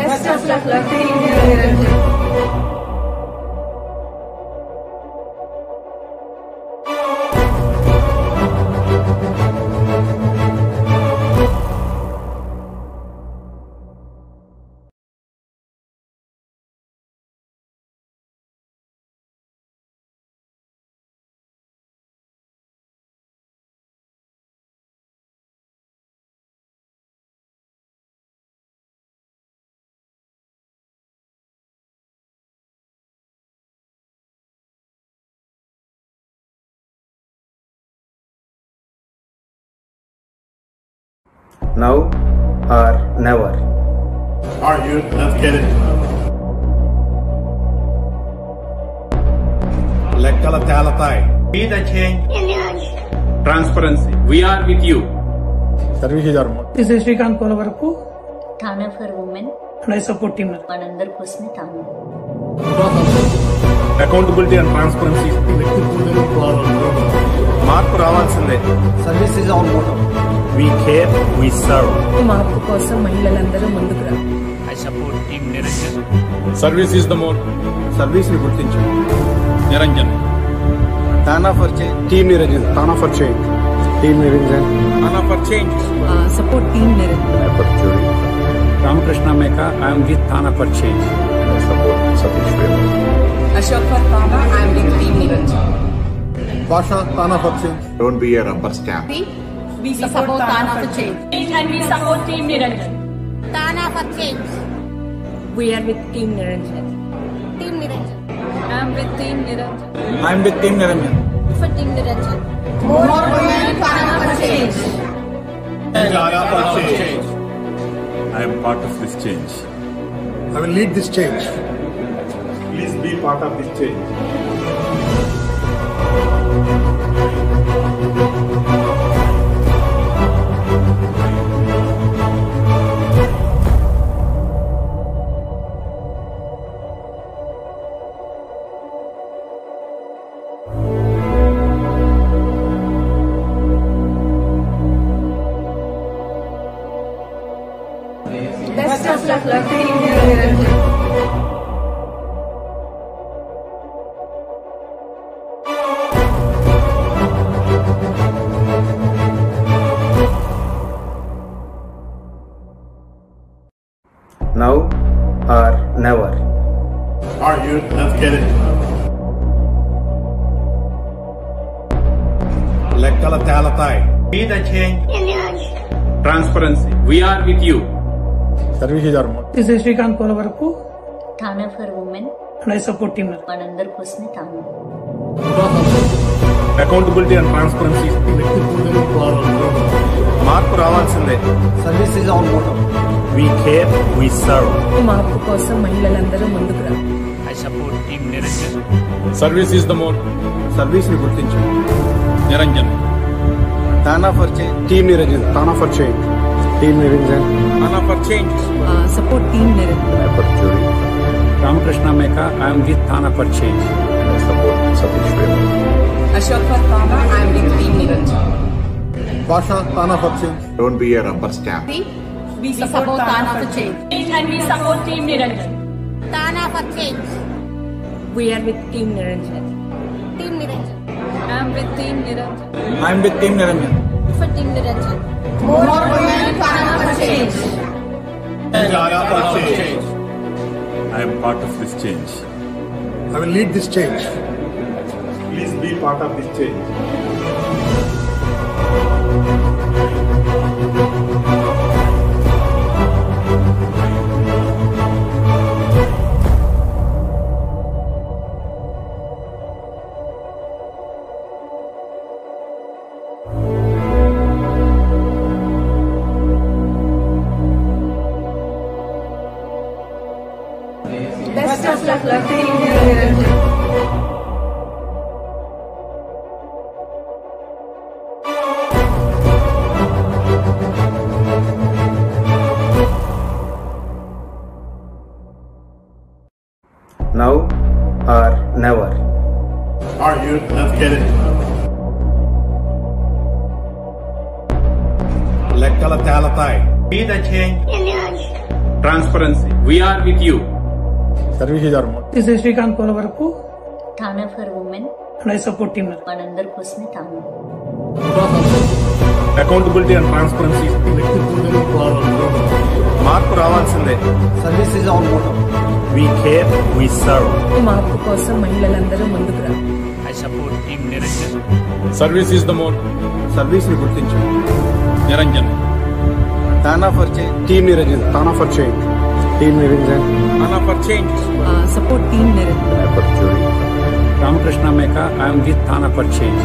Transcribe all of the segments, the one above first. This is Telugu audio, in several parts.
Best of luck, luck to you, Niranjan. now or never. Alright, you. Let's get it. లెక్కల తేలతాయి Be the change. transparency. We are with you. Services are this is Srikanth Polavarapu TANA for women and I support team మనందరి కోసమే థానా అకౌంటబిలిటీ అండ్ ట్రాన్స్పరెన్సీ మార్పు రావాల్సిందే Service is our motto. We care we serve మార్పు కోసం మహిళలందరూ ముందుకు రా I support Team Niranjan. Service is the more service ని గుర్తించు Niranjan. TANA for change team Niranjan TANA for change team Niranjan Anna for change. Support team Niranjan for jury Ramakrishna Meka. I am with Thana for change. Support Satish Vemu Ashok for TANA I'm with team Niranjan భాష తానా for change Don't be a rubber stamp. We support TANA for change And we support Team Niranjan. Tana for change. We are with team Niranjan Team Niranjan. I'm with team Niranjan I am with Team Niranjan. For Team Niranjan. I am part of this change. I will lead this change. Please be part of this change. Best of luck luck to you Niranjan now or never. Alright, you. Let's get it. లెక్కల తేలతాయి Be the change. Transparency. We are with you. Services are this is Srikanth Polavarapu TANA for women and I support team మనందరి కోసమే థానా అకౌంటబిలిటీ అండ్ ట్రాన్స్పరెన్సీ మార్పు రావాల్సిందే Service is our motto. We care we serve మార్పు కోసం మహిళలందరూ ముందుకు రా I support Team Niranjan. Service is the more service ని గుర్తించు Niranjan. TANA for change team Niranjan TANA for change team Niranjan Anna for change. Support team Niranjan for jury Ramakrishna Meka. I am with Thana for change. Support Satish Vemu Ashok for TANA I'm with team Niranjan భాష తానా for change Don't be a rubber stamp. We support TANA for change And we support Team Niranjan. Tana for change. We are with team Niranjan Team Niranjan. I'm with team Niranjan I am with Team Niranjan. For Team Niranjan. I am part of this change. I will lead this change. Please be part of this change. Best of luck luck to you Niranjan now or never. Alright, you. Let's get it. లెక్కల తేలతాయి Be the change. Transparency. We are with you. Services are more. This is Srikanth కోల వరకు TANA for women and I support team మనందరి కోసమే తాను అకౌంటబిలిటీ అండ్ ట్రాన్స్పరెన్సీ మార్పు రావాల్సిందే Service is our motto. We care we serve మార్పు కోసం మహిళలందరూ ముందుకు రా I support Team Niranjan. Service is the mode. Service ని గుర్తించు Niranjan. TANA for change team Niranjan TANA for change team Niranjan Tana for change. Support team Niranjan Ramakrishna Meka, I am with Thana for change.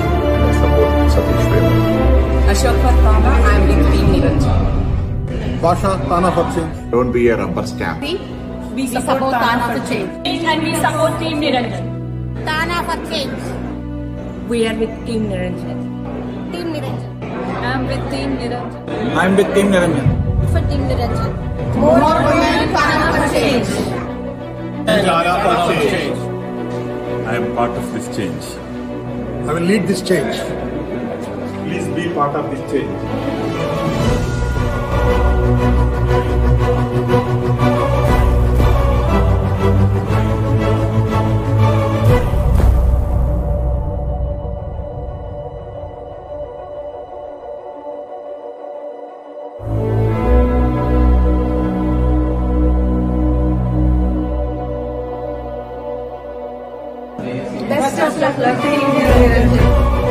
Ashok for TANA I'm with team Niranjan భాష తానా for change Don't be a rubber stamp. We support Tana for change. and we support Team Niranjan. Tana for change. We are with team Niranjan Team Niranjan. I'm with team Niranjan I'm with team Niranjan For Team Niranjan. More women, Tana for change. I am part of this change. I will lead this change. Please be part of this change. Best of luck luck team Niranjan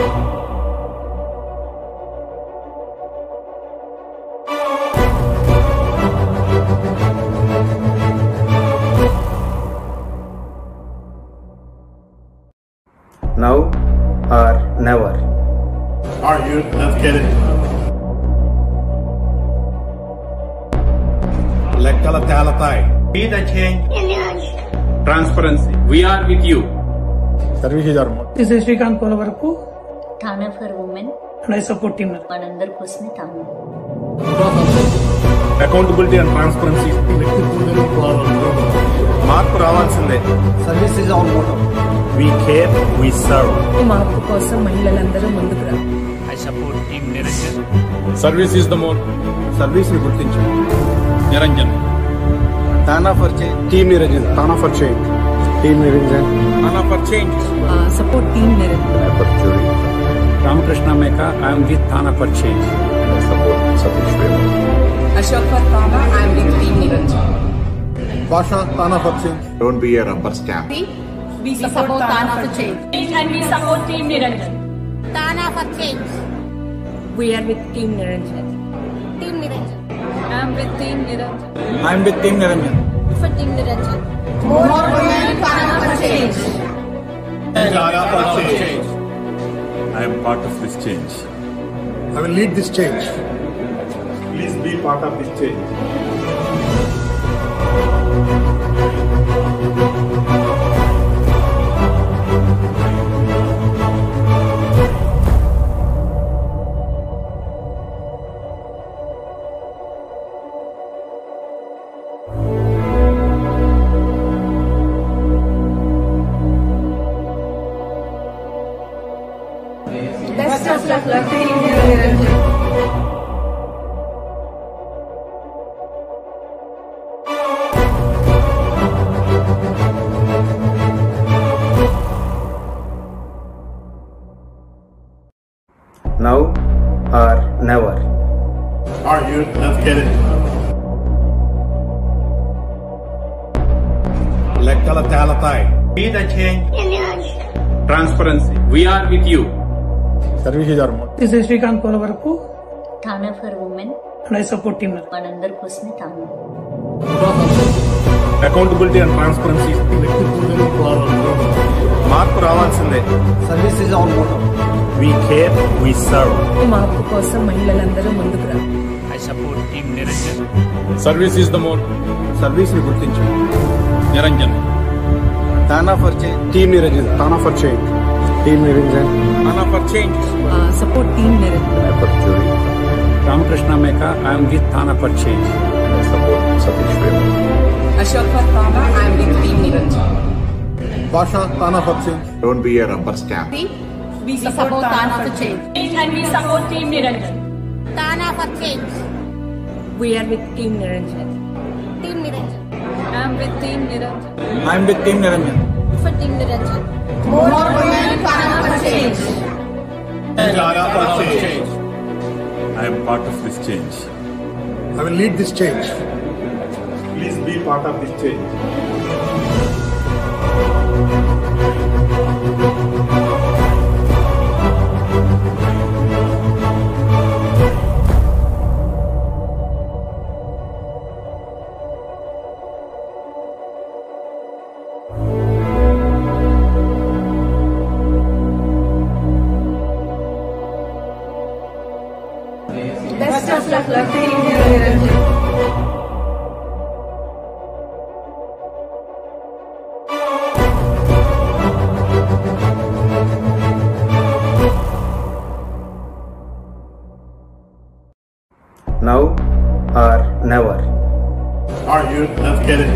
now or never Are you? Let's get it. లెక్కల తేలతాయి Be the change. Transparency. We are with you. Services are more this is Srikanth కోల వరకు TANA for women and I support team మనందరి కోసమే తాను అకౌంటబిలిటీ అండ్ ట్రాన్స్పరెన్సీ మార్పు రావాల్సిందే service is our motto we care we serve మార్పు కోసం మహిళలందరూ ముందుకు రా I support Team Niranjan. Service is the mode. Service ని గుర్తించు Niranjan. TANA for change team Niranjan TANA for change team Niranjan Tana for change. Support team Niranjan Ramakrishna Meka, I am with Thana for change. Ashok for TANA I'm with team Niranjan భాష తానా for change Don't be a rubber stamp. We support Tana for change. and we support Team Niranjan. Tana for change. We are with team Niranjan Team Niranjan. I'm with team Niranjan I'm with team Niranjan For Team Niranjan. More women, Tana for change. I am part of this change. I will lead this change. Please be part of this change. Best of luck luck team Niranjan now or never Are you? Let's get it. లెక్కల తేలతాయి Be the change. Transparency. We are with you. Services are more this is Srikanth కోల వరకు TANA for women and I support team మనందరి కోసమే తాను అకౌంటబిలిటీ అండ్ ట్రాన్స్పరెన్సీ మార్పు రావాల్సిందే service is our motto we care we serve మార్పు కోసం మహిళలందరూ ముందుకు రా I support Team Niranjan. Service is the mode. Service ని గుర్తించు Niranjan. TANA for change team Niranjan TANA for change team Niranjan Tana for change. Support team Niranjan Ramakrishna Meka, I am with Thana for change. Ashok for TANA I'm with team Niranjan భాష తానా for change Don't be a rubber stamp. We support Tana for change. and we support Team Niranjan. Tana for change. We are with team Niranjan Team Niranjan. I'm with Team Niranjan. I'm with Team Niranjan. For Team Niranjan. More women, Thana for change. Thana for change. I am part of this change. I will lead this change. Please be part of this change. Best of luck, luck, Team Niranjan. Now or never. Alright, you, let's get it.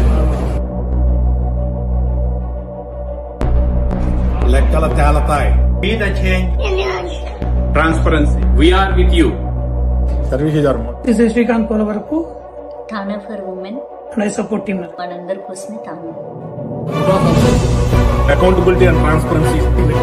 లెక్కల తేలతాయి Be the change. Transparency. We are with you. Service is are Shri Srikanth కోల వరకు TANA for women and I support team మనందరి కోసమే తాను అకౌంటబిలిటీ అండ్ ట్రాన్స్పరెన్సీ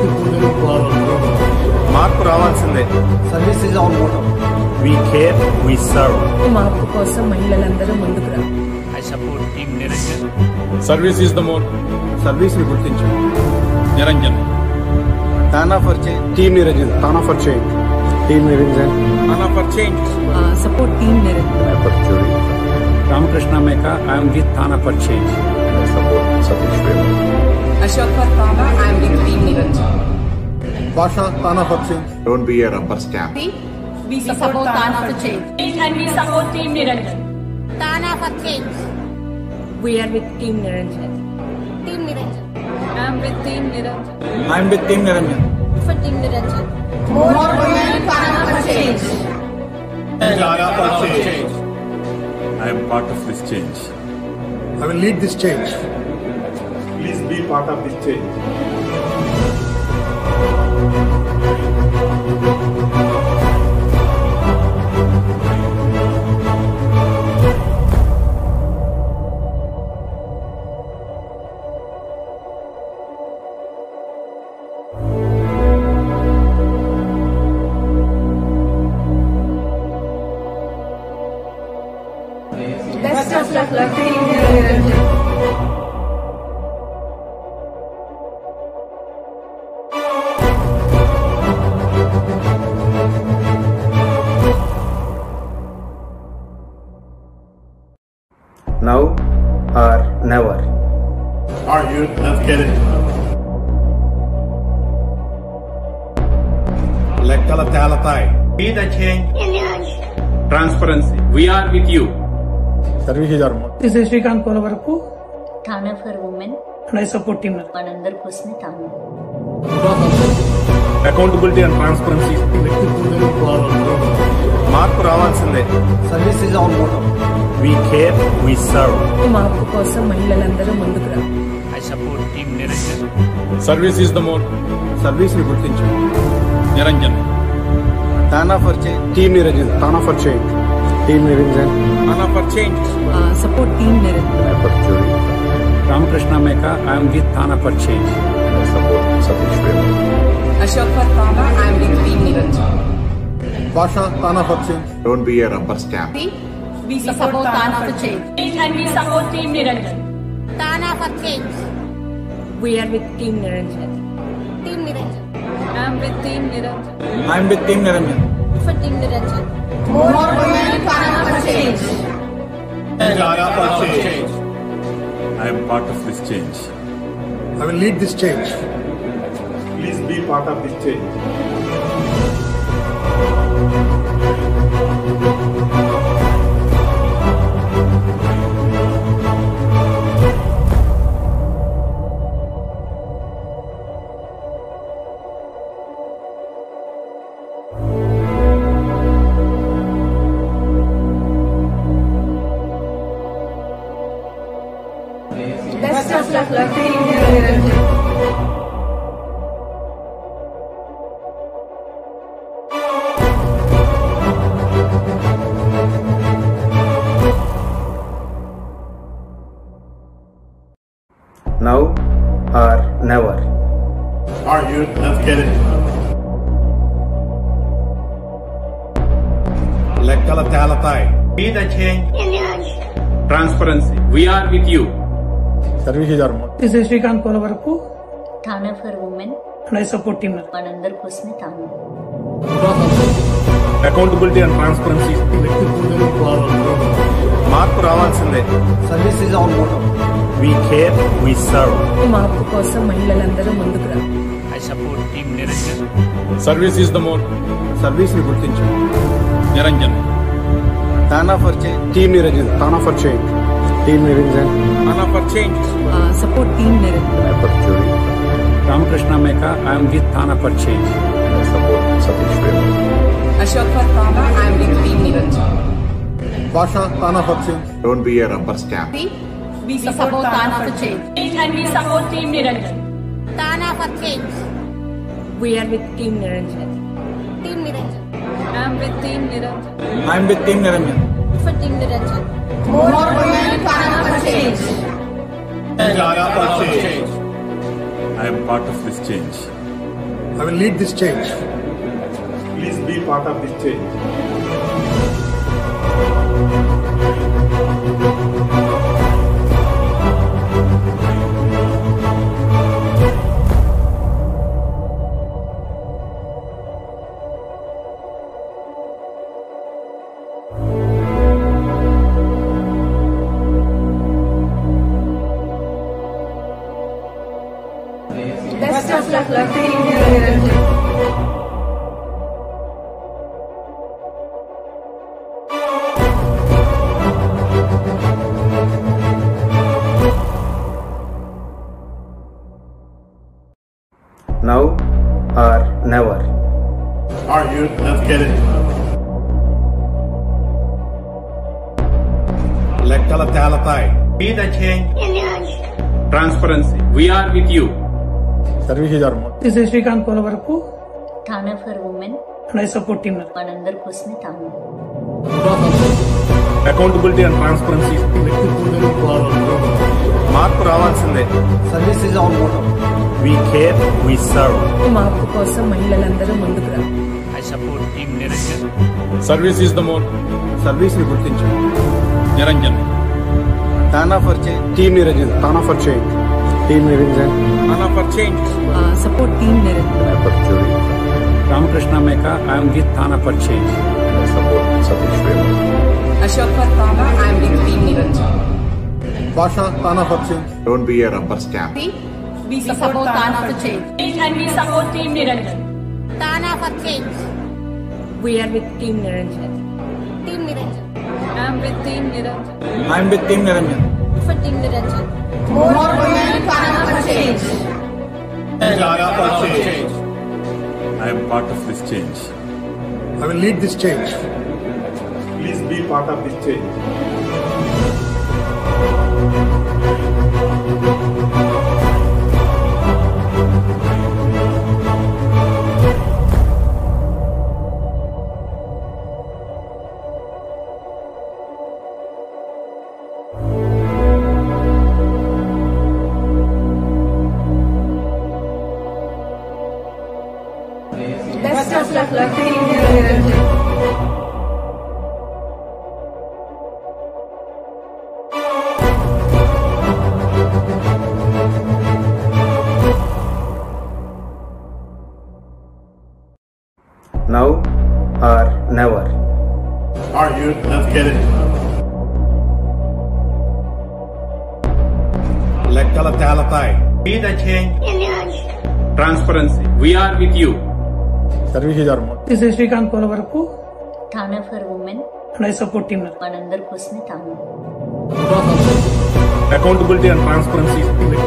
మార్పు రావాల్సిందే Service is our motto. We care we serve మార్పు కోసం మహిళలందరూ ముందుకు రా I support Team Niranjan. Service is the motto. Service ని గుర్తించు Niranjan. TANA for change team Niranjan TANA for change team Niranjan Thana for change. Support team Niranjan Ramakrishna Meka, I am with Thana for change. Ashok for TANA I'm with team Niranjan భాష తానా for change Don't be a rubber stamp. We support Thana for change. And we support Team Niranjan. Thana for change. We are with team Niranjan Team Niranjan. I'm with team Niranjan I'm with Team Niranjan. For Team Niranjan. More women, Thana for change. Thana for change. I am part of this change. I will lead this change. Please be part of this change. Best of luck, luck, Team Niranjan. Now or never. Alright, you, let's get it. లెక్కల తేలతాయి Be the change. Transparency. We are with you. Service is are Shri Srikanth కోల వరకు TANA for women and I support team మనందరి కోసమే తాను అకౌంటబిలిటీ అండ్ ట్రాన్స్పరెన్సీ మార్పు రావాల్సిందే Service is our motto. We care we serve మార్పు కోసం మహిళలందరూ ముందుకు రా I support Team Niranjan. Service is the motto. Service ని గుర్తించు Niranjan. TANA for change team Niranjan TANA for change team Niranjan Thana for change. Support team Niranjan Ramakrishna Meka, I am with Thana for change. Ashok for TANA I'm with team Niranjan భాష తానా for change Don't be a rubber stamp. We support Thana for change. And we support Team Niranjan. Thana for change. We are with team Niranjan Team Niranjan. I'm with team Niranjan I'm with Team Niranjan. For Team Niranjan. More women, Thana for change. Thana for change. I am part of this change. I will lead this change. Please be part of this change. Best of luck, luck, Team Niranjan. Now or never. Are you? Let's get it. లెక్కల తేలతాయి Be the change. Transparency. We are with you. Services are Shri Srikanth కోల వరకు TANA for women and I support team మనందరి కోసమే తాను అకౌంటబిలిటీ అండ్ ట్రాన్స్పరెన్సీ మార్పు రావాల్సిందే Service is our motto. We care we serve మార్పు కోసం మహిళలందరూ ముందుకు రా I support Team Niranjan. Service is the mode. Service ని గుర్తించు Niranjan. TANA for change team Niranjan TANA for change team Niranjan Tana for change. Support team Niranjan Parchuri Ramakrishna Meka, I am with Thana for change. Support Satish Vemu Ashok for TANA I'm with team Niranjan భాష తానా for change Don't be a rubber stamp. We support Tana for change. And we support Team Niranjan. Tana for change. We are with team Niranjan Team Niranjan. I'm with team Niranjan I am with Team Niranjan. For Team Niranjan. More women, Tana for change. I am part of this change. I will lead this change Please be part of this change. Best of luck, luck, Team Niranjan. Now or never are you let's get it లెక్కల తేలతాయి Be the change. Transparency. We are with you. Services are Shri Srikanth కోల వరకు TANA for women and I support team మనందరి కోసమే తాను అకౌంటబిలిటీ అండ్ ట్రాన్స్పరెన్సీ మార్పు రావాల్సిందే service is our motto we care we serve మార్పు కోసం మహిళలందరూ ముందుకు రా I support Team Niranjan. Service is the mode. Service ని గుర్తించు Niranjan. TANA for change team Niranjan TANA for change team Niranjan Tana for change. Support team Niranjan Parchuri Ramakrishna Meka, I am with Thana for change. Support Satish Vemu Ashok for TANA I'm with team Niranjan భాష తానా for change Don't be a rubber stamp. We support Tana for change. And we support Team Niranjan. Tana for change. We are with team Niranjan Team Niranjan. I'm with team Niranjan I am with Team Niranjan. For Team Niranjan. More women, Tana for change. I am part of this change. I will lead this change Please be part of this change. Best of luck, luck, Team Niranjan. Now or never are you let's get it లెక్కల తేలతాయి Be the change. Transparency. We are with you. Services are Shri Srikanth కోల వరకు TANA for women and I support team మనందరి కోసమే తాను అకౌంటబిలిటీ అండ్ ట్రాన్స్పరెన్సీ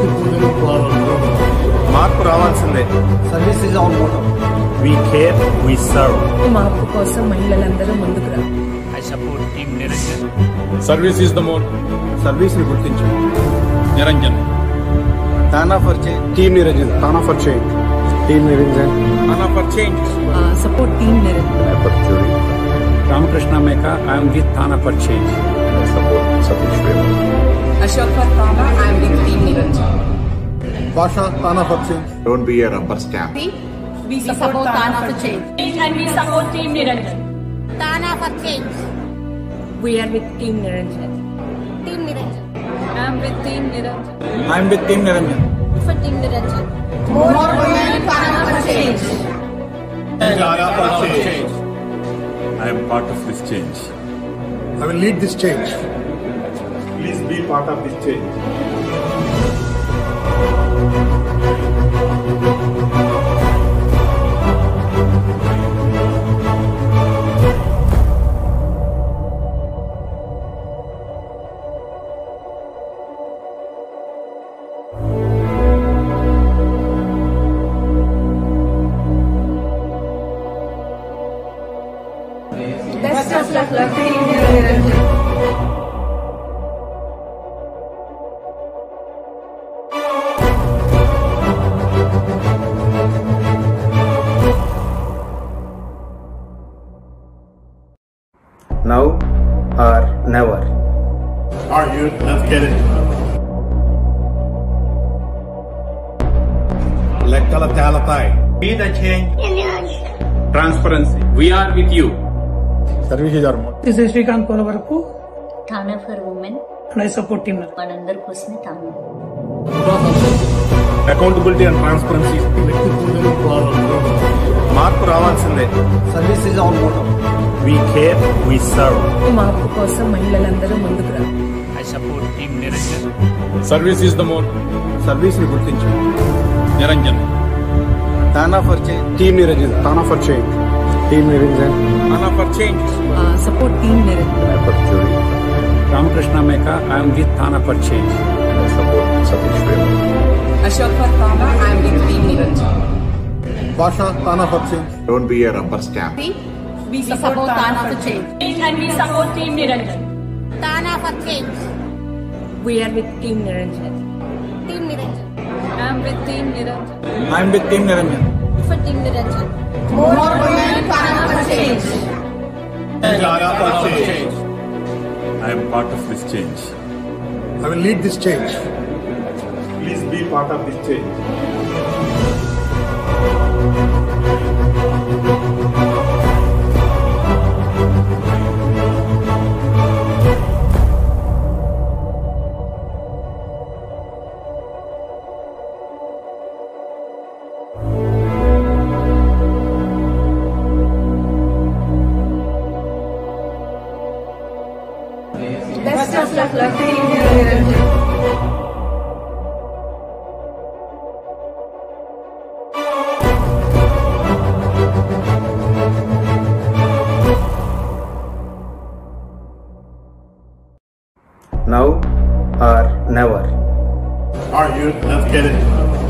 మార్పు రావాల్సిందే service is our motto we care we serve మార్పు కోసం మహిళలందరూ ముందుకు రా I support Team Niranjan. Service is the mode. Service ని గుర్తించు Niranjan. TANA for change team Niranjan TANA for change team Niranjan Tana for change. Support team Niranjan Parchuri Ramakrishna Meka, I am with Thana for change. Support Satish Vemu Ashok for TANA I'm with team Niranjan Basha, Tana for change. Don't be a rubber stamp. We support Tana for change. And we support Team Niranjan. Tana for change. We are with Team Niranjan. Team Niranjan. I'm with Team Niranjan. I'm with Team Niranjan. For Team Niranjan. More women, Tana for change. Tana for change. I am part of this change. I will lead this change. Please be part of this change. Best of luck, luck, Team Niranjan. Now or never. Alright, you. Let's get it. లెక్కల తేలతాయి Be the change. Transparency. We are with you. Services are more. This is Srikanth కోల వరకు TANA for women and I support team మనందరి కోసమే తాను అకౌంటబిలిటీ అండ్ ట్రాన్స్పరెన్సీ మార్పు రావాల్సిందే Services are more. We care we serve మార్పు కోసం మహిళలందరూ ముందుకు రా I support Team Niranjan. Service is the more. Service ని గుర్తించు Niranjan. TANA for change team Niranjan TANA for change team Niranjan Tana for change. Support team Niranjan Ramakrishna Meka, I am with Tana for change. Ashok for TANA I'm with team Niranjan భాష తానా for change Don't be a rubber stamp. We support Tana for change. And we support Team Niranjan. Tana for change. We are with Team Niranjan. Team Niranjan. I'm with Team Niranjan. I am with Team Niranjan. For Team Niranjan. More women, Tana for change. I am part of this change. I will lead this change. Please be part of this change. Best of luck, luck, Team Niranjan. Now or never Alright, you. Let's get it.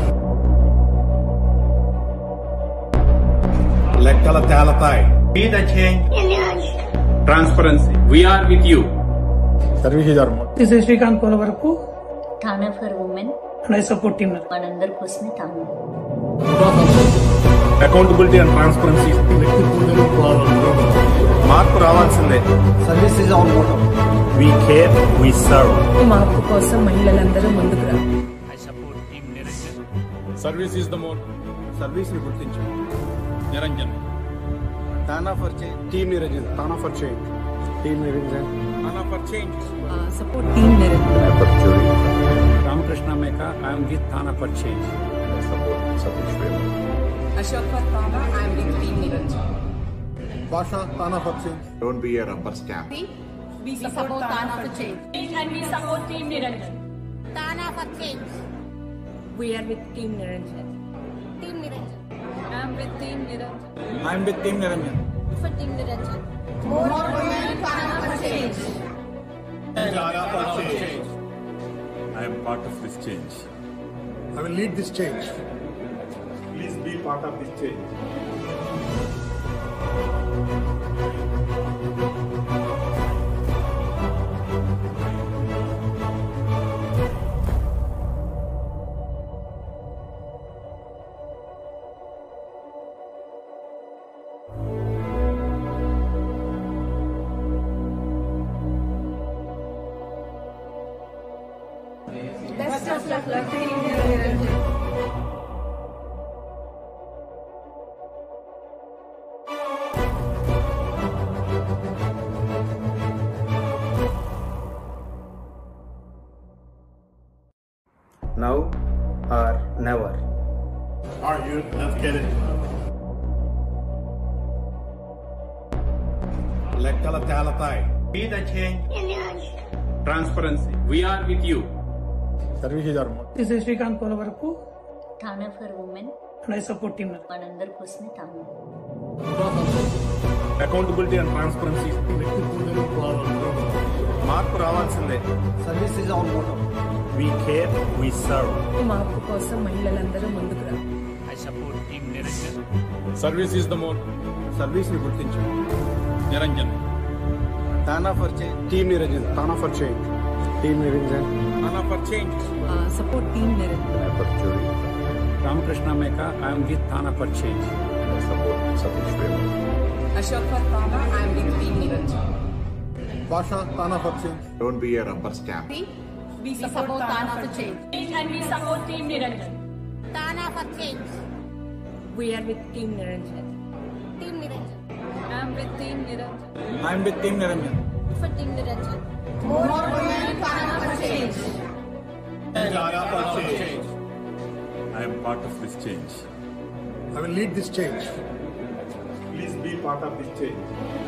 లెక్కల తేలతాయి Be the change. Transparency. We are with you. Services are more this is Srikanth కోల వరకు TANA for women and I support team మనందరి కోసమే తాను అకౌంటబిలిటీ అండ్ ట్రాన్స్పరెన్సీ మార్పు రావాల్సిందే services are more we care we serve మార్పు కోసం మహిళలందరూ ముందుకు రా I support Team Niranjan. Service is the more. Service ని గుర్తించు Niranjan. TANA for change team Niranjan TANA for change team Niranjan Tana for change. Support team Niranjan Ramakrishna Meka, I am with Tana for change. Ashok for TANA I'm with team Niranjan భాష తానా for change Don't be a rubber stamp. We support Tana for change. And we support Team Niranjan. Tana for change. We are with Team Niranjan. Team Niranjan. I'm with Team Niranjan. I am with Team Niranjan. For Team Niranjan. More women, Tana for change. I am part of this change. I will lead this change. Please be part of this change. Best of luck, luck, Team Niranjan. Now or never. Are you? Let's get it. లెక్కల తేలతాయి Be the change. Transparency. We are with you. Services are this is Srikanth కోల వరకు TANA for women and I support team మనందరి కోసమే తాను అకౌంటబిలిటీ అండ్ ట్రాన్స్పరెన్సీ మార్పు రావాల్సిందే Service is our motto. We care we serve మార్పు కోసం మహిళలందరూ ముందుకు రా I support Team Niranjan. Service is the mode. Service ని గుర్తించండి Niranjan. TANA for change team Niranjan TANA for change team Niranjan Tana for change. Support team Niranjan Ramakrishna Meka, I am with Tana for change. Ashok for TANA I'm with team Niranjan భాష తానా for change Don't be a rubber stamp. We support Tana for change. And we support Team Niranjan. Tana for change. We are with team Niranjan Team Niranjan. I'm with Team Niranjan. I am with Team Niranjan. For Team Niranjan. More women, Tana for change. I am part of this change. I will lead this change Please be part of this change.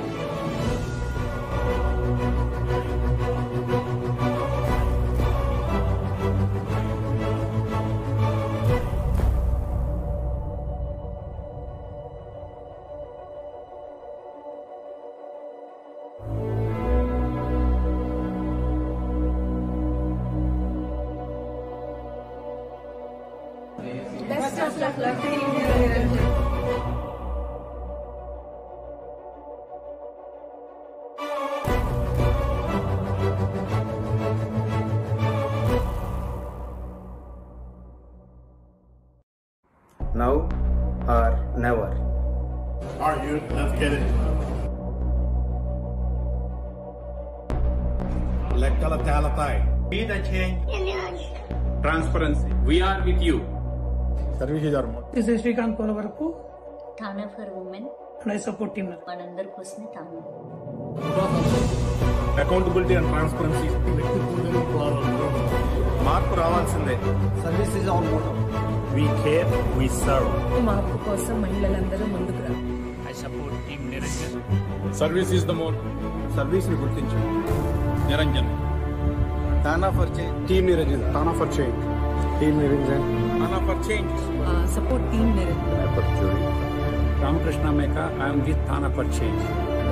Best of luck luck team Niranjan Now or never. Are you? Let's get it. లెక్కల తేలతాయి Be the change. Transparency. We are with you. Services are this is Srikanth కోల వరకు TANA for women and I support team మనందరి కోసమే తాను అకౌంటబిలిటీ అండ్ ట్రాన్స్పరెన్సీ మార్పు రావాల్సిందే Service is our motto. We care we serve మార్పు కోసం మహిళలందరూ ముందుకు రా I support Team Niranjan. Service is the mode. Service ని గుర్తించండి Niranjan. TANA for change team Niranjan TANA for change team Niranjan Tana for change. Support team Niranjan Ramakrishna Meka, I am with Tana for change.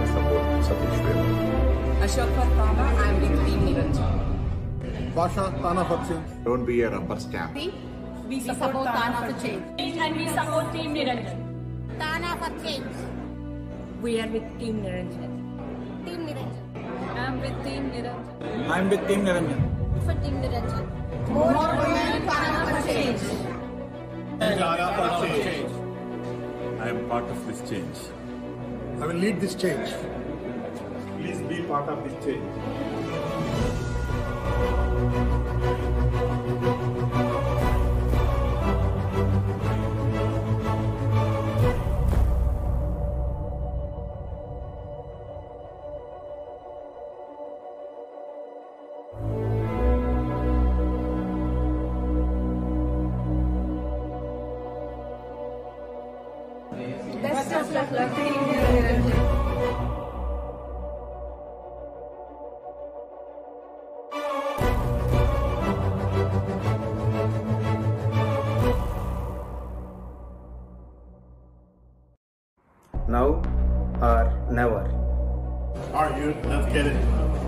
Ashok for TANA I'm with team Niranjan భాష తానా for change Don't be a rubber stamp. We support Tana for change. And we support Team Niranjan. Tana for change. We are with team Niranjan Team Niranjan. I'm with Team Niranjan. I am with Team Niranjan. For Team Niranjan. More women, Tana for change. I am part of this change. I will lead this change Please be part of this change. Best of luck luck team Niranjan Now or never. Are you? Let's get it.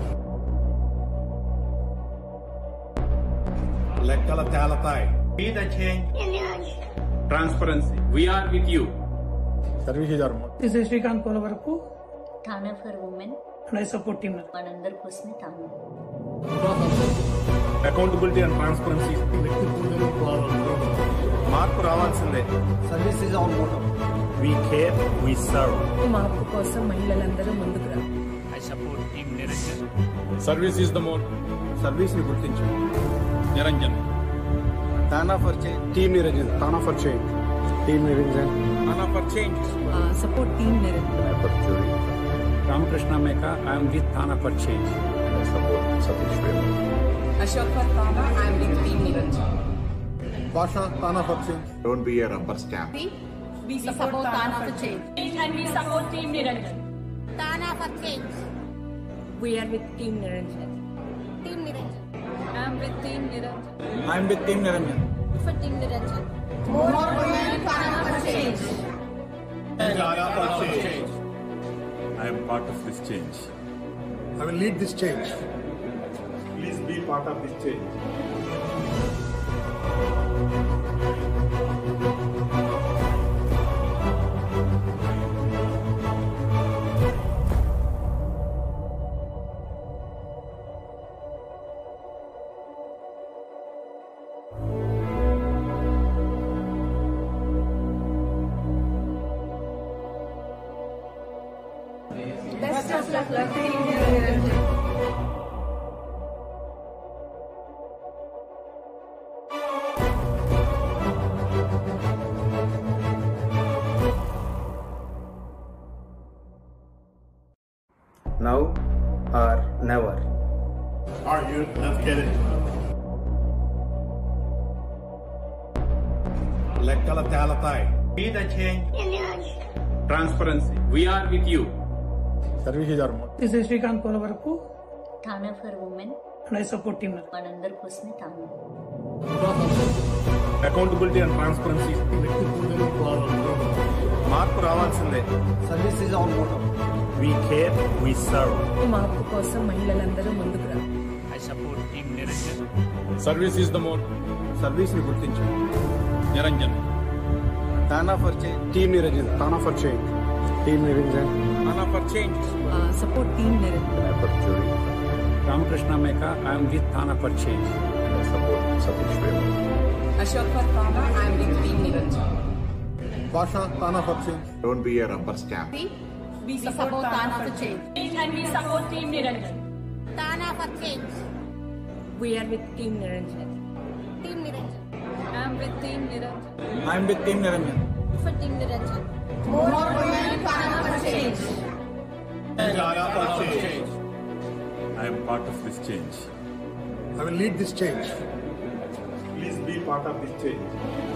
లెక్కల తేలతాయి Be the change. Transparency. We are with you. Services are this is Srikanth కోల వరకు TANA for women and I support team మనందరి కోసమే తాను అకౌంటబిలిటీ అండ్ ట్రాన్స్పరెన్సీ మార్పు రావాల్సిందే Service is our motto. We care we serve మార్పు కోసం మహిళలందరూ ముందుకు రా I support Team Niranjan. Service is the mode. Service ని గుర్తించండి Niranjan. Tana for change. Team Niranjan. Tana for change. Team Niranjan. Tana for change. support team Niranjan. Ramakrishna Meka, I am with Thana for change. Ashok Tana, I am with team Niranjan. Basha, Tana for change. Don't be a rubber stamp. We support Tana for change. And we support Team Niranjan. Tana for change. We are with team Niranjan. Team Niranjan. I am with team Niranjan. I am with Team Niranjan. For Team Niranjan. More women, Tana for change. I am part of this change. I will lead this change. Please be part of this change. Best of luck, luck team Niranjan. Now or never. Alright, you, let's get it. లెక్కల తేలతాయి Be the change. Transparency. We are with you. Service is are more this is Srikanth కోల వరకు TANA for women and I support team మనందరి కోసమే తాను అకౌంటబిలిటీ అండ్ ట్రాన్స్పరెన్సీ మార్పు రావాల్సిందే Service is our motto. We care we serve మార్పు కోసం మహిళలందరూ ముందుకు రా I support Team Niranjan. Service is the mode. Service ని గుర్తించండి Niranjan. TANA for change team Niranjan TANA for change team Niranjan Tana for change. Support team Niranjan Ramakrishna Meka, I am with Thana for change. Ashok Tana, I am with team Niranjan భాష తానా for change Don't be a rubber stamp. We support Tana for change. And we support Team Niranjan. Tana for change. We are with team Niranjan Team Niranjan. I am with team Niranjan I am with Team Niranjan. For Team Niranjan. More women, Tana for change. I am part of this change. I will lead this change. Please be part of this change.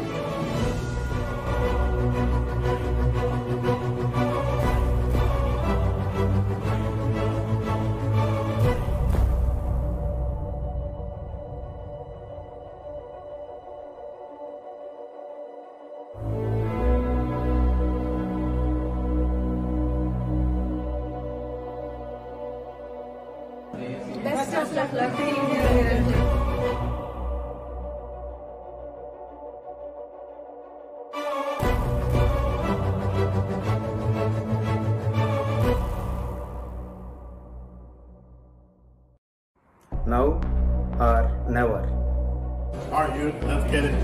Best of luck luck team Niranjan Now or never. Alright, you, let's get it.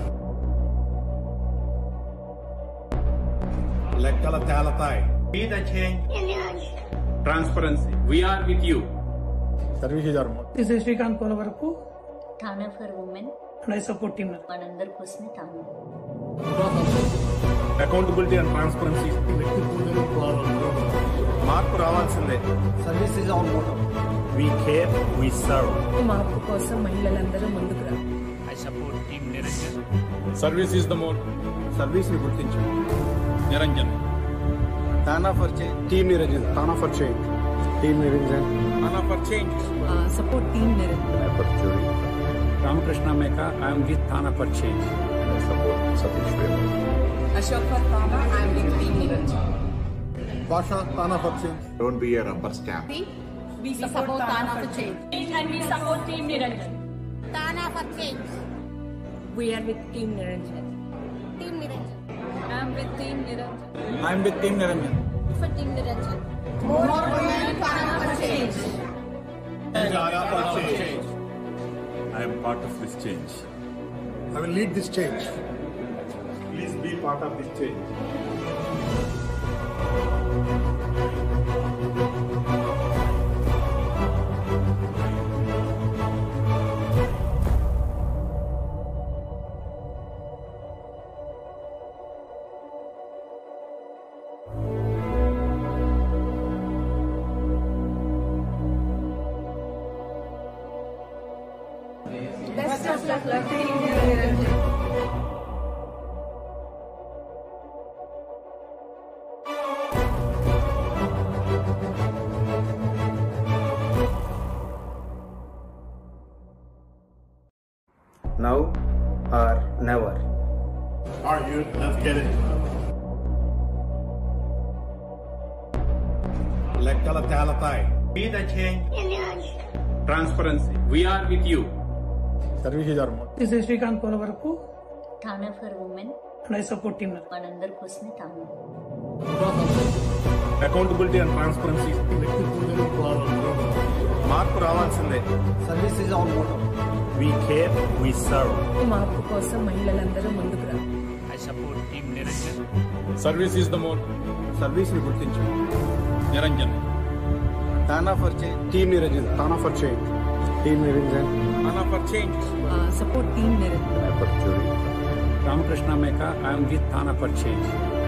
లెక్కల తేలతాయి Be the change. Transparency. We are with you. Service is are more this is Srikanth కోల వరకు TANA for women and I support team మనందరి కోసమే తాను అకౌంటబిలిటీ అండ్ ట్రాన్స్పరెన్సీ మార్పు రావాల్సిందే Service is our motto. We care we serve మార్పు కోసం మహిళలందరూ ముందుకు రా I support Team Niranjan. Service is the mode. Service ని గుర్తించండి Niranjan. TANA for change team Niranjan TANA for change team Niranjan Tana for change. Support team Niranjan Ramakrishna Meka, I am with Thana for change. Ashok Tana, I am with team Niranjan భాష తానా for change Don't be a rubber stamp. We support Tana for change. And we support Team Niranjan. Tana for change. We are with team Niranjan Team Niranjan. I am with team Niranjan I am with Team Niranjan. For Team Niranjan. More women, Tana for change. I am part of this change. I will lead this change. Please be part of this change. of luck to Team Niranjan. Now or never. Are you? Let's get it. లెక్కల తేలతాయి Be the change. Transparency. We are with you. Services are Shri Srikanth కోల వరకు TANA for women and I support team మనందరి కోసమే తాను అకౌంటబిలిటీ అండ్ ట్రాన్స్పరెన్సీ మార్పు రావాల్సిందే Service is our motto. We care we serve మార్పు కోసం మహిళలందరూ ముందుకు రా I support Team Niranjan. Service is the more service ని గుర్తించు Niranjan. TANA for change team Niranjan TANA for change team Niranjan Tana for change. Support team Niranjan Ramakrishna Meka, I am with Tana for change.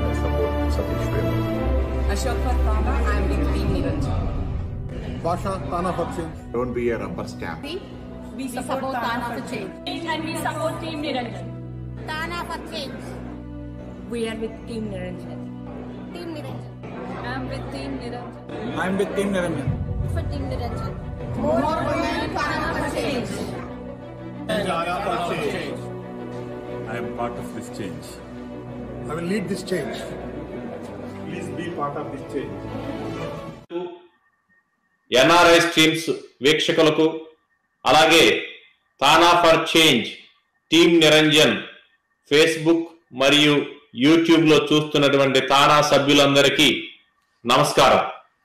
Ashok for TANA I'm with team Niranjan భాష తానా for change Don't be a rubber stamp. We support Tana for change. And we support Team Niranjan. Tana for change. We are with team Niranjan Team Niranjan. I'm with Team Niranjan. I am with team Niranjan. For Team Niranjan. More women, Tana for change. I am part of this change. I will lead this change Please be part of this change. NRI streams వీక్షకులకు అలాగే TANA for change team Niranjan Facebook మరియు యూట్యూబ్లో చూస్తున్నటువంటి తానా సభ్యులందరికీ నమస్కారం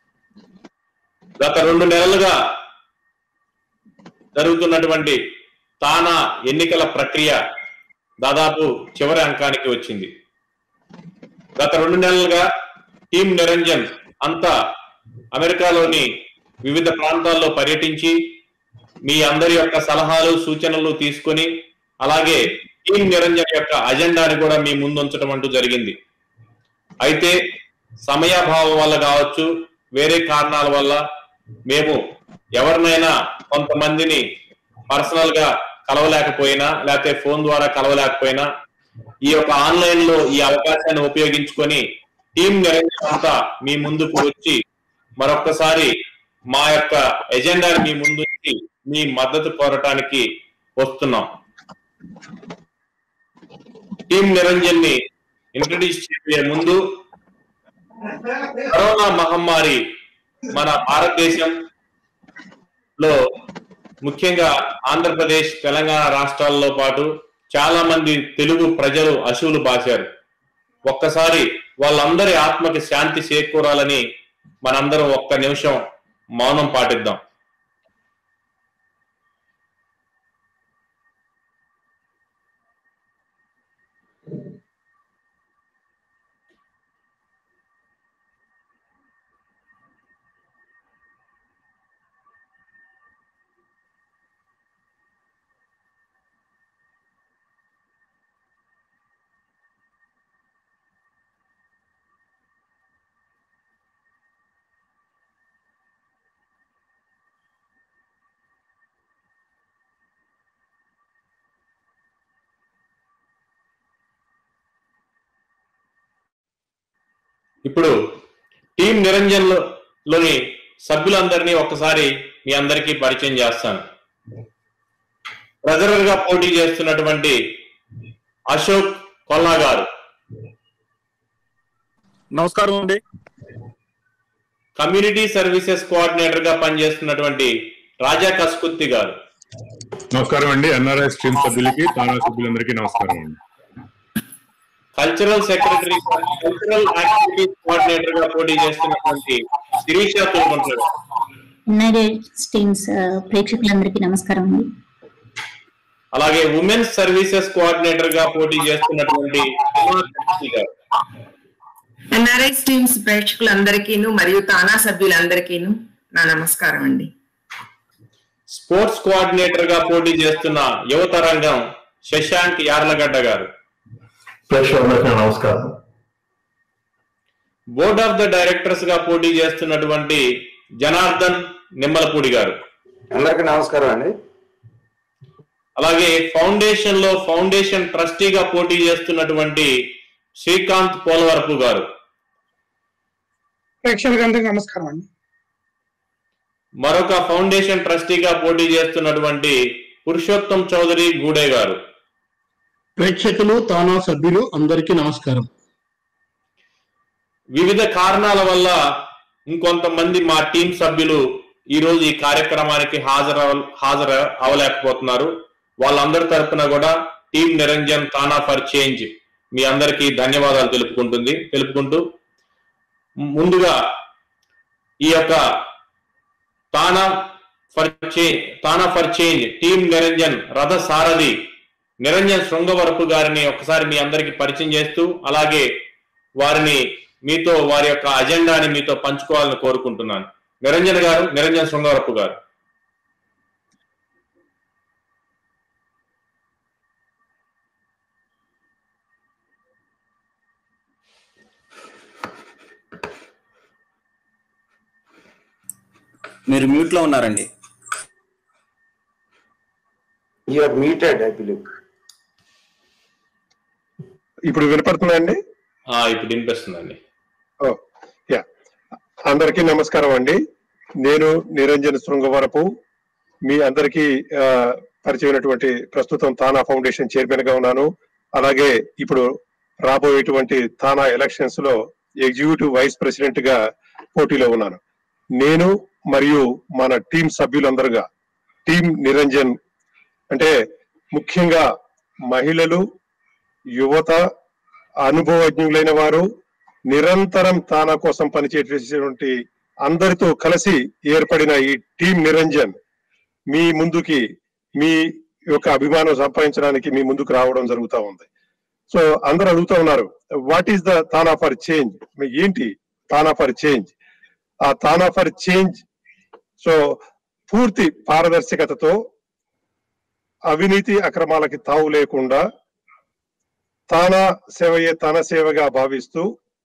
గత రెండు నెలలుగా జరుగుతున్నటువంటి తానా ఎన్నికల ప్రక్రియ దాదాపు చివరి అంకానికి వచ్చింది గత రెండు నెలలుగా టీం నిరంజన్ అంతా అమెరికాలోని వివిధ ప్రాంతాల్లో పర్యటించి మీ అందరి యొక్క సలహాలు సూచనలు తీసుకొని అలాగే టీం నిరంజన్ యొక్క అజెండాని కూడా మీ ముందు ఉంచడం అంటూ జరిగింది అయితే సమయాభావం వల్ల కావచ్చు వేరే కారణాల వల్ల మేము ఎవరినైనా కొంతమందిని పర్సనల్ గా కలవలేకపోయినా లేకపోతే ఫోన్ ద్వారా కలవలేకపోయినా ఈ యొక్క ఆన్లైన్ లో ఈ అవకాశాన్ని ఉపయోగించుకొని టీం నిరంజన్ అంతా మీ ముందుకు వచ్చి మరొక్కసారి మా యొక్క ఎజెండాని మీ ముందుంచి మీ మద్దతు కోరటానికి వస్తున్నాం టీం నిరంజన్ ని ఇంట్రడ్యూస్ చేసే ముందు కరోనా మహమ్మారి మన భారతదేశం లో ముఖ్యంగా ఆంధ్రప్రదేశ్ తెలంగాణ రాష్ట్రాల్లో పాటు చాలా మంది తెలుగు ప్రజలు అశువులు బాశారు ఒక్కసారి వాళ్ళందరి ఆత్మకి శాంతి చేకూరాలని మనందరం ఒక్క నిమిషం మౌనం పాటిద్దాం ఇప్పుడు టీం నిరంజన్ లో- లోని సభ్యులందరినీ ఒక్కసారి మీ అందరికీ పరిచయం చేస్తాను ట్రెజరర్ గా పోటీ చేస్తున్నటువంటి అశోక్ కొల్లా గారు నమస్కారం అండి కమ్యూనిటీ సర్వీసెస్ కోఆర్డినేటర్ గా పనిచేస్తున్నటువంటి రాజా కస్కుత్తి గారు నమస్కారం అండి ఎన్ఆర్ఐ స్ట్రీమ్ సభ్యులకి తానా సభ్యులందరికీ నమస్కారం అండి cultural secretary cultural activities coordinator గా పోటీ చేస్తున్నటువంటి శిరీష తోడుకుంటారు యునైటెడ్ స్టేట్స్ ప్రేక్షకులందరికీ నమస్కారం అండి అలాగే ఉమెన్స్ సర్వీసెస్ కోఆర్డినేటర్ గా పోటీ చేస్తున్నటువంటి ఉమా కత్తి గారు ఎన్ఆర్ఐ స్ట్రీమ్స్ ప్రేక్షకులందరికీను మరియు తానా సభ్యులందరికీను నా నమస్కారం అండి స్పోర్ట్స్ కోఆర్డినేటర్ గా పోటీ చేస్తున్న యువతరంగం శశాంక్ యార్లగడ్డ గారు ప్రేక్షకులందరికీ నమస్కారం బోర్డ్ ఆఫ్ ద డైరెక్టర్స్ గా పోటీ చేస్తున్నటువంటి జనార్దన్ నిమ్మలపూడి గారు అందరికీ నమస్కారం అండి అలాగే ఫౌండేషన్ లో ఫౌండేషన్ ట్రస్టీగా పోటీ చేస్తున్నటువంటి శ్రీకాంత్ పోలవరపు గారు ప్రేక్షకులందరికీ నమస్కారం అండి మరొక ఫౌండేషన్ ట్రస్టీగా పోటీ చేస్తున్నటువంటి పురుషోత్తం చౌదరి గూడే గారు ప్రేక్షకులు తానా సభ్యులు అందరికీ నమస్కారం వివిధ కారణాల వల్ల ఇంకొంతమంది మా టీం సభ్యులు ఈ రోజు ఈ కార్యక్రమానికి హాజరు హాజరు అవలేకపోతున్నారు వాళ్ళందరి తరపున కూడా team Niranjan TANA for change మీ అందరికీ ధన్యవాదాలు తెలుపుకుంటుంది తెలుపుకుంటూ ముందుగా ఈ యొక్క TANA for change TANA for change team Niranjan రథ సారథి నిరంజన్ శృంగవరపు గారిని ఒకసారి మీ అందరికి పరిచయం చేస్తూ అలాగే వారిని మీతో వారి యొక్క అజెండాని మీతో పంచుకోవాలని కోరుకుంటున్నాను నిరంజన్ గారు నిరంజన్ శృంగవరపు గారు మీరు మ్యూట్ లో ఉన్నారండి యూఆర్ మీటెడ్ ఐ బిలీవ్ ఇప్పుడు వినపడుతుందండి ఆ, ఇప్పుడు వినిపిస్తుందండి ఓ యా అందరికీ నమస్కారం అండి నేను నిరంజన్ శృంగవరపు మీ అందరికీ ఆ, పరిచయమైనటువంటి ప్రస్తుతం తానా ఫౌండేషన్ చైర్మన్ గా ఉన్నాను అలాగే ఇప్పుడు రాబోయేటువంటి తానా ఎలక్షన్స్ లో ఎగ్జిక్యూటివ్ వైస్ ప్రెసిడెంట్ గా పోటీలో ఉన్నాను నేను మరియు మన టీం సభ్యులందరుగా టీం నిరంజన్ అంటే ముఖ్యంగా మహిళలు యువత అనుభవజ్ఞులైన వారు నిరంతరం తానా కోసం పనిచేసేటువంటి అందరితో కలిసి ఏర్పడిన ఈ టీం నిరంజన్ మీ ముందుకి మీ యొక్క అభిమానం సంపాదించడానికి మీ ముందుకు రావడం జరుగుతూ ఉంది సో అందరూ అడుగుతూ ఉన్నారు what is the TANA for change ఏంటి తానా ఫర్ చేంజ్ ఆ తానా ఫర్ చేంజ్ సో పూర్తి పారదర్శకతతో అవినీతి అక్రమాలకి తావు లేకుండా తానా సేవయే తన సేవగా భావిస్తూ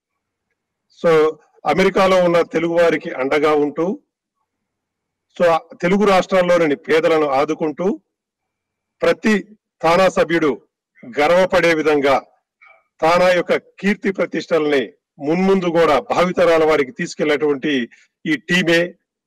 సో అమెరికాలో ఉన్న తెలుగు వారికి అండగా ఉంటూ సో తెలుగు రాష్ట్రాల్లోని పేదలను ఆదుకుంటూ ప్రతి తానా సభ్యుడు గర్వపడే విధంగా తానా యొక్క కీర్తి ప్రతిష్టల్ని మున్ముందు కూడా భావితరాల వారికి తీసుకెళ్లేటువంటి ఈ టీమే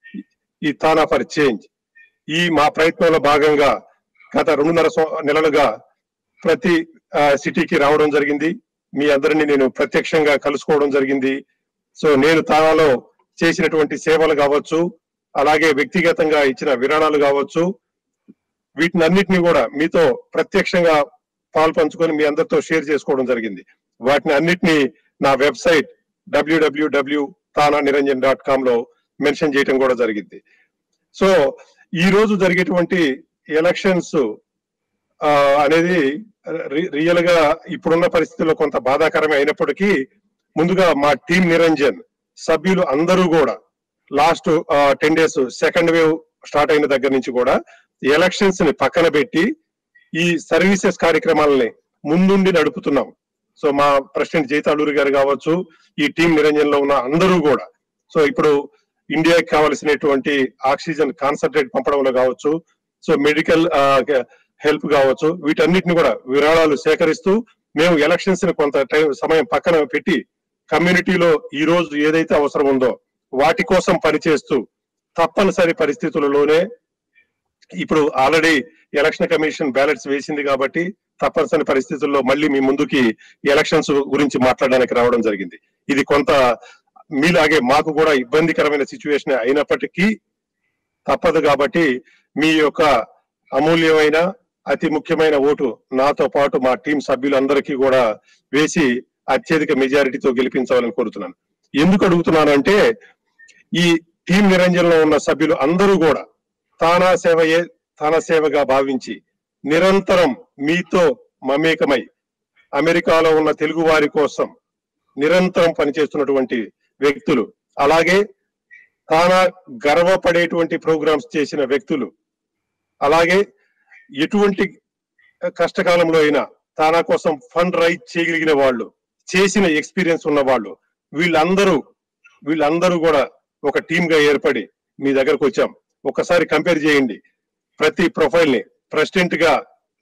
ఈ తానా ఫర్ చేంజ్ ఈ మా ప్రయత్నంలో భాగంగా గత రెండున్నర సం- నెలలుగా ప్రతి ఆ, సిటీకి రావడం జరిగింది మీ అందరినీ నేను ప్రత్యక్షంగా కలుసుకోవడం జరిగింది సో నేను తానాలో చేసినటువంటి సేవలు కావచ్చు అలాగే వ్యక్తిగతంగా ఇచ్చిన విరాళాలు కావచ్చు వీటిని అన్నిటిని కూడా మీతో ప్రత్యక్షంగా పాలు పంచుకొని మీ అందరితో షేర్ చేసుకోవడం జరిగింది వాటిని అన్నిటినీ నా website W W W TANA Niranjan dot com లో మెన్షన్ చేయడం కూడా జరిగింది సో ఈ రోజు జరిగేటువంటి ఎలక్షన్స్ ఆ, అనేది రి- రియల్ గా ఇప్పుడున్న పరిస్థితుల్లో కొంత బాధాకరమే అయినప్పటికీ ముందుగా మా టీం నిరంజన్ సభ్యులు అందరూ కూడా last ten days second wave start అయిన దగ్గర నుంచి కూడా ఎలక్షన్స్ ని పక్కన పెట్టి ఈ సర్వీసెస్ కార్యక్రమాలని ముందుండి నడుపుతున్నాం సో మా ప్రెసిడెంట్ జైతాళూరి గారు కావచ్చు ఈ టీం నిరంజన్ లో ఉన్న అందరూ కూడా సో ఇప్పుడు ఇండియాకి కావలసినటువంటి ఆక్సిజన్ కాన్సన్ట్రేట్ పంపడంలో కావచ్చు సో మెడికల్ హెల్ప్ కావచ్చు వీటన్నిటిని కూడా విరాళాలు సేకరిస్తూ మేము ఎలక్షన్స్ ని కొంత టైం సమయం పక్కన పెట్టి కమ్యూనిటీలో ఈ రోజు ఏదైతే అవసరం ఉందో వాటి కోసం పనిచేస్తూ తప్పనిసరి పరిస్థితులలోనే ఇప్పుడు ఆల్రెడీ ఎలక్షన్ కమిషన్ బ్యాలెట్స్ వేసింది కాబట్టి తప్పనిసరి పరిస్థితుల్లో మళ్ళీ మీ ముందుకి ఎలక్షన్స్ గురించి మాట్లాడడానికి రావడం జరిగింది ఇది కొంత మీలాగే మాకు కూడా ఇబ్బందికరమైన సిచ్యువేషన్ అయినప్పటికీ తప్పదు కాబట్టి మీ యొక్క అమూల్యమైన అతి ముఖ్యమైన ఓటు నాతో పాటు మా టీం సభ్యులందరికీ కూడా వేసి అత్యధిక మెజారిటీతో గెలిపించాలని కోరుతున్నాను ఎందుకు అడుగుతున్నానంటే ఈ టీం నిరంజన్ లో ఉన్న సభ్యులు అందరూ కూడా తానా సేవయే తన సేవగా భావించి నిరంతరం మీతో మమేకమై అమెరికాలో ఉన్న తెలుగు వారి కోసం నిరంతరం పనిచేస్తున్నటువంటి వ్యక్తులు అలాగే తానా గర్వపడేటువంటి ప్రోగ్రామ్స్ చేసిన వ్యక్తులు అలాగే ఎటువంటి కష్టకాలంలో అయినా తానా కోసం ఫండ్ రైజ్ చేయగలిగిన వాళ్ళు చేసిన ఎక్స్పీరియన్స్ ఉన్న వాళ్ళు వీళ్ళందరూ వీళ్ళందరూ కూడా ఒక టీమ్ గా ఏర్పడి మీ దగ్గరకు వచ్చాం ఒకసారి కంపేర్ చేయండి ప్రతి ప్రొఫైల్ ని ప్రెసిడెంట్ గా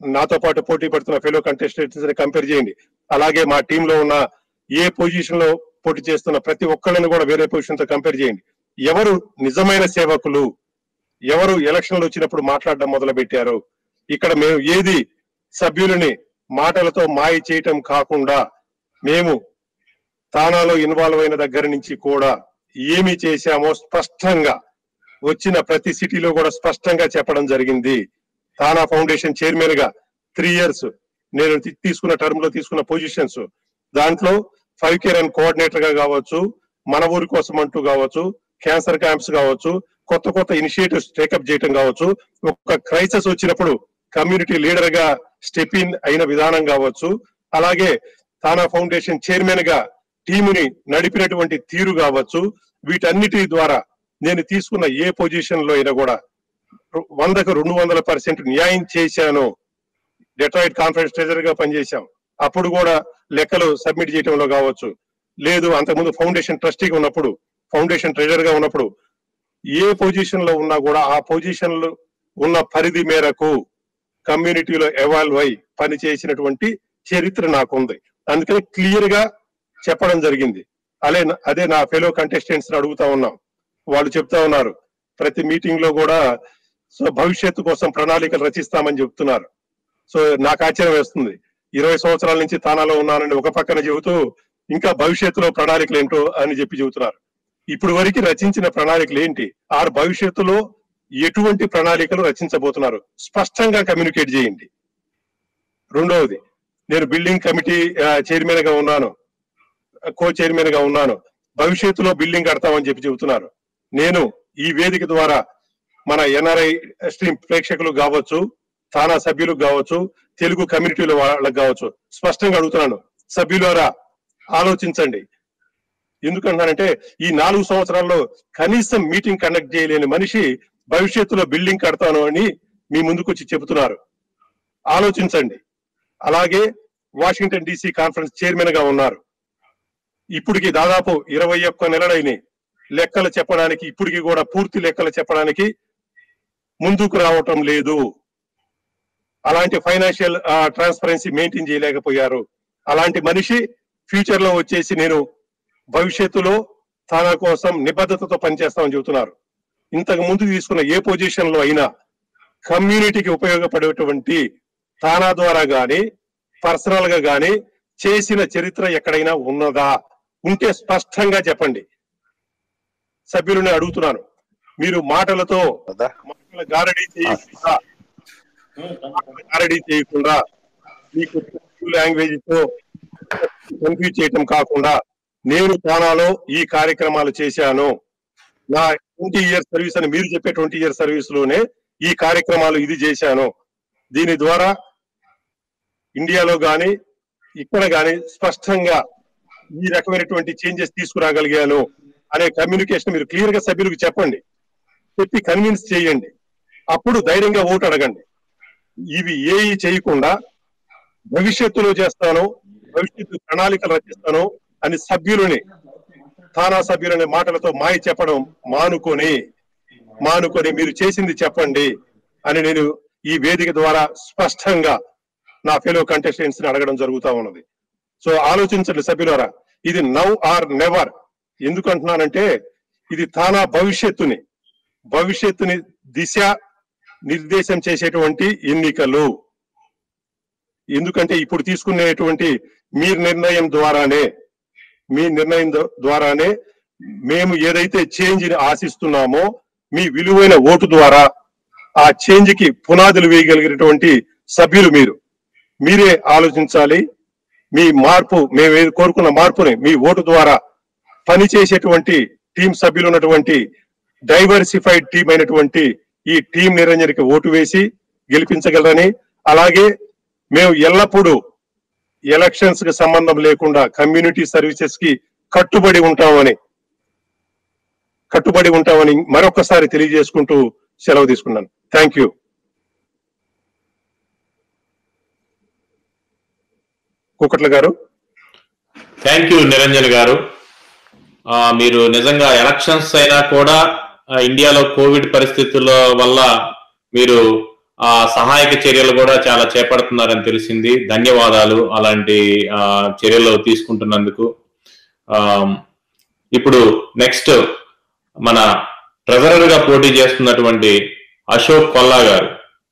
నాతో పాటు పోటీ పడుతున్న ఫెలో కంటెస్టెంట్స్ ని కంపేర్ చేయండి అలాగే మా టీమ్ లో ఉన్న ఏ పొజిషన్ లో పోటీ చేస్తున్న ప్రతి ఒక్కళ్ళని కూడా వేరే పొజిషన్ తో కంపేర్ చేయండి ఎవరు నిజమైన సేవకులు ఎవరు ఎలక్షన్లు వచ్చినప్పుడు మాట్లాడడం మొదలు పెట్టారు ఇక్కడ మేము ఏది సభ్యులని మాటలతో మాయ చేయటం కాకుండా మేము తానాలో ఇన్వాల్వ్ అయిన దగ్గర నుంచి కూడా ఏమి చేశామో స్పష్టంగా వచ్చిన ప్రతి సిటీలో కూడా స్పష్టంగా చెప్పడం జరిగింది తానా ఫౌండేషన్ చైర్మన్ గా త్రీ ఇయర్స్ నేను తీ- తీసుకున్న టర్మ్ లో తీసుకున్న పొజిషన్స్ దాంట్లో ఫైవ్ కేర్ అండ్ కోఆర్డినేటర్ గా కావచ్చు మన ఊరి కోసం అంటూ కావచ్చు క్యాన్సర్ క్యాంప్స్ కావచ్చు కొత్త కొత్త ఇనిషియేటివ్స్ టేకప్ చేయటం కావచ్చు ఒక క్రైసిస్ వచ్చినప్పుడు కమ్యూనిటీ లీడర్ గా స్టెప్ ఇన్ అయిన విధానం కావచ్చు అలాగే తానా ఫౌండేషన్ చైర్మన్ గా టీముని నడిపినటువంటి తీరు కావచ్చు వీటన్నిటి ద్వారా నేను తీసుకున్న ఏ పొజిషన్ లో అయినా కూడా వందకు రెండు వందల పర్సెంట్ న్యాయం చేశాను డెట్రాయిడ్ కాన్ఫరెన్స్ ట్రెజర్ గా పనిచేశాం అప్పుడు కూడా లెక్కలు సబ్మిట్ చేయడంలో కావచ్చు లేదు అంతకుముందు ఫౌండేషన్ ట్రస్టీగా ఉన్నప్పుడు ఫౌండేషన్ ట్రెజర్ గా ఉన్నప్పుడు ఏ పొజిషన్ లో ఉన్నా కూడా ఆ పొజిషన్ లో ఉన్న పరిధి మేరకు కమ్యూనిటీలో ఎవాల్వ్ అయి పనిచేసినటువంటి చరిత్ర నాకుంది అందుకని క్లియర్ గా చెప్పడం జరిగింది అదే అదే నా ఫెలో కంటెస్టెంట్స్ అడుగుతా ఉన్నాం వాళ్ళు చెప్తా ఉన్నారు ప్రతి మీటింగ్ లో కూడా సో భవిష్యత్తు కోసం ప్రణాళికలు రచిస్తామని చెప్తున్నారు సో నాకు ఆశ్చర్యం వేస్తుంది ఇరవై సంవత్సరాల నుంచి తానాలో ఉన్నానని ఒక పక్కన చెబుతూ ఇంకా భవిష్యత్తులో ప్రణాళికలు ఏంటో అని చెప్పి చెబుతున్నారు ఇప్పుడు వరకు రచించిన ప్రణాళికలు ఏంటి ఆ భవిష్యత్తులో ఎటువంటి ప్రణాళికలు రచించబోతున్నారు స్పష్టంగా కమ్యూనికేట్ చేయండి రెండవది నేను బిల్డింగ్ కమిటీ చైర్మన్ గా ఉన్నాను కో చైర్మన్ గా ఉన్నాను భవిష్యత్తులో బిల్డింగ్ కడతామని చెప్పి చెబుతున్నారు నేను ఈ వేదిక ద్వారా మన ఎన్ఆర్ఐ స్ట్రీమ్ ప్రేక్షకులు కావచ్చు తానా సభ్యులకు కావచ్చు తెలుగు కమ్యూనిటీల వాళ్ళకి కావచ్చు స్పష్టంగా అడుగుతున్నాను సభ్యులారా ఆలోచించండి ఎందుకంటానంటే ఈ నాలుగు సంవత్సరాల్లో కనీసం మీటింగ్ కండక్ట్ చేయలేని మనిషి భవిష్యత్తులో బిల్డింగ్ కడతాను అని మీ ముందుకొచ్చి చెబుతున్నారు ఆలోచించండి అలాగే వాషింగ్టన్ డీసీ కాన్ఫరెన్స్ చైర్మన్ గా ఉన్నారు ఇప్పటికి దాదాపు ఇరవై ఒక్క నెలలైన లెక్కలు చెప్పడానికి ఇప్పటికి కూడా పూర్తి లెక్కలు చెప్పడానికి ముందుకు రావటం లేదు అలాంటి ఫైనాన్షియల్ ట్రాన్స్పరెన్సీ మెయింటైన్ చేయలేకపోయారు అలాంటి మనిషి ఫ్యూచర్ లో వచ్చేసి నేను భవిష్యత్తులో తన కోసం నిబద్ధతతో పనిచేస్తామని చెబుతున్నారు ఇంతకు ముందు తీసుకున్న ఏ పొజిషన్ లో అయినా కమ్యూనిటీకి ఉపయోగపడేటువంటి తానా ద్వారా గాని పర్సనల్ గా గాని చేసిన చరిత్ర ఎక్కడైనా ఉన్నదా ఉంటే స్పష్టంగా చెప్పండి సభ్యులని అడుగుతున్నాను మీరు మాటలతో మాటల గారడీ చేయకుండా మాటల గారడీ చేయకుండా మీకు లాంగ్వేజ్ తో కన్ఫ్యూజ్ చేయటం కాకుండా నేను తానాలో ఈ కార్యక్రమాలు చేశాను నా ట్వంటీ ఇయర్స్ సర్వీస్ అని మీరు చెప్పే ట్వంటీ ఇయర్స్ సర్వీస్ లోనే ఈ కార్యక్రమాలు ఇది చేశాను దీని ద్వారా ఇండియాలో గాని ఇక్కడ గాని స్పష్టంగా ఈ రకమైనటువంటి చేంజెస్ తీసుకురాగలిగాను అనే కమ్యూనికేషన్ మీరు క్లియర్ గా సభ్యులకు చెప్పండి చెప్పి కన్విన్స్ చేయండి అప్పుడు ధైర్యంగా ఓటు అడగండి ఇవి ఏవి చేయకుండా భవిష్యత్తులో చేస్తాను భవిష్యత్తు ప్రణాళికలు రచిస్తాను అని సభ్యులని తానా సభ్యులనే మాటలతో మాయ చెప్పడం మానుకొని మానుకొని మీరు చేసింది చెప్పండి అని నేను ఈ వేదిక ద్వారా స్పష్టంగా నా ఫెలో కంటెస్టెంట్స్ ని అడగడం జరుగుతా ఉన్నది సో ఆలోచించండి సభ్యులారా ఇది నవ్ ఆర్ నెవర్ ఎందుకు అంటున్నానంటే ఇది తానా భవిష్యత్తుని భవిష్యత్తుని దిశ నిర్దేశం చేసేటువంటి ఎన్నికలు ఎందుకంటే ఇప్పుడు తీసుకునేటువంటి మీ నిర్ణయం ద్వారానే మీ నిర్ణయం ద- ద్వారానే మేము ఏదైతే చేంజ్ ని ఆశిస్తున్నామో మీ విలువైన ఓటు ద్వారా ఆ చేంజ్ కి పునాదులు వేయగలిగినటువంటి సభ్యులు మీరు మీరే ఆలోచించాలి మీ మార్పు మేము ఏది కోరుకున్న మార్పుని మీ ఓటు ద్వారా పనిచేసేటువంటి టీం సభ్యులు ఉన్నటువంటి డైవర్సిఫైడ్ టీం అయినటువంటి ఈ టీం నిరంజన్కి ఓటు వేసి గెలిపించగలరని అలాగే మేము ఎల్లప్పుడూ ఎలక్షన్స్ కి సంబంధం లేకుండా కమ్యూనిటీ సర్వీసెస్ కి కట్టుబడి ఉంటామని కట్టుబడి ఉంటామని మరొకసారి తెలియజేసుకుంటూ సెలవు తీసుకున్నాను థ్యాంక్ యూ కుకట్ల గారు థ్యాంక్ యూ నిరంజన్ గారు ఆ, మీరు నిజంగా ఎలక్షన్స్ అయినా కూడా ఆ, ఇండియాలో కోవిడ్ పరిస్థితుల వల్ల మీరు ఆ సహాయక చర్యలు కూడా చాలా చేపడుతున్నారని తెలిసింది ధన్యవాదాలు అలాంటి ఆ, చర్యలు తీసుకుంటున్నందుకు ఆ, ఇప్పుడు నెక్స్ట్ మన ట్రెజరర్ గా పోటీ చేస్తున్నటువంటి అశోక్ కొల్లా గారు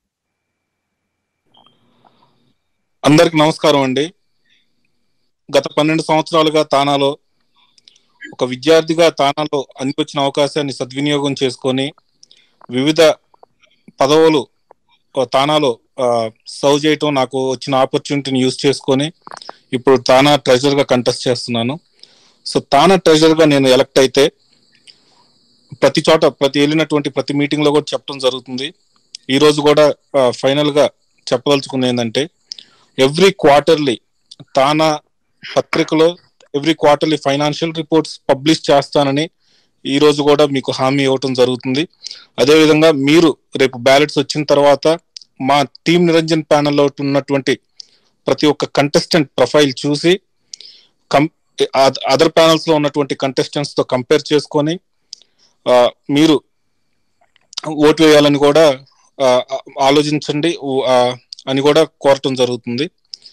అందరికి నమస్కారం అండి గత పన్నెండు సంవత్సరాలుగా తానాలో ఒక విద్యార్థిగా తానాలో అందివచ్చిన అవకాశాన్ని సద్వినియోగం చేసుకొని వివిధ పదవులు ఆ, తానాలో సర్వ్ చేయటం నాకు వచ్చిన ఆపర్చునిటీని యూజ్ చేసుకొని ఇప్పుడు తానా ట్రెజర్ గా కంటెస్ట్ చేస్తున్నాను సో తానా ట్రెజర్ గా నేను ఎలక్ట్ అయితే ప్రతి చోట ప్రతి వెళ్ళినటువంటి ప్రతి మీటింగ్ లో కూడా చెప్పడం జరుగుతుంది ఈ రోజు కూడా ఫైనల్ గా చెప్పదలుచుకుంది ఏంటంటే ఎవ్రీ క్వార్టర్లీ తానా పత్రికలో every quarterly financial reports publish చేస్తానని ఈ రోజు కూడా మీకు హామీ ఇవ్వటం జరుగుతుంది అదేవిధంగా మీరు రేపు బ్యాలెట్స్ వచ్చిన తర్వాత మా టీం నిరంజన్ ప్యానెల్లో ఉన్నటువంటి ప్రతి ఒక్క కంటెస్టెంట్ ప్రొఫైల్ చూసి కం అదర్ ప్యానల్స్ లో ఉన్నటువంటి కంటెస్టెంట్స్ తో కంపేర్ చేసుకొని ఆ, మీరు ఓటు వేయాలని కూడా ఆ, ఆలోచించండి ఊ- ఆ, అని కూడా కోరటం జరుగుతుంది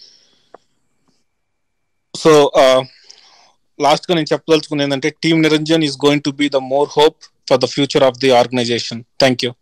సో లాస్ట్ గా నేను చెప్పదలుచుకుంది ఏంటంటే team Niranjan is going to be the more hope for the future of the organization thank you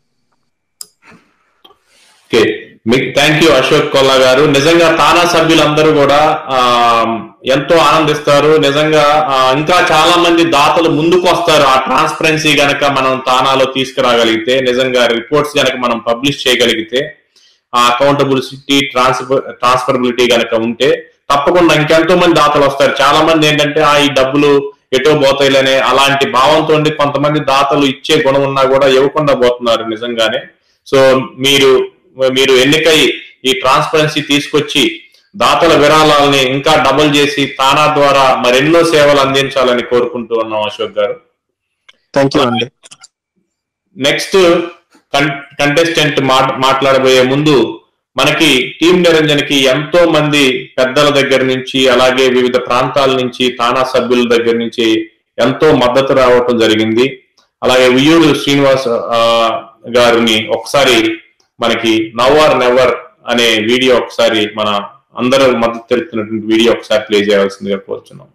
okay మీకు థ్యాంక్ యూ అశోక్ కొల్లా గారు నిజంగా తానా సభ్యులందరూ కూడా ఆ, ఎంతో ఆనందిస్తారు నిజంగా ఆ, ఇంకా చాలా మంది దాతలు ముందుకు వస్తారు ఆ ట్రాన్స్పరెన్సీ గనక మనం తానాలో తీసుకురాగలిగితే నిజంగా రిపోర్ట్స్ గనక మనం పబ్లిష్ చేయగలిగితే ఆ అకౌంటబిలిటీ ట్రాన్స్ఫర్ ట్రాన్స్ఫరబిలిటీ గనక ఉంటే తప్పకుండా ఇంకెంతో మంది దాతలు వస్తారు చాలా మంది ఏంటంటే ఆ ఈ డబ్బులు ఎటో పోతాయిలనే అలాంటి భావంతో కొంతమంది దాతలు ఇచ్చే గుణం ఉన్నా కూడా ఇవ్వకుండా పోతున్నారు నిజంగానే సో మీరు మీరు ఎన్నికై ఈ ట్రాన్స్పరెన్సీ తీసుకొచ్చి దాతల విరాళాలని ఇంకా డబుల్ చేసి తానా ద్వారా మరెన్నో సేవలు అందించాలని కోరుకుంటూ ఉన్నాం అశోక్ గారు థ్యాంక్ యూ అండి నెక్స్ట్ కంటెస్టెంట్ మాట్లాడబోయే ముందు మనకి టీం నిరంజన్ కి ఎంతో మంది పెద్దల దగ్గర నుంచి అలాగే వివిధ ప్రాంతాల నుంచి తానా సభ్యుల దగ్గర నుంచి ఎంతో మద్దతు రావటం జరిగింది అలాగే ఉయ్యూరు శ్రీనివాస్ ఆ, గారిని ఒకసారి మనకి నవ్ ఆర్ నెవర్ అనే వీడియో ఒకసారి మన అందరూ మద్దతు తెలుపుతున్నటువంటి వీడియో ఒకసారి ప్లే చేయాల్సిందిగా కోరుచున్నాం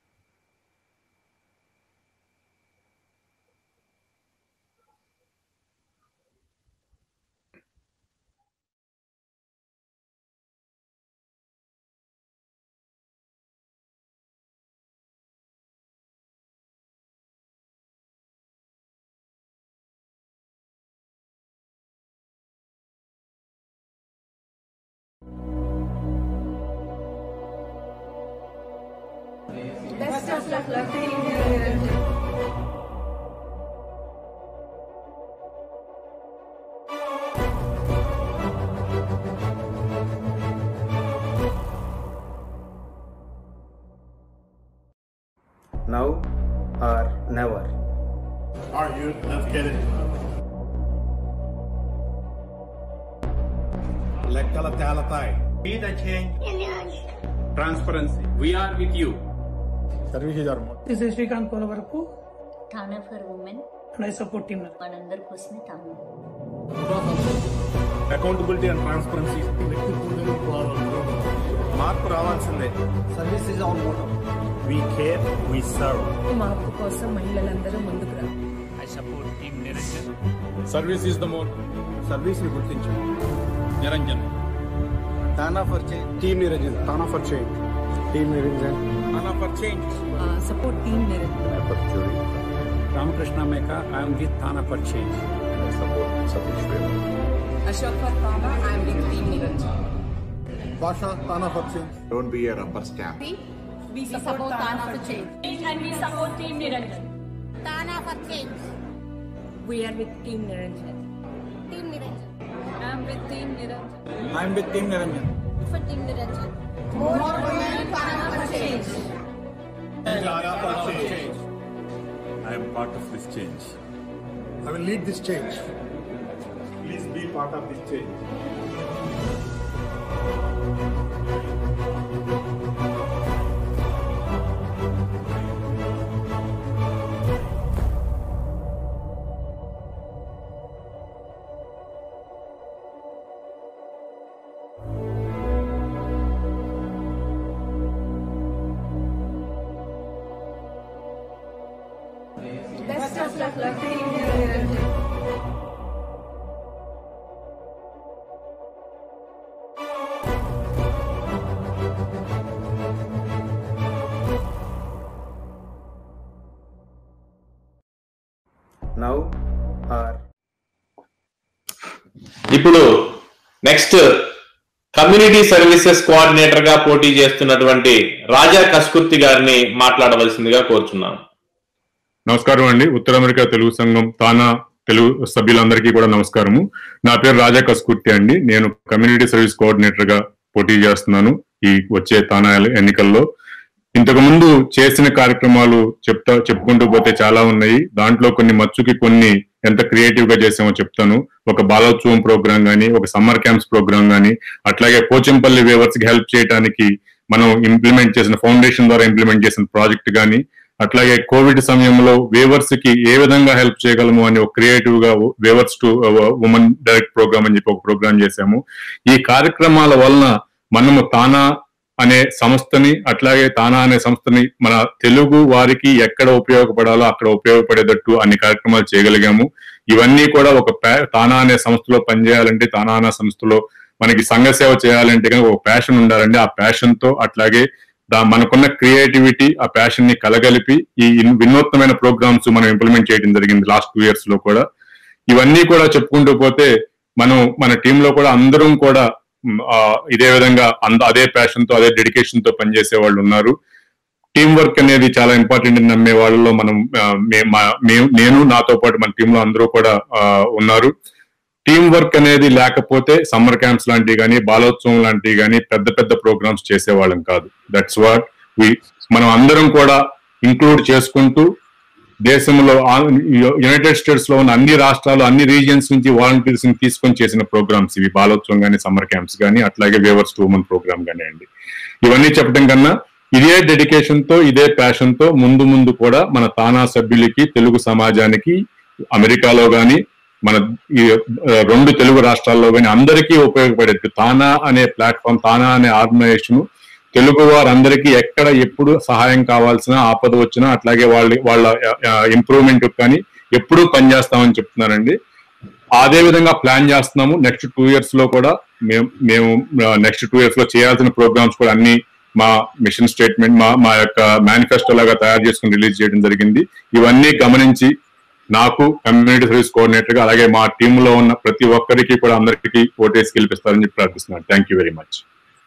Best of luck, luck, Team Niranjan. Now or never. Alright, you. Let's get it. లెక్కల తేలతాయి Be the change. Transparency we are with you Services are more. This is Srikanth కోల వరకు TANA for women and I support team మనందరి కోసమే తాను అకౌంటబిలిటీ అండ్ ట్రాన్స్పరెన్సీ మార్పు రావాల్సిందే Service is our motto. We care we serve మార్పు కోసం మహిళలందరూ ముందుకు రా I support team Niranjan service is the more service ని గుర్తించండి నిరంజన్ తానా for change team Niranjan TANA for change team Niranjan TANA for change support team Niranjan Ramakrishna Meka I'm with TANA for change Ashok for TANA I'm with team Niranjan భాష తానా for change Don't be a rubber stamp. We support Tana for change. And we support Team Niranjan. Tana for change. We are with team Niranjan Team Niranjan. I'm with Team Niranjan. I'm with team Niranjan For Team Niranjan. More women, Tana for change. I am part of this change I will lead this change please be part of this change of luck to Team Niranjan. Now are ఇప్పుడు నెక్స్ట్ కమ్యూనిటీ సర్వీసెస్ కోఆర్డినేటర్ గా పోటీ చేస్తున్నటువంటి రాజా కస్కుర్తి గారిని మాట్లాడవలసిందిగా కోరుచున్నాను నమస్కారం అండి ఉత్తర అమెరికా తెలుగు సంఘం తానా తెలుగు సభ్యులందరికీ కూడా నమస్కారము నా పేరు రాజా కస్కుర్తి అండి నేను కమ్యూనిటీ సర్వీస్ కోఆర్డినేటర్ గా పోటీ చేస్తున్నాను ఈ వచ్చే తానా ఎన్నికల్లో ఇంతకు ముందు చేసిన కార్యక్రమాలు చెప్తా చెప్పుకుంటూ పోతే చాలా ఉన్నాయి దాంట్లో కొన్ని మచ్చుకి కొన్ని ఎంత క్రియేటివ్ గా చేసామో చెప్తాను ఒక బాలోత్సవం ప్రోగ్రామ్ గానీ ఒక సమ్మర్ క్యాంప్స్ ప్రోగ్రామ్ గానీ అట్లాగే పోచంపల్లి వేవర్స్ కి హెల్ప్ చేయడానికి మనం ఇంప్లిమెంట్ చేసిన ఫౌండేషన్ ద్వారా ఇంప్లిమెంట్ చేసిన ప్రాజెక్ట్ గానీ అట్లాగే కోవిడ్ సమయంలో వేవర్స్ కి ఏ విధంగా హెల్ప్ చేయగలము అని ఒక క్రియేటివ్ గా weavers to women direct program అని చెప్పి ఒక ప్రోగ్రామ్ చేశాము ఈ కార్యక్రమాల వలన మనము తానా అనే సంస్థని అట్లాగే తానా అనే సంస్థని మన తెలుగు వారికి ఎక్కడ ఉపయోగపడాలో అక్కడ ఉపయోగపడేటట్టు అన్ని కార్యక్రమాలు చేయగలిగాము ఇవన్నీ కూడా ఒక ప్యా- తానా అనే సంస్థలో పనిచేయాలంటే తానా అనే సంస్థలో మనకి సంఘ సేవ చేయాలంటే కనుక ఒక ప్యాషన్ ఉండాలండి ఆ ప్యాషన్ తో అట్లాగే దా మనకున్న క్రియేటివిటీ ఆ ప్యాషన్ ని కలగలిపి ఈ ఇన్- వినూత్నమైన ప్రోగ్రామ్స్ మనం ఇంప్లిమెంట్ చేయడం జరిగింది లాస్ట్ టూ ఇయర్స్ లో కూడా ఇవన్నీ కూడా చెప్పుకుంటూ పోతే మనం మన టీమ్ లో కూడా అందరం కూడా మ్, ఆ, ఇదే విధంగా అంద అదే ప్యాషన్ తో అదే డెడికేషన్ తో పనిచేసే వాళ్ళు ఉన్నారు టీం వర్క్ అనేది చాలా ఇంపార్టెంట్ అని నమ్మే వాళ్ళలో మనం ఆ, మే- మా- మేము నేను నాతో పాటు మన టీంలో అందరూ కూడా ఆ, ఉన్నారు టీం వర్క్ అనేది లేకపోతే సమ్మర్ క్యాంప్స్ లాంటివి కానీ బాలోత్సవం లాంటివి కానీ పెద్ద పెద్ద ప్రోగ్రామ్స్ చేసేవాళ్ళం కాదు దట్స్ వాట్ వి మనం అందరం కూడా ఇంక్లూడ్ చేసుకుంటూ దేశంలో ఆ- యునైటెడ్ స్టేట్స్ లో ఉన్న అన్ని రాష్ట్రాలు అన్ని రీజియన్స్ నుంచి వాలంటీర్స్ ని తీసుకొని చేసిన ప్రోగ్రామ్స్ ఇవి బాలోత్సవం కానీ సమ్మర్ క్యాంప్స్ కానీ అట్లాగే వేవర్స్ టూ ఉమెన్ ప్రోగ్రామ్ కానీ అండి ఇవన్నీ చెప్పడం కన్నా ఇదే డెడికేషన్ తో ఇదే ప్యాషన్ తో ముందు ముందు కూడా మన తానా సభ్యులకి తెలుగు సమాజానికి అమెరికాలో గాని మన ఈ ఆ, రెండు తెలుగు రాష్ట్రాల్లో గాని అందరికీ ఉపయోగపడేది తానా అనే ప్లాట్ఫామ్ తానా అనే ఆర్గనైజేషన్ తెలుగు వారందరికీ ఎక్కడ ఎప్పుడు సహాయం కావాల్సిన ఆపద వచ్చినా అట్లాగే వాళ్ళ వాళ్ళ ఇంప్రూవ్మెంట్ కానీ ఎప్పుడూ పనిచేస్తామని చెప్తున్నారండి అదే విధంగా ప్లాన్ చేస్తున్నాము నెక్స్ట్ టూ ఇయర్స్ లో కూడా మేము మేము నెక్స్ట్ టూ ఇయర్స్ లో చేయాల్సిన ప్రోగ్రామ్స్ కూడా అన్ని మా మిషన్ స్టేట్మెంట్ మా మా యొక్క మేనిఫెస్టో లాగా తయారు చేసుకుని రిలీజ్ చేయడం జరిగింది ఇవన్నీ గమనించి నాకు కమ్యూనిటీ సర్వీస్ కోఆర్డినేటర్ గా అలాగే మా టీమ్ లో ఉన్న ప్రతి ఒక్కరికి కూడా అందరికీ ఓటేసి గెలిపిస్తారని చెప్పి ప్రార్థిస్తున్నాను thank you very much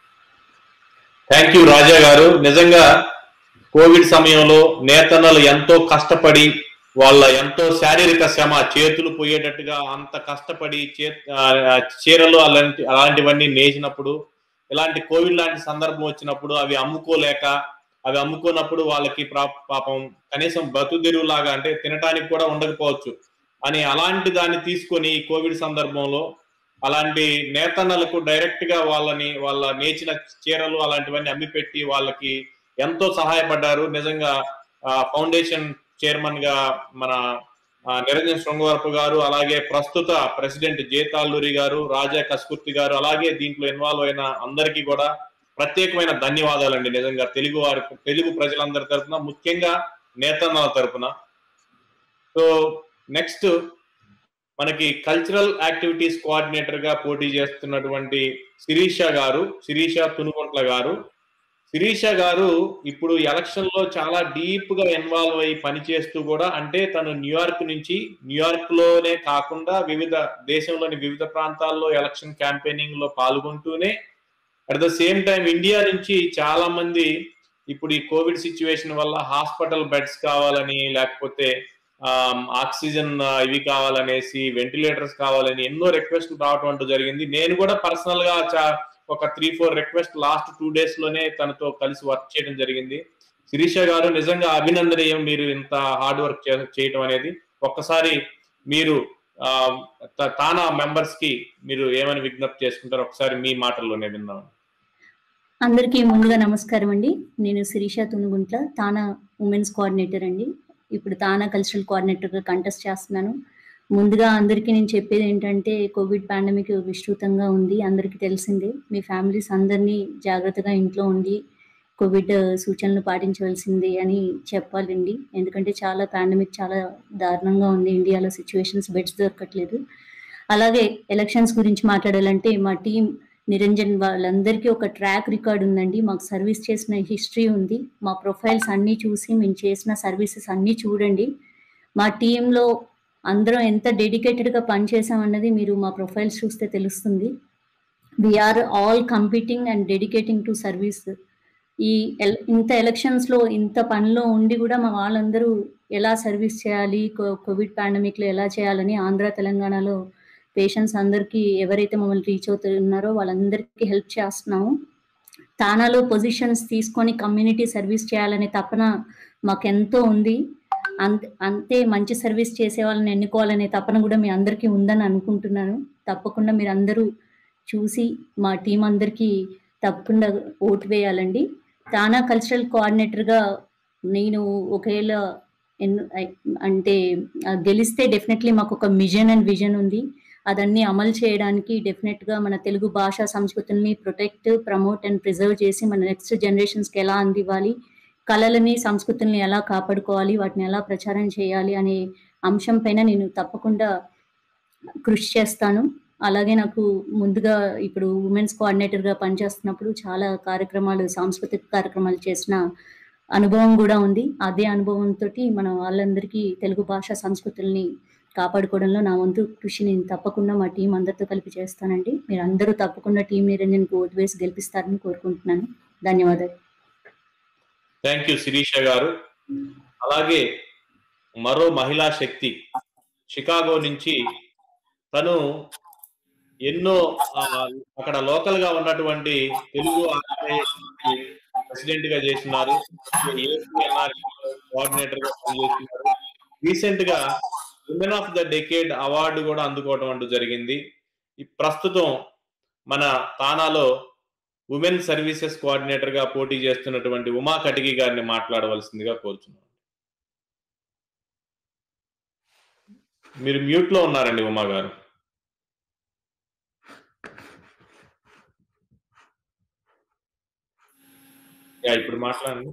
thank you Raja గారు నిజంగా కోవిడ్ సమయంలో నేతన్నలు ఎంతో కష్టపడి వాళ్ళ ఎంతో శారీరక శ్రమ చేతులు పోయేటట్టుగా అంత కష్టపడి చే ఆ, చీరలు అలాంటి అలాంటివన్నీ నేసినప్పుడు ఇలాంటి కోవిడ్ లాంటి సందర్భం వచ్చినప్పుడు అవి అమ్ముకోలేక అవి అమ్ముకున్నప్పుడు వాళ్ళకి ప్రా- పాపం కనీసం బతుదెరువులాగా అంటే తినటానికి కూడా ఉండకపోవచ్చు అని అలాంటి దాన్ని తీసుకొని ఈ కోవిడ్ సందర్భంలో అలాంటి నేతన్నలకు డైరెక్ట్ గా వాళ్ళని వాళ్ళ నేచిన చీరలు అలాంటివన్నీ అమ్మిపెట్టి వాళ్ళకి ఎంతో సహాయపడ్డారు నిజంగా ఆ, ఫౌండేషన్ చైర్మన్ గా మన ఆ, నిరంజన్ శృంగవరపు గారు అలాగే ప్రస్తుత ప్రెసిడెంట్ జేతాల్లూరి గారు రాజా కస్కుర్తి గారు అలాగే దీంట్లో ఇన్వాల్వ్ అయిన అందరికీ కూడా ప్రత్యేకమైన ధన్యవాదాలండి నిజంగా తెలుగు వారి తెలుగు ప్రజలందరి తరపున ముఖ్యంగా నేతన్నల తరపున సో నెక్స్ట్ మనకి కల్చరల్ యాక్టివిటీస్ కోఆర్డినేటర్ గా పోటీ చేస్తున్నటువంటి శిరీష గారు శిరీష తునుగుంట్ల గారు శిరీష గారు ఇప్పుడు ఎలక్షన్ లో చాలా డీప్ గా ఇన్వాల్వ్ అయ్యి పనిచేస్తూ కూడా అంటే తను న్యూయార్క్ నుంచి న్యూయార్క్ లోనే కాకుండా వివిధ దేశంలోని వివిధ ప్రాంతాల్లో ఎలక్షన్ క్యాంపెయినింగ్ లో పాల్గొంటూనే at the same time India నుంచి చాలా మంది ఇప్పుడు ఈ కోవిడ్ సిచ్యువేషన్ వల్ల హాస్పిటల్ బెడ్స్ కావాలని లేకపోతే ఆక్సిజన్ ఇవి కావాలనేసి వెంటిలేటర్స్ కావాలని ఎన్నో రిక్వెస్ట్లు రావటం అంటూ జరిగింది నేను కూడా పర్సనల్ గా చా- ఒక three four request last two days లోనే తనతో కలిసి వర్క్ చేయడం జరిగింది శిరీష గారు నిజంగా అభినందనీయం మీరు ఇంత హార్డ్ వర్క్ చేయటం అనేది ఒక్కసారి మీరు ఆ, త- తానా మెంబర్స్ కి మీరు ఏమని విజ్ఞప్తి చేసుకుంటారు ఒకసారి మీ మాటల్లోనే విందాం అందరికీ ముందుగా నమస్కారం అండి నేను శిరీష తునుగుంట్ల తానా ఉమెన్స్ కోఆర్డినేటర్ అండి ఇప్పుడు తానా కల్చరల్ కోఆర్డినేటర్గా కంటెస్ట్ చేస్తున్నాను ముందుగా అందరికీ నేను చెప్పేది ఏంటంటే కోవిడ్ పాండమిక్ విస్తృతంగా ఉంది అందరికీ తెలిసిందే మీ ఫ్యామిలీస్ అందరినీ జాగ్రత్తగా ఇంట్లో ఉండి కోవిడ్ సూచనలు పాటించవలసింది అని చెప్పాలండి ఎందుకంటే చాలా పాండమిక్ చాలా దారుణంగా ఉంది ఇండియాలో సిచ్యువేషన్స్ బెడ్స్ దొరకట్లేదు అలాగే ఎలక్షన్స్ గురించి మాట్లాడాలంటే మా టీం నిరంజన్ వాళ్ళందరికీ ఒక ట్రాక్ రికార్డ్ ఉందండి మాకు సర్వీస్ చేసిన హిస్టరీ ఉంది మా ప్రొఫైల్స్ అన్నీ చూసి మేము చేసిన సర్వీసెస్ అన్నీ చూడండి మా టీంలో అందరం ఎంత డెడికేటెడ్గా పనిచేసామన్నది మీరు మా ప్రొఫైల్స్ చూస్తే తెలుస్తుంది we are all competing and dedicating to service ఈ ఎల్ ఇంత ఎలక్షన్స్లో ఇంత పనిలో ఉండి కూడా మా వాళ్ళందరూ ఎలా సర్వీస్ చేయాలి కో- కోవిడ్ పాండమిక్లో ఎలా చేయాలని ఆంధ్ర తెలంగాణలో పేషెంట్స్ అందరికీ ఎవరైతే మమ్మల్ని రీచ్ అవుతున్నారో వాళ్ళందరికీ హెల్ప్ చేస్తున్నాము తానాలో పొజిషన్స్ తీసుకొని కమ్యూనిటీ సర్వీస్ చేయాలనే తపన మాకెంతో ఉంది అంతే అంతే మంచి సర్వీస్ చేసే వాళ్ళని ఎన్నుకోవాలనే తపన కూడా మీ అందరికీ ఉందని అనుకుంటున్నాను తప్పకుండా మీరు అందరూ చూసి మా టీం అందరికీ తప్పకుండా ఓటు వేయాలండి తానా కల్చరల్ కోఆర్డినేటర్గా నేను ఒకవేళ ఎన్- అంటే ఆ, గెలిస్తే డెఫినెట్లీ మాకు ఒక మిషన్ అండ్ విజన్ ఉంది అదన్నీ అమలు చేయడానికి డెఫినెట్గా మన తెలుగు భాషా సంస్కృతుల్ని ప్రొటెక్ట్ ప్రమోట్ అండ్ ప్రిజర్వ్ చేసి మన నెక్స్ట్ జనరేషన్స్కి ఎలా అందివ్వాలి కళలని సంస్కృతుల్ని ఎలా కాపాడుకోవాలి వాటిని ఎలా ప్రచారం చేయాలి అనే అంశం పైన నేను తప్పకుండా కృషి చేస్తాను అలాగే నాకు ముందుగా ఇప్పుడు ఉమెన్స్ కోఆర్డినేటర్గా పనిచేస్తున్నప్పుడు చాలా కార్యక్రమాలు సాంస్కృతిక కార్యక్రమాలు చేసిన అనుభవం కూడా ఉంది అదే అనుభవంతో మన వాళ్ళందరికీ తెలుగు భాష సంస్కృతుల్ని కాపాడుకోవడంలో నా వంతు కృషి నేను తప్పకుండా మా టీం అందరితో కలిపి చేస్తానండి మీరు అందరూ తప్పకుండా టీం నిరంజన్కి ఓటు వేసి గెలిపిస్తారని కోరుకుంటున్నాను ధన్యవాదాలు థ్యాంక్ యూ శిరీష గారు అలాగే మరో మహిళా శక్తి షికాగో నుంచి తను ఎన్నో ఆ, అక్కడ లోకల్ గా ఉన్నటువంటి తెలుగు ప్రెసిడెంట్ గా చేస్తున్నారు కోఆర్డినేటర్ గా పనిచేస్తున్నారు రీసెంట్ గా women of the decade award కూడా అందుకోవడం అంటూ జరిగింది ఈ ప్రస్తుతం మన తానాలో ఉమెన్ సర్వీసెస్ కోఆర్డినేటర్ గా పోటీ చేస్తున్నటువంటి ఉమా కటికి గారిని మాట్లాడవలసిందిగా కోరుచున్నాను మీరు మ్యూట్ లో ఉన్నారండి ఉమా గారు యా, ఇప్పుడు మాట్లాడండి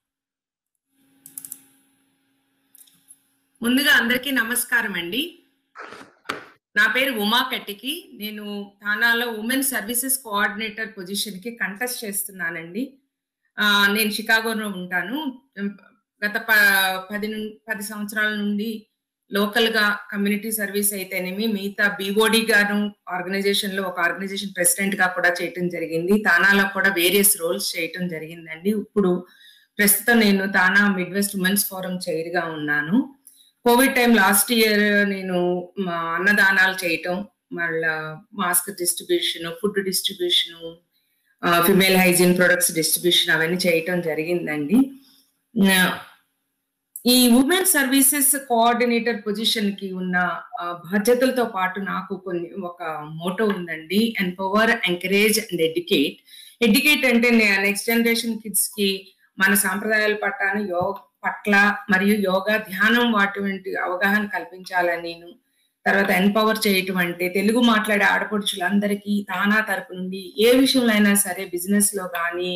ముందుగా అందరికీ నమస్కారం అండి నా పేరు ఉమా కట్టికి నేను థానాలో ఉమెన్ సర్వీసెస్ కోఆర్డినేటర్ పొజిషన్ కి కంటెస్ట్ చేస్తున్నానండి ఆ, నేను షికాగోలో ఉంటాను గత ప పది నుం- పది సంవత్సరాల నుండి లోకల్ గా కమ్యూనిటీ సర్వీస్ అయితేనేమి మిగతా బీఓడి గాను ఆర్గనైజేషన్ లో ఒక ఆర్గనైజేషన్ ప్రెసిడెంట్ గా కూడా చేయటం జరిగింది తానాలో కూడా వేరియస్ రోల్స్ చేయటం జరిగిందండి ఇప్పుడు ప్రస్తుతం నేను TANA Midwest women's forum chair గా ఉన్నాను కోవిడ్ టైం లాస్ట్ ఇయర్ నేను మా అన్నదానాలు చేయటం మళ్ళా mask distribution food distribution female hygiene products distribution అవన్నీ చేయటం జరిగిందండి ఆ, ఈ ఉమెన్ సర్వీసెస్ కోఆర్డినేటర్ పొజిషన్ కి ఉన్న ఆ, బాధ్యతలతో పాటు నాకు కొన్ని ఒక మోటో ఉందండి empower encourage and educate educate అంటే నెక్స్ట్ జనరేషన్ కిడ్స్ కి మన సాంప్రదాయాల పట్ల యో పట్ల మరియు యోగా ధ్యానం వాటి వంటి అవగాహన కల్పించాలని నేను తర్వాత ఎంపవర్ చేయటం అంటే తెలుగు మాట్లాడే ఆడపడుచులందరికీ తానా తరపు నుండి ఏ విషయంలో అయినా సరే బిజినెస్ లో కానీ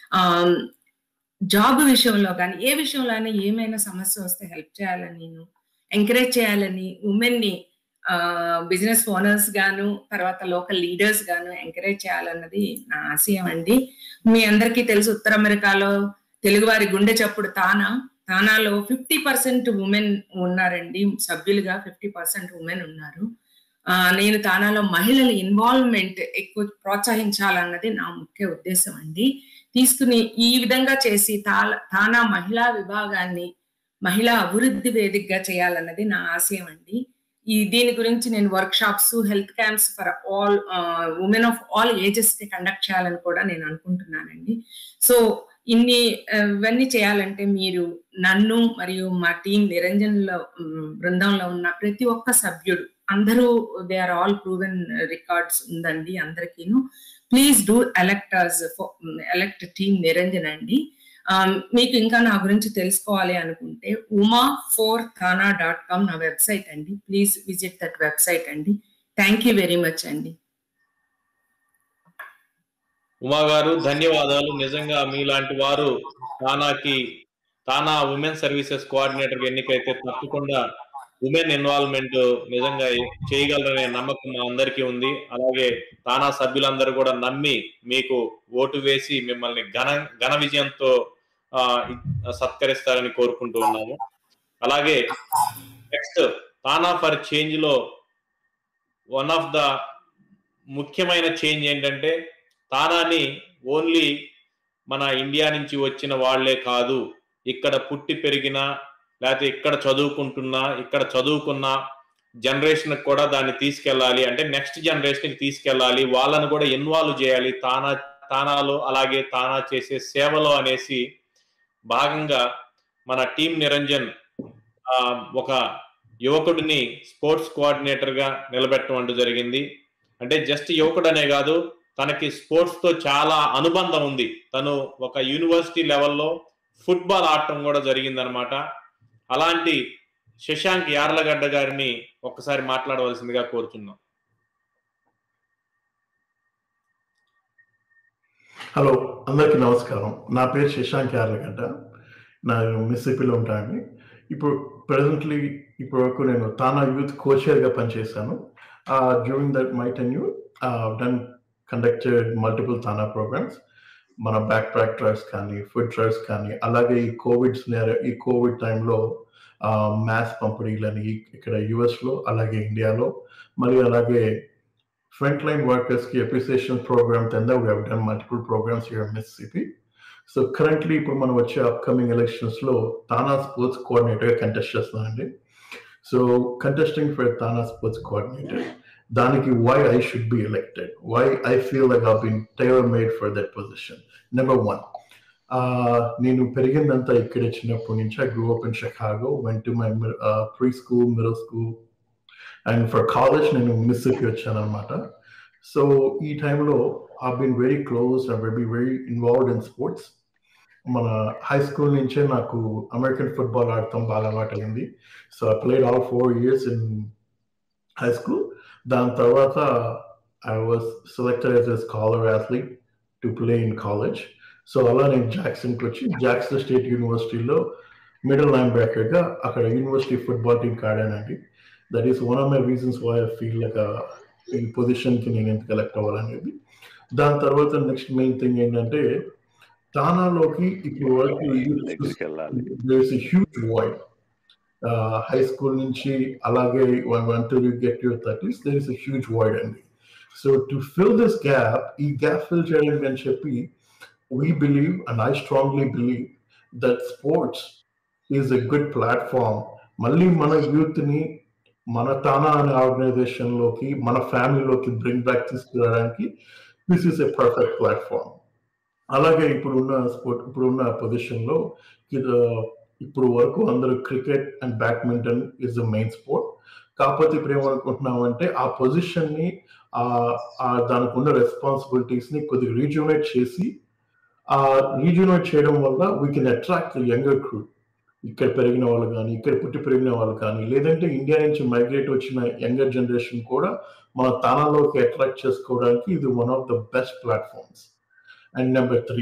జాబ్ విషయంలో కానీ ఏ విషయంలో అయినా ఏమైనా సమస్య వస్తే హెల్ప్ చేయాలని నేను ఎంకరేజ్ చేయాలని ఉమెన్ ని బిజినెస్ ఓనర్స్ గాను తర్వాత లోకల్ లీడర్స్ గాను ఎంకరేజ్ చేయాలన్నది నా ఆశయం అండి మీ అందరికీ తెలుసు ఉత్తర అమెరికాలో తెలుగువారి గుండె చప్పుడు తానా తానాలో ఫిఫ్టీ పర్సెంట్ ఉమెన్ ఉన్నారండి సభ్యులుగా ఫిఫ్టీ పర్సెంట్ ఉమెన్ ఉన్నారు ఆ, నేను తానాలో మహిళల ఇన్వాల్వ్మెంట్ ఎక్కువ ప్రోత్సహించాలన్నది నా ముఖ్య ఉద్దేశం అండి తీసుకుని ఈ విధంగా చేసి తా- తానా మహిళా విభాగాన్ని మహిళా అభివృద్ధి వేదికగా చేయాలన్నది నా ఆశయం అండి ఈ దీని గురించి నేను workshops health camps for all women of all ages కి కండక్ట్ చేయాలని కూడా నేను అనుకుంటున్నానండి సో ఇన్ని ఆ, ఇవన్నీ చేయాలంటే మీరు నన్ను మరియు మా టీం నిరంజన్ లో ఉమ్, బృందంలో ఉన్న ప్రతి ఒక్క సభ్యుడు అందరూ they are all proven records ఉందండి అందరికీను please do elect us elect team Niranjan అండి ఆ, మీకు ఇంకా నా గురించి తెలుసుకోవాలి అనుకుంటే Uma four TANA dot com నా వెబ్సైట్ అండి ప్లీజ్ విజిట్ దట్ వెబ్సైట్ అండి థ్యాంక్ యూ వెరీ మచ్ అండి ఉమా గారు ధన్యవాదాలు నిజంగా మీలాంటి వారు తానాకి తానా ఉమెన్ సర్వీసెస్ కోఆర్డినేటర్ ఎన్నికైతే తప్పకుండా ఉమెన్ ఇన్వాల్వ్మెంట్ నిజంగా చేయగలరనే నమ్మకం మా అందరికీ ఉంది అలాగే తానా సభ్యులందరూ కూడా నమ్మి మీకు ఓటు వేసి మిమ్మల్ని ఘన ఘన విజయంతో ఆ, సత్కరిస్తారని కోరుకుంటూ ఉన్నాము అలాగే నెక్స్ట్ తానా ఫర్ చేంజ్ లో వన్ ఆఫ్ ద ముఖ్యమైన చేంజ్ ఏంటంటే తానాని ఓన్లీ మన ఇండియా నుంచి వచ్చిన వాళ్లే కాదు ఇక్కడ పుట్టి పెరిగిన లేకపోతే ఇక్కడ చదువుకుంటున్నా ఇక్కడ చదువుకున్న జనరేషన్ కూడా దాన్ని తీసుకెళ్ళాలి అంటే నెక్స్ట్ జనరేషన్ కి తీసుకెళ్ళాలి వాళ్ళని కూడా ఇన్వాల్వ్ చేయాలి తానా తానాలో అలాగే తానా చేసే సేవలో అనేసి భాగంగా మన టీం నిరంజన్ ఆ, ఒక యువకుడిని స్పోర్ట్స్ కోఆర్డినేటర్ గా నిలబెట్టడం అంటూ జరిగింది అంటే జస్ట్ యువకుడు అనే కాదు తనకి స్పోర్ట్స్ తో చాలా అనుబంధం ఉంది తను ఒక యూనివర్సిటీ లెవెల్లో ఫుట్బాల్ ఆడటం కూడా జరిగిందనమాట అలాంటి శశాంక్ యార్లగడ్డ గారిని ఒక్కసారి మాట్లాడవలసిందిగా కోరుతున్నాం హలో అందరికీ నమస్కారం నా పేరు శశాంక్ యార్లగడ్డ నేను మిస్సిపిలో ఉంటానండి ఇప్పుడు ప్రెసెంట్లీ ఇప్పటి వరకు నేను తానా యూత్ కోచర్గా పనిచేశాను during that my tenure done conducted multiple TANA programs మన బ్యాక్ ప్యాక్ డ్రైవ్స్ కానీ ఫుడ్ డ్రైవ్స్ కానీ అలాగే ఈ కోవిడ్ ఈ కోవిడ్ టైంలో మ్యాథ్స్ పంపిణీలని ఇక్కడ యుఎస్లో అలాగే ఇండియాలో మరియు అలాగే frontline workers ki appreciation program tenda we have done multiple programs here in Mississippi. So currently ఇప్పుడు మనం వచ్చే అప్కమింగ్ ఎలక్షన్స్ లో తానా స్పోర్ట్స్ కోఆర్డినేటర్ కంటెస్ట్ చేస్తున్నానండి so contesting for TANA sports coordinator దానికి why I should be elected why I feel like I been tailor made for that position number one నేను పెరిగిందంతా ఇక్కడే చిన్నప్పటి నుంచి I grew up in Chicago went to my preschool middle school and for college నేను మిస్సిపి వచ్చాను అనమాట సో ఈ టైంలో I been very close and very very involved in sports మన హై స్కూల్ నుంచే నాకు అమెరికన్ ఫుట్బాల్ ఆడటం బాగా అలవాటైంది so I played all four years in high school దాని తర్వాత I was selected as a scholar athlete to play in college so అలా నేను జాక్సన్కి వచ్చి జాక్సన్ స్టేట్ యూనివర్సిటీలో మిడిల్ లైన్ బ్యాకర్గా అక్కడ యూనివర్సిటీ ఫుట్బాల్ టీంకి ఆడానండి that is one of my reasons why I feel like ఈ పొజిషన్కి నేను ఎంత కలెక్ట్ అవ్వాలనేది దాని తర్వాత నెక్స్ట్ మెయిన్ థింగ్ ఏంటంటే తానాలోకి ఇప్పుడు వరకు హ్యూజ్ వాయిడ్ హై స్కూల్ నుంచి అలాగే అంటూ you get your thirties there is huge void అండి so to fill this gap ఈ గ్యాప్ ఫిల్ చేయడానికి అని చెప్పి we believe and I strongly believe that sports is a good platform మళ్ళీ మన యూత్ ని మన తానా అనే ఆర్గనైజేషన్ లోకి మన ఫ్యామిలీలోకి బ్రింగ్ బ్యాక్ తీసుకురావడానికి this is a perfect platform అలాగే ఇప్పుడున్న స్పోర్ట్ ఇప్పుడున్న పొజిషన్ లో ఇప్పుడు వరకు అందరూ cricket and badminton is the main sport కాకపోతే ఇప్పుడు ఏమనుకుంటున్నామంటే ఆ పొజిషన్ ని దానికి ఉన్న రెస్పాన్సిబిలిటీస్ ని కొద్దిగా రీజునేట్ చేసి ఆ రీజునేట్ చేయడం వల్ల we can attract younger crew ఇక్కడ పెరిగిన వాళ్ళు కానీ ఇక్కడ పుట్టి పెరిగిన వాళ్ళు కానీ లేదంటే ఇండియా నుంచి మైగ్రేట్ వచ్చిన యంగర్ జనరేషన్ కూడా మన తానాలోకి అట్రాక్ట్ చేసుకోవడానికి ఇది one of the best platforms and number three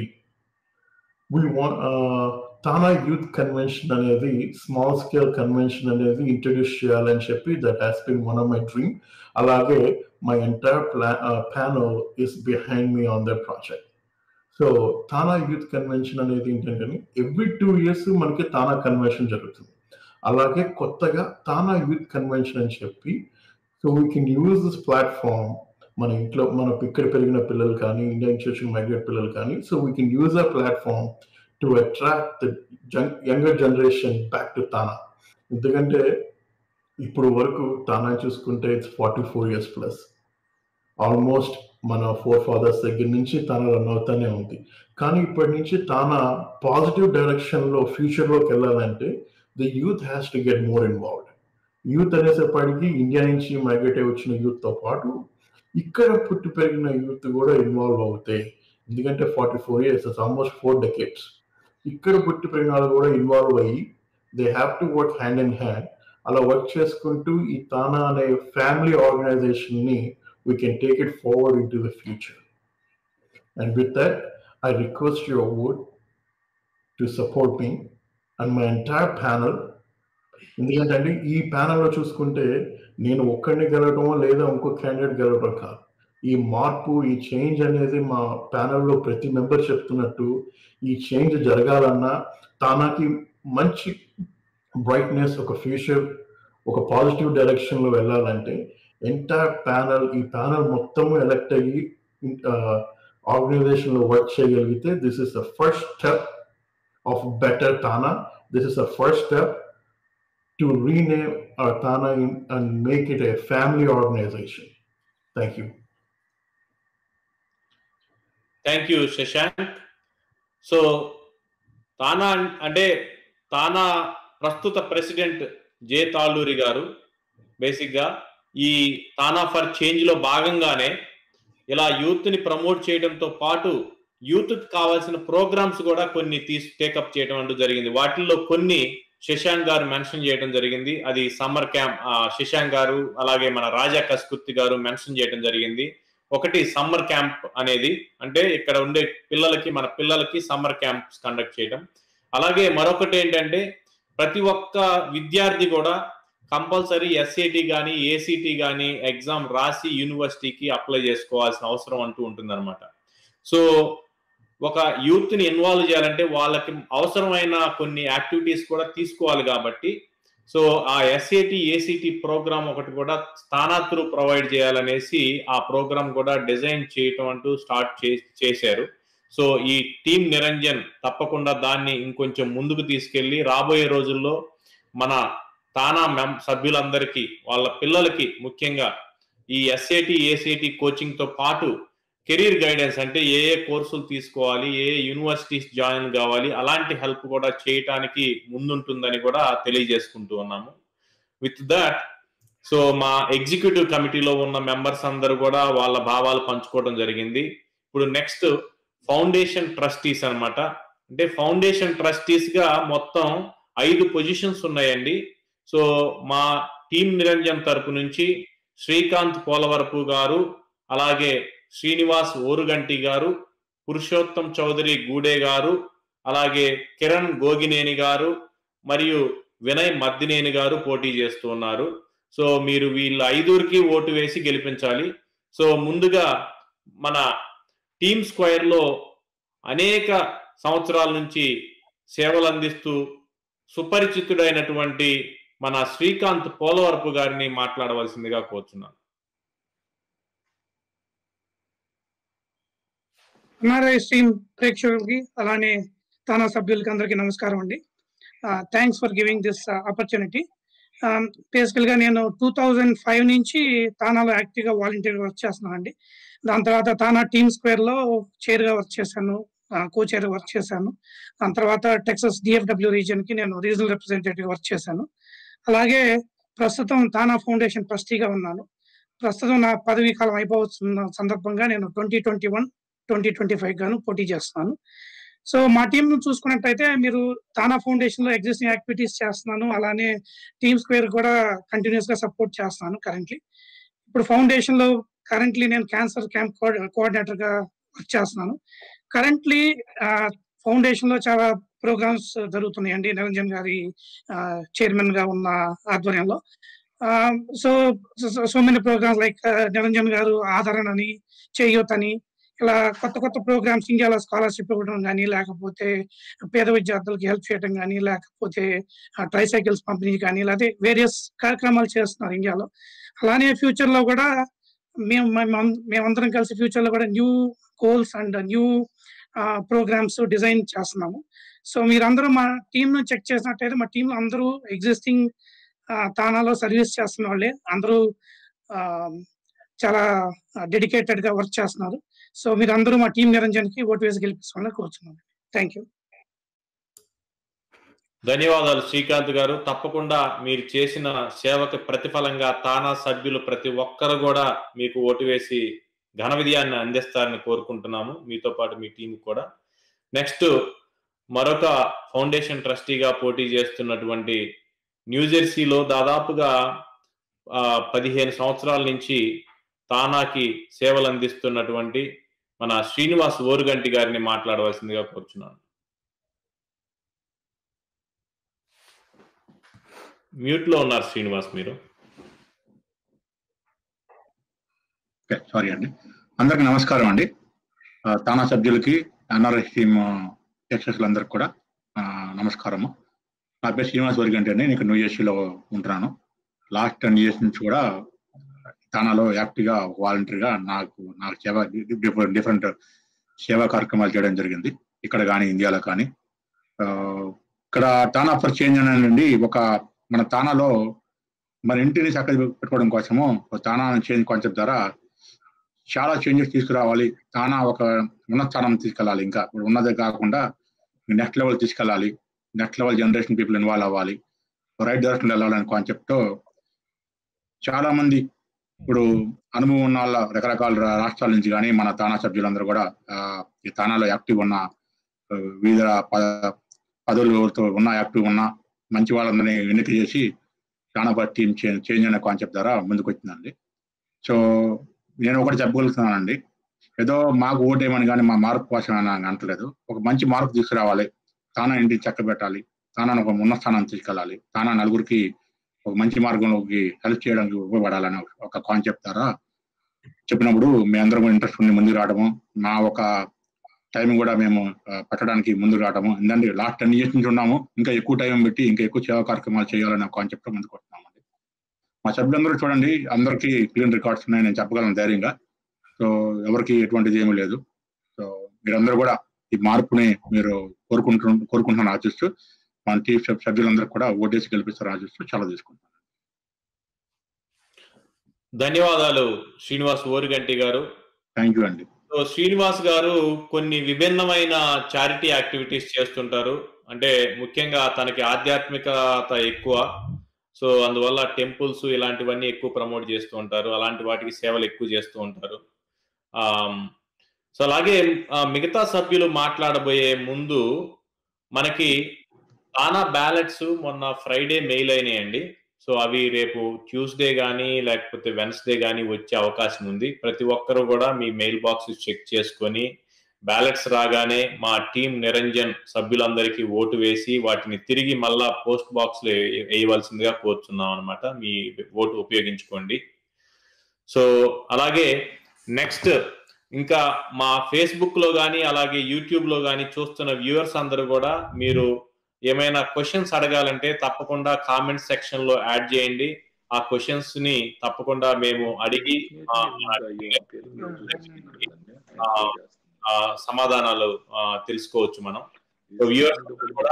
we want TANA youth convention అనేది స్మాల్ స్కేల్ కన్వెన్షన్ అనేది ఇంట్రడ్యూస్ చేయాలని చెప్పి that has been one of my dream అలాగే మై ఎంటైర్ ప్లా panel is behind me on that project so TANA youth convention అనేది ఏంటంటే ఎవ్రీ టూ ఇయర్స్ మనకి తానా కన్వెన్షన్ జరుగుతుంది అలాగే కొత్తగా తానా యూత్ కన్వెన్షన్ అని చెప్పి so we can use this platform మన ఇంట్లో మన ఇక్కడ పెరిగిన పిల్లలు కానీ ఇండియా నుంచి వచ్చిన మైగ్రేట్ పిల్లలు కానీ so we can use a platform to attract the younger generation back to TANA ఎందుకంటే ఇప్పుడు వరకు తానా చూసుకుంటే it's forty four years plus almost మన ఫోర్ ఫాదర్స్ దగ్గర నుంచి తాన రన్ అవుతానే ఉంది కానీ ఇప్పటి నుంచి తాన పాజిటివ్ డైరెక్షన్ లో ఫ్యూచర్ లోకి వెళ్ళాలంటే the youth has to get more involved youth అనేసేపటికి ఇండియా నుంచి మైగ్రేట్ అయి వచ్చిన యూత్ తో పాటు ఇక్కడ పుట్టి పెరిగిన యూత్ కూడా ఇన్వాల్వ్ అవుతాయి ఎందుకంటే forty four years almost four decades ఇక్కడ పుట్టి పెరిగిన వాళ్ళు కూడా ఇన్వాల్వ్ అయ్యి they have to work hand in hand అలా వర్క్ చేసుకుంటూ ఈ తానా అనే ఫ్యామిలీ ఆర్గనైజేషన్ ని we can take it forward into the future. And with that, I request your vote to support me and my entire panel. ఎందుకంటే ఈ ప్యానల్లో చూసుకుంటే నేను ఒక్కడిని గెలవటమో లేదా ఇంకో క్యాండిడేట్ గెలవటం కాదు ఈ మార్పు ఈ చేంజ్ అనేది మా ప్యానల్లో ప్రతి మెంబర్ చెప్తున్నట్టు ఈ చేంజ్ జరగాలన్నా తానాకి మంచి బ్రైట్నెస్ ఒక ఫ్యూచర్ ఒక పాజిటివ్ డైరెక్షన్ లో వెళ్ళాలంటే ఎంటైర్ ప్యానల్ ఈ ప్యానల్ మొత్తం ఎలక్ట్ అయ్యి ఆర్గనైజేషన్ లో వర్క్ చేయగలిగితే this is the first step of better TANA this is the first step to rename TANA and make it a family organisation thank you thank you Shashank so TANA అంటే తానా ప్రస్తుత ప్రెసిడెంట్ జే తాళ్ళూరి గారు బేసిక్గా ఈ తానా ఫర్ చేంజ్ లో భాగంగానే ఇలా యూత్ ని ప్రమోట్ చేయడంతో పాటు యూత్ కావాల్సిన ప్రోగ్రామ్స్ కూడా కొన్ని తీసి టేకప్ చేయడం అంటూ జరిగింది వాటిల్లో కొన్ని శశాంక్ గారు మెన్షన్ చేయడం జరిగింది అది సమ్మర్ క్యాంప్ శశాంక్ గారు అలాగే మన రాజా కస్కుర్తి గారు మెన్షన్ చేయడం జరిగింది ఒకటి సమ్మర్ క్యాంప్ అనేది అంటే ఇక్కడ ఉండే పిల్లలకి మన పిల్లలకి సమ్మర్ క్యాంప్స్ కండక్ట్ చేయడం అలాగే మరొకటి ఏంటంటే ప్రతి ఒక్క విద్యార్థి కూడా కంపల్సరీ ఎస్ఏటి కానీ ఏసీటీ కానీ ఎగ్జామ్ రాసి యూనివర్సిటీకి అప్లై చేసుకోవాల్సిన అవసరం అంటూ ఉంటుందన్నమాట సో ఒక యూత్ ని ఇన్వాల్వ్ చేయాలంటే వాళ్ళకి అవసరమైన కొన్ని యాక్టివిటీస్ కూడా తీసుకోవాలి కాబట్టి సో ఆ ఎస్ఏటి ఏసీటీ ప్రోగ్రామ్ ఒకటి కూడా స్థానా త్రూ ప్రొవైడ్ చేయాలనేసి ఆ ప్రోగ్రామ్ కూడా డిజైన్ చేయటం అంటూ స్టార్ట్ చేశారు సో ఈ టీం నిరంజన్ తప్పకుండా దాన్ని ఇంకొంచెం ముందుకు తీసుకెళ్లి రాబోయే రోజుల్లో మన తానా మెం సభ్యులందరికీ వాళ్ళ పిల్లలకి ముఖ్యంగా ఈ ఎస్ఏటి ఏసీటీ కోచింగ్ తో పాటు కెరీర్ గైడెన్స్ అంటే ఏ ఏ కోర్సులు తీసుకోవాలి ఏ ఏ యూనివర్సిటీస్ జాయిన్ కావాలి అలాంటి హెల్ప్ కూడా చేయటానికి ముందుంటుందని కూడా తెలియజేసుకుంటూ ఉన్నాము విత్ దట్ సో మా ఎగ్జిక్యూటివ్ కమిటీలో ఉన్న మెంబర్స్ అందరూ కూడా వాళ్ళ భావాలు పంచుకోవడం జరిగింది ఇప్పుడు నెక్స్ట్ ఫౌండేషన్ ట్రస్టీస్ అనమాట అంటే ఫౌండేషన్ ట్రస్టీస్ గా మొత్తం ఐదు పొజిషన్స్ ఉన్నాయండి సో మా టీం నిరంజన్ తరపు నుంచి శ్రీకాంత్ పోలవరపు గారు అలాగే శ్రీనివాస్ ఓరుగంటి గారు పురుషోత్తం చౌదరి గూడే గారు అలాగే కిరణ్ గోగినేని గారు మరియు వినయ్ మద్దినేని గారు పోటీ చేస్తూ ఉన్నారు సో మీరు వీళ్ళ ఐదుగురికి ఓటు వేసి గెలిపించాలి సో ముందుగా మన టీమ్ స్క్వైర్ లో అనేక సంవత్సరాల నుంచి సేవలు అందిస్తూ సుపరిచితుడైనటువంటి మన శ్రీకాంత్ పోలవరపు గారిని మాట్లాడవలసిందిగా కోరుచున్నాను ఎన్ఆర్ఐ స్ట్రీమ్ ప్రేక్షకులకి అలానే తానా సభ్యులకి అందరికీ నమస్కారం అండి thanks for giving this opportunity బేసికల్ గా నేను టూ థౌజండ్ ఫైవ్ నుంచి తానాలో యాక్టివ్ గా వాలంటీర్ వర్క్ చేస్తున్నాను అండి దాని తర్వాత తానా టీమ్ స్క్వేర్ లో చైర్ గా వర్క్ చేశాను కో చైర్ వర్క్ చేశాను దాని తర్వాత టెక్సస్ డిఎఫ్డబ్ల్యూ రీజియన్ కి నేను రీజనల్ రిప్రజెంటేటివ్ వర్క్ చేశాను అలాగే ప్రస్తుతం తానా ఫౌండేషన్ ట్రస్టీగా ఉన్నాను ప్రస్తుతం నా పదవీ కాలం అయిపోతున్న సందర్భంగా నేను twenty twenty one twenty twenty five గాను పోటీ చేస్తున్నాను సో మా టీం చూసుకున్నట్టయితే మీరు తానా ఫౌండేషన్ లో ఎగ్జిస్టింగ్ యాక్టివిటీస్ చేస్తున్నాను అలానే టీమ్ స్క్వేర్ కూడా కంటిన్యూస్ గా సపోర్ట్ చేస్తున్నాను కరెంట్లీ ఇప్పుడు ఫౌండేషన్ లో కరెంట్లీ నేను క్యాన్సర్ క్యాంప్ కోఆర్డినేటర్ గా వర్క్ చేస్తున్నాను కరెంట్లీ ఫౌండేషన్ లో చాలా ప్రోగ్రామ్స్ జరుగుతున్నాయండి నిరంజన్ గారి చైర్మన్ గా ఉన్న ఆధ్వర్యంలో so so many programs like Niranjan garu ఆదరణ అని చేయూత్ అని ఇలా కొత్త కొత్త ప్రోగ్రామ్స్ ఇండియాలో స్కాలర్షిప్ ఇవ్వడం కానీ లేకపోతే పేద విద్యార్థులకి హెల్ప్ చేయడం కానీ లేకపోతే ట్రైసైకిల్స్ పంపిణీ కానీ లేకపోతే వేరియస్ కార్యక్రమాలు చేస్తున్నారు ఇండియాలో అలానే ఫ్యూచర్ లో కూడా మేము మేమందరం కలిసి ఫ్యూచర్ లో కూడా new goals and new programs design చేస్తున్నాము సో మీరందరూ మా టీమ్ ను చెక్ చేసినట్టయితే మా టీంలో అందరూ ఎగ్జిస్టింగ్ తానాలో సర్వీస్ చేస్తున్న వాళ్ళే అందరూ చాలా డెడికేటెడ్ గా వర్క్ చేస్తున్నారు సో మీరు అందరూ మా టీం నిరంజన్ కి ఓటు వేసి గెలిపించాలని కోరుతున్నాను థ్యాంక్ యూ ధన్యవాదాలు శ్రీకాంత్ గారు తప్పకుండా మీరు చేసిన సేవకి ప్రతిఫలంగా తానా సభ్యులు ప్రతి ఒక్కరు కూడా మీకు ఓటు వేసి ఘన విజయాన్ని అందిస్తారని కోరుకుంటున్నాము మీతో పాటు మీ టీం కూడా నెక్స్ట్ మరొక ఫౌండేషన్ ట్రస్టీగా పోటీ చేస్తున్నటువంటి న్యూజెర్సీలో దాదాపుగా పదిహేను సంవత్సరాల నుంచి తానాకి సేవలు అందిస్తున్నటువంటి మన శ్రీనివాస్ ఓరుగంటి గారిని మాట్లాడవలసిందిగా కోరుచున్నాను మ్యూట్ లో ఉన్నారు శ్రీనివాస్ మీరు ఓకే సారీ అండి అందరికి నమస్కారం అండి ఆ, తానా సభ్యులకి ఎన్ఆర్ఎస్ టీమ్ అందరికి కూడా ఆ, నమస్కారము నా పేరు శ్రీనివాస్ వర్గంటి అండి నేను న్యూ జెర్సీలో ఉంటున్నాను లాస్ట్ టెన్ ఇయర్స్ నుంచి కూడా తానాలో యాక్టివ్గా వాలంటరీగా నాకు నాకు సేవ డిఫరెంట్ డిఫరెంట్ సేవా కార్యక్రమాలు చేయడం జరిగింది ఇక్కడ కానీ ఇండియాలో కానీ ఆ, ఇక్కడ తానా ఫర్ చేంజ్ అనేది ఒక మన తానాలో మన ఇంటిని చక్కగా పెట్టుకోవడం కోసము ఒక తానా చేంజ్ కాన్సెప్ట్ ద్వారా చాలా చేంజెస్ తీసుకురావాలి తానా ఒక ఉన్నత స్థానం తీసుకెళ్ళాలి ఇంకా ఇప్పుడు ఉన్నదే కాకుండా నెక్స్ట్ లెవెల్ తీసుకెళ్ళాలి next level generation people involve అవ్వాలి రైట్ డైరెక్షన్ వెళ్ళాలనే కాన్సెప్ట్ చాలా మంది ఇప్పుడు అనుభవం ఉన్న వాళ్ళ రకరకాల రా- రాష్ట్రాల నుంచి కానీ మన తానా సభ్యులందరూ కూడా ఆ, ఈ తానాలో యాక్టివ్ ఉన్న ఆ, వివిధ ప- పదవులతో ఉన్న యాక్టివ్ ఉన్న మంచి వాళ్ళందరినీ ఎన్నిక చేసి తానా టీం చేంజ్ అనే కాన్సెప్ట్ ద్వారా ముందుకు వచ్చిందండి సో నేను ఒకటి చెప్పగలుగుతున్నానండి ఏదో మాకు ఓటేయమని కానీ మా మార్పు కోసం అని అంటలేదు ఒక మంచి మార్పు తీసుకురావాలి తానా ఇంటిని చక్క పెట్టాలి తానా ఒక ఉన్న స్థానాన్ని తీసుకెళ్ళాలి తానా నలుగురికి ఒక మంచి మార్గంలోకి హెల్ప్ చేయడానికి ఉపయోగపడాలని ఒక కాన్సెప్ట్ ద్వారా చెప్పినప్పుడు మీ అందరం కూడా ఇంట్రెస్ట్ ఉండి ముందుకు రావడము మా ఒక టైం కూడా మేము ఆ, పెట్టడానికి ముందుకు రావడము ఎందుకంటే లాస్ట్ టెన్ ఇయర్స్ నుంచి ఉన్నాము ఇంకా ఎక్కువ టైం పెట్టి ఇంకా ఎక్కువ సేవా కార్యక్రమాలు చేయాలనే కాన్సెప్ట్ ముందుకు వస్తున్నాము మా సభ్యులందరూ చూడండి అందరికీ క్లీన్ రికార్డ్స్ ఉన్నాయి నేను చెప్పగలను ధైర్యంగా సో ఎవరికి ఎటువంటిది ఏమీ లేదు సో మీరందరూ కూడా ఈ మార్పుని మీరు కోరుకుంటు కోరుకుంటున్నాను ఆశిస్తూ మన టీం సభ్- సభ్యులందరూ కూడా ఓటేసి గెలిపిస్తారు ఆశిస్తూ చాలా తీసుకుంటాను ధన్యవాదాలు శ్రీనివాస్ ఓరుగంటి గారు థ్యాంక్ యూ అండి సో శ్రీనివాస్ గారు కొన్ని విభిన్నమైన చారిటీ యాక్టివిటీస్ చేస్తుంటారు అంటే ముఖ్యంగా తనకి ఆధ్యాత్మికత ఎక్కువ సో అందువల్ల టెంపుల్స్ ఇలాంటివన్నీ ఎక్కువ ప్రమోట్ చేస్తూ ఉంటారు అలాంటి వాటికి సేవలు ఎక్కువ చేస్తూ ఉంటారు ఆమ్, సో అలాగే ఆ, మిగతా సభ్యులు మాట్లాడబోయే ముందు మనకి తానా బ్యాలెట్స్ మొన్న ఫ్రైడే మెయిల్ అయినాయండి సో అవి రేపు ట్యూస్డే కానీ లేకపోతే వెన్స్డే కానీ వచ్చే అవకాశం ఉంది ప్రతి ఒక్కరూ కూడా మీ మెయిల్ బాక్స్ చెక్ చేసుకొని బ్యాలెట్స్ రాగానే మా టీం నిరంజన్ సభ్యులందరికీ ఓటు వేసి వాటిని తిరిగి మళ్ళా పోస్ట్ బాక్స్ లో వే- వేయవలసిందిగా కోరుతున్నాం అనమాట మీ ఓటు ఉపయోగించుకోండి సో అలాగే నెక్స్ట్ ఇంకా మా ఫేస్బుక్ లో కానీ అలాగే యూట్యూబ్ లో కానీ చూస్తున్న వ్యూవర్స్ అందరూ కూడా మీరు ఏమైనా క్వశ్చన్స్ అడగాలంటే తప్పకుండా కామెంట్ సెక్షన్ లో యాడ్ చేయండి ఆ క్వశ్చన్స్ ని తప్పకుండా మేము అడిగి ఆ, ఆ, ఆ, సమాధానాలు ఆ, తెలుసుకోవచ్చు మనం వ్యూవర్స్ కూడా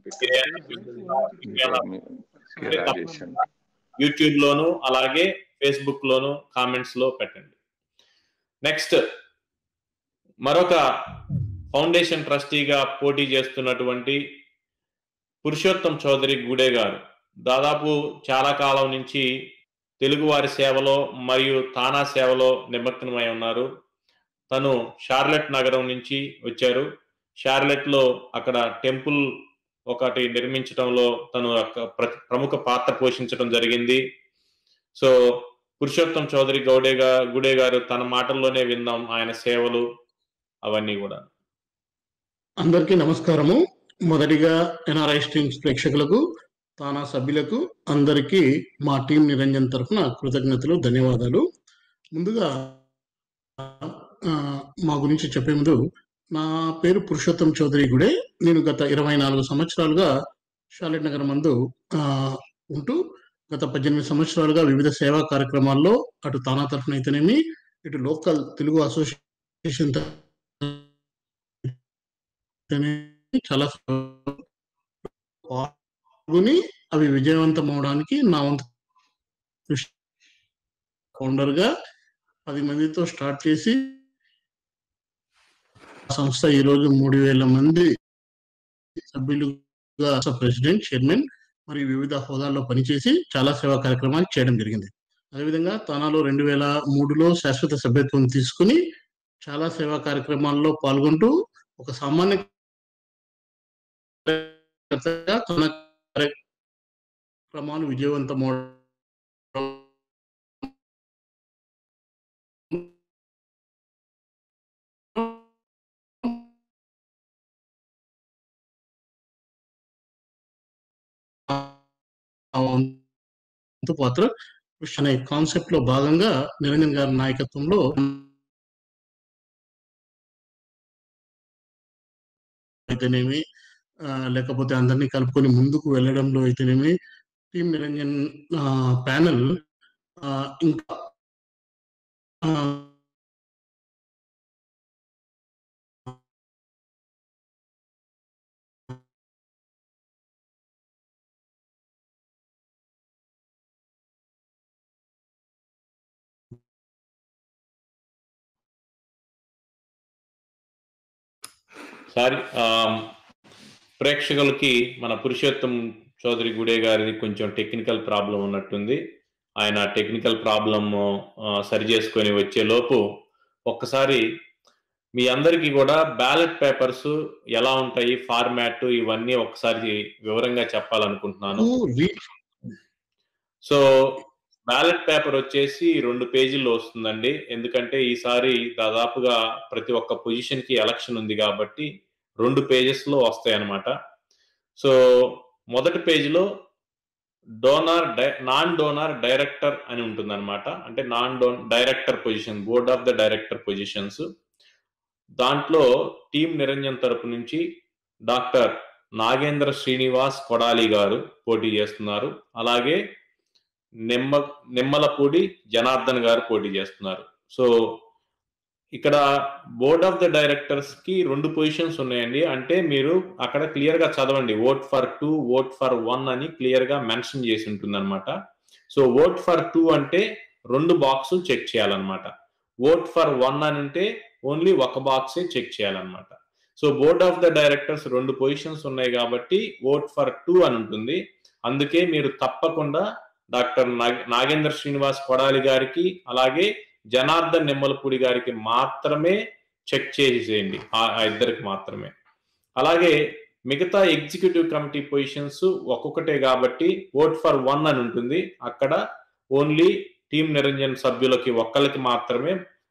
యూట్యూబ్ లోను అలాగే ఫేస్బుక్ లోను కామెంట్స్ లో పెట్టండి నెక్స్ట్ మరొక ఫౌండేషన్ ట్రస్టీగా పోటీ చేస్తున్నటువంటి పురుషోత్తం చౌదరి గూడే గారు దాదాపు చాలా కాలం నుంచి తెలుగువారి సేవలో మరియు తానా సేవలో నిమగ్నమై ఉన్నారు తను షార్లెట్ నగరం నుంచి వచ్చారు షార్లెట్ లో అక్కడ టెంపుల్ ఒకటి నిర్మించడంలో తను ఒక ప్ర- ప్రముఖ పాత్ర పోషించడం జరిగింది సో పురుషోత్తం చౌదరి గౌడే గా గుడే గారు తన మాటల్లోనే విందాం ఆయన సేవలు అవన్నీ కూడా అందరికీ నమస్కారము మొదటిగా ఎన్ఆర్ఐ స్ట్రీమ్స్ ప్రేక్షకులకు తానా సభ్యులకు అందరికీ మా టీం నిరంజన్ తరఫున కృతజ్ఞతలు ధన్యవాదాలు ముందుగా ఆ, మా గురించి చెప్పే ముందు నా పేరు పురుషోత్తం చౌదరి గుడే నేను గత ఇరవై నాలుగు సంవత్సరాలుగా షాలెట్ నగర్ మందు ఆ, ఉంటూ గత పద్దెనిమిది సంవత్సరాలుగా వివిధ సేవా కార్యక్రమాల్లో అటు తానా తరఫున అయితేనేమి ఇటు లోకల్ తెలుగు అసోసియేషన్ తరఫున చాలా పాల్గొని అవి విజయవంతం అవడానికి నా వంతు కృషి ఫౌండర్ గా పది మందితో స్టార్ట్ చేసి ఆ సంస్థ ఈ రోజు మూడు వేల మంది సభ్యులుగా ప్రెసిడెంట్ చైర్మన్ మరియు వివిధ హోదాల్లో పనిచేసి చాలా సేవా కార్యక్రమాలు చేయడం జరిగింది అదేవిధంగా తానాలో రెండు వేల మూడులో శాశ్వత సభ్యత్వం తీసుకుని చాలా సేవా కార్యక్రమాల్లో పాల్గొంటూ ఒక సామాన్య కార్యకర్తగా తన కార్యక్రమాలు విజయవంతం వంతు పాత్ర అనే కాన్సెప్ట్ లో భాగంగా నిరంజన్ గారి నాయకత్వంలో అయితేనేమి ఆ, లేకపోతే అందరినీ కలుపుకొని ముందుకు వెళ్ళడంలో అయితేనేమి టీం నిరంజన్ ప్యానెల్ ఇంకా ఆ, సారీ ఆమ్, ప్రేక్షకులకి మన పురుషోత్తం చౌదరి గుడే గారిది కొంచెం టెక్నికల్ ప్రాబ్లం ఉన్నట్టుంది ఆయన టెక్నికల్ ప్రాబ్లమ్ సరి చేసుకొని వచ్చే లోపు ఒక్కసారి మీ అందరికీ కూడా బ్యాలెట్ పేపర్స్ ఎలా ఉంటాయి ఫార్మాట్ ఇవన్నీ ఒకసారి వివరంగా చెప్పాలనుకుంటున్నాను సో బ్యాలెట్ పేపర్ వచ్చేసి రెండు పేజీల్లో వస్తుందండి ఎందుకంటే ఈసారి దాదాపుగా ప్రతి ఒక్క పొజిషన్ కి ఎలక్షన్ ఉంది కాబట్టి రెండు పేజెస్ లో వస్తాయి అన్నమాట సో మొదటి పేజీలో డోనార్ నాన్ డోనార్ డైరెక్టర్ అని ఉంటుందన్నమాట అంటే non donor director position board of the director positions దాంట్లో టీం నిరంజన్ తరపు నుంచి డాక్టర్ నాగేంద్ర శ్రీనివాస్ కొడాలి గారు పోటీ చేస్తున్నారు అలాగే నిమ్మ నిమ్మలపూడి జనార్దన్ గారు పోటీ చేస్తున్నారు సో ఇక్కడ బోర్డ్ ఆఫ్ ద డైరెక్టర్స్ కి రెండు పొజిషన్స్ ఉన్నాయండి అంటే మీరు అక్కడ క్లియర్ గా చదవండి vote for two vote for one అని క్లియర్ గా మెన్షన్ చేసి ఉంటుంది అనమాట సో ఓట్ ఫర్ టూ అంటే రెండు బాక్సులు చెక్ చేయాలన్నమాట ఓట్ ఫర్ వన్ అని అంటే ఓన్లీ ఒక బాక్సే చెక్ చేయాలన్నమాట so board of the directors రెండు పొజిషన్స్ ఉన్నాయి కాబట్టి ఓట్ ఫర్ టూ అని ఉంటుంది అందుకే మీరు తప్పకుండా డాక్టర్ నాగేంద్ర శ్రీనివాస్ కొడాలి గారికి అలాగే జనార్దన్ నిమ్మలపూడి గారికి మాత్రమే చెక్ చేసేయండి ఆ ఆ ఇద్దరికి మాత్రమే అలాగే మిగతా ఎగ్జిక్యూటివ్ కమిటీ పొజిషన్స్ ఒక్కొక్కటే కాబట్టి ఓట్ ఫర్ వన్ అని ఉంటుంది అక్కడ ఓన్లీ టీం నిరంజన్ సభ్యులకి ఒక్కరికి మాత్రమే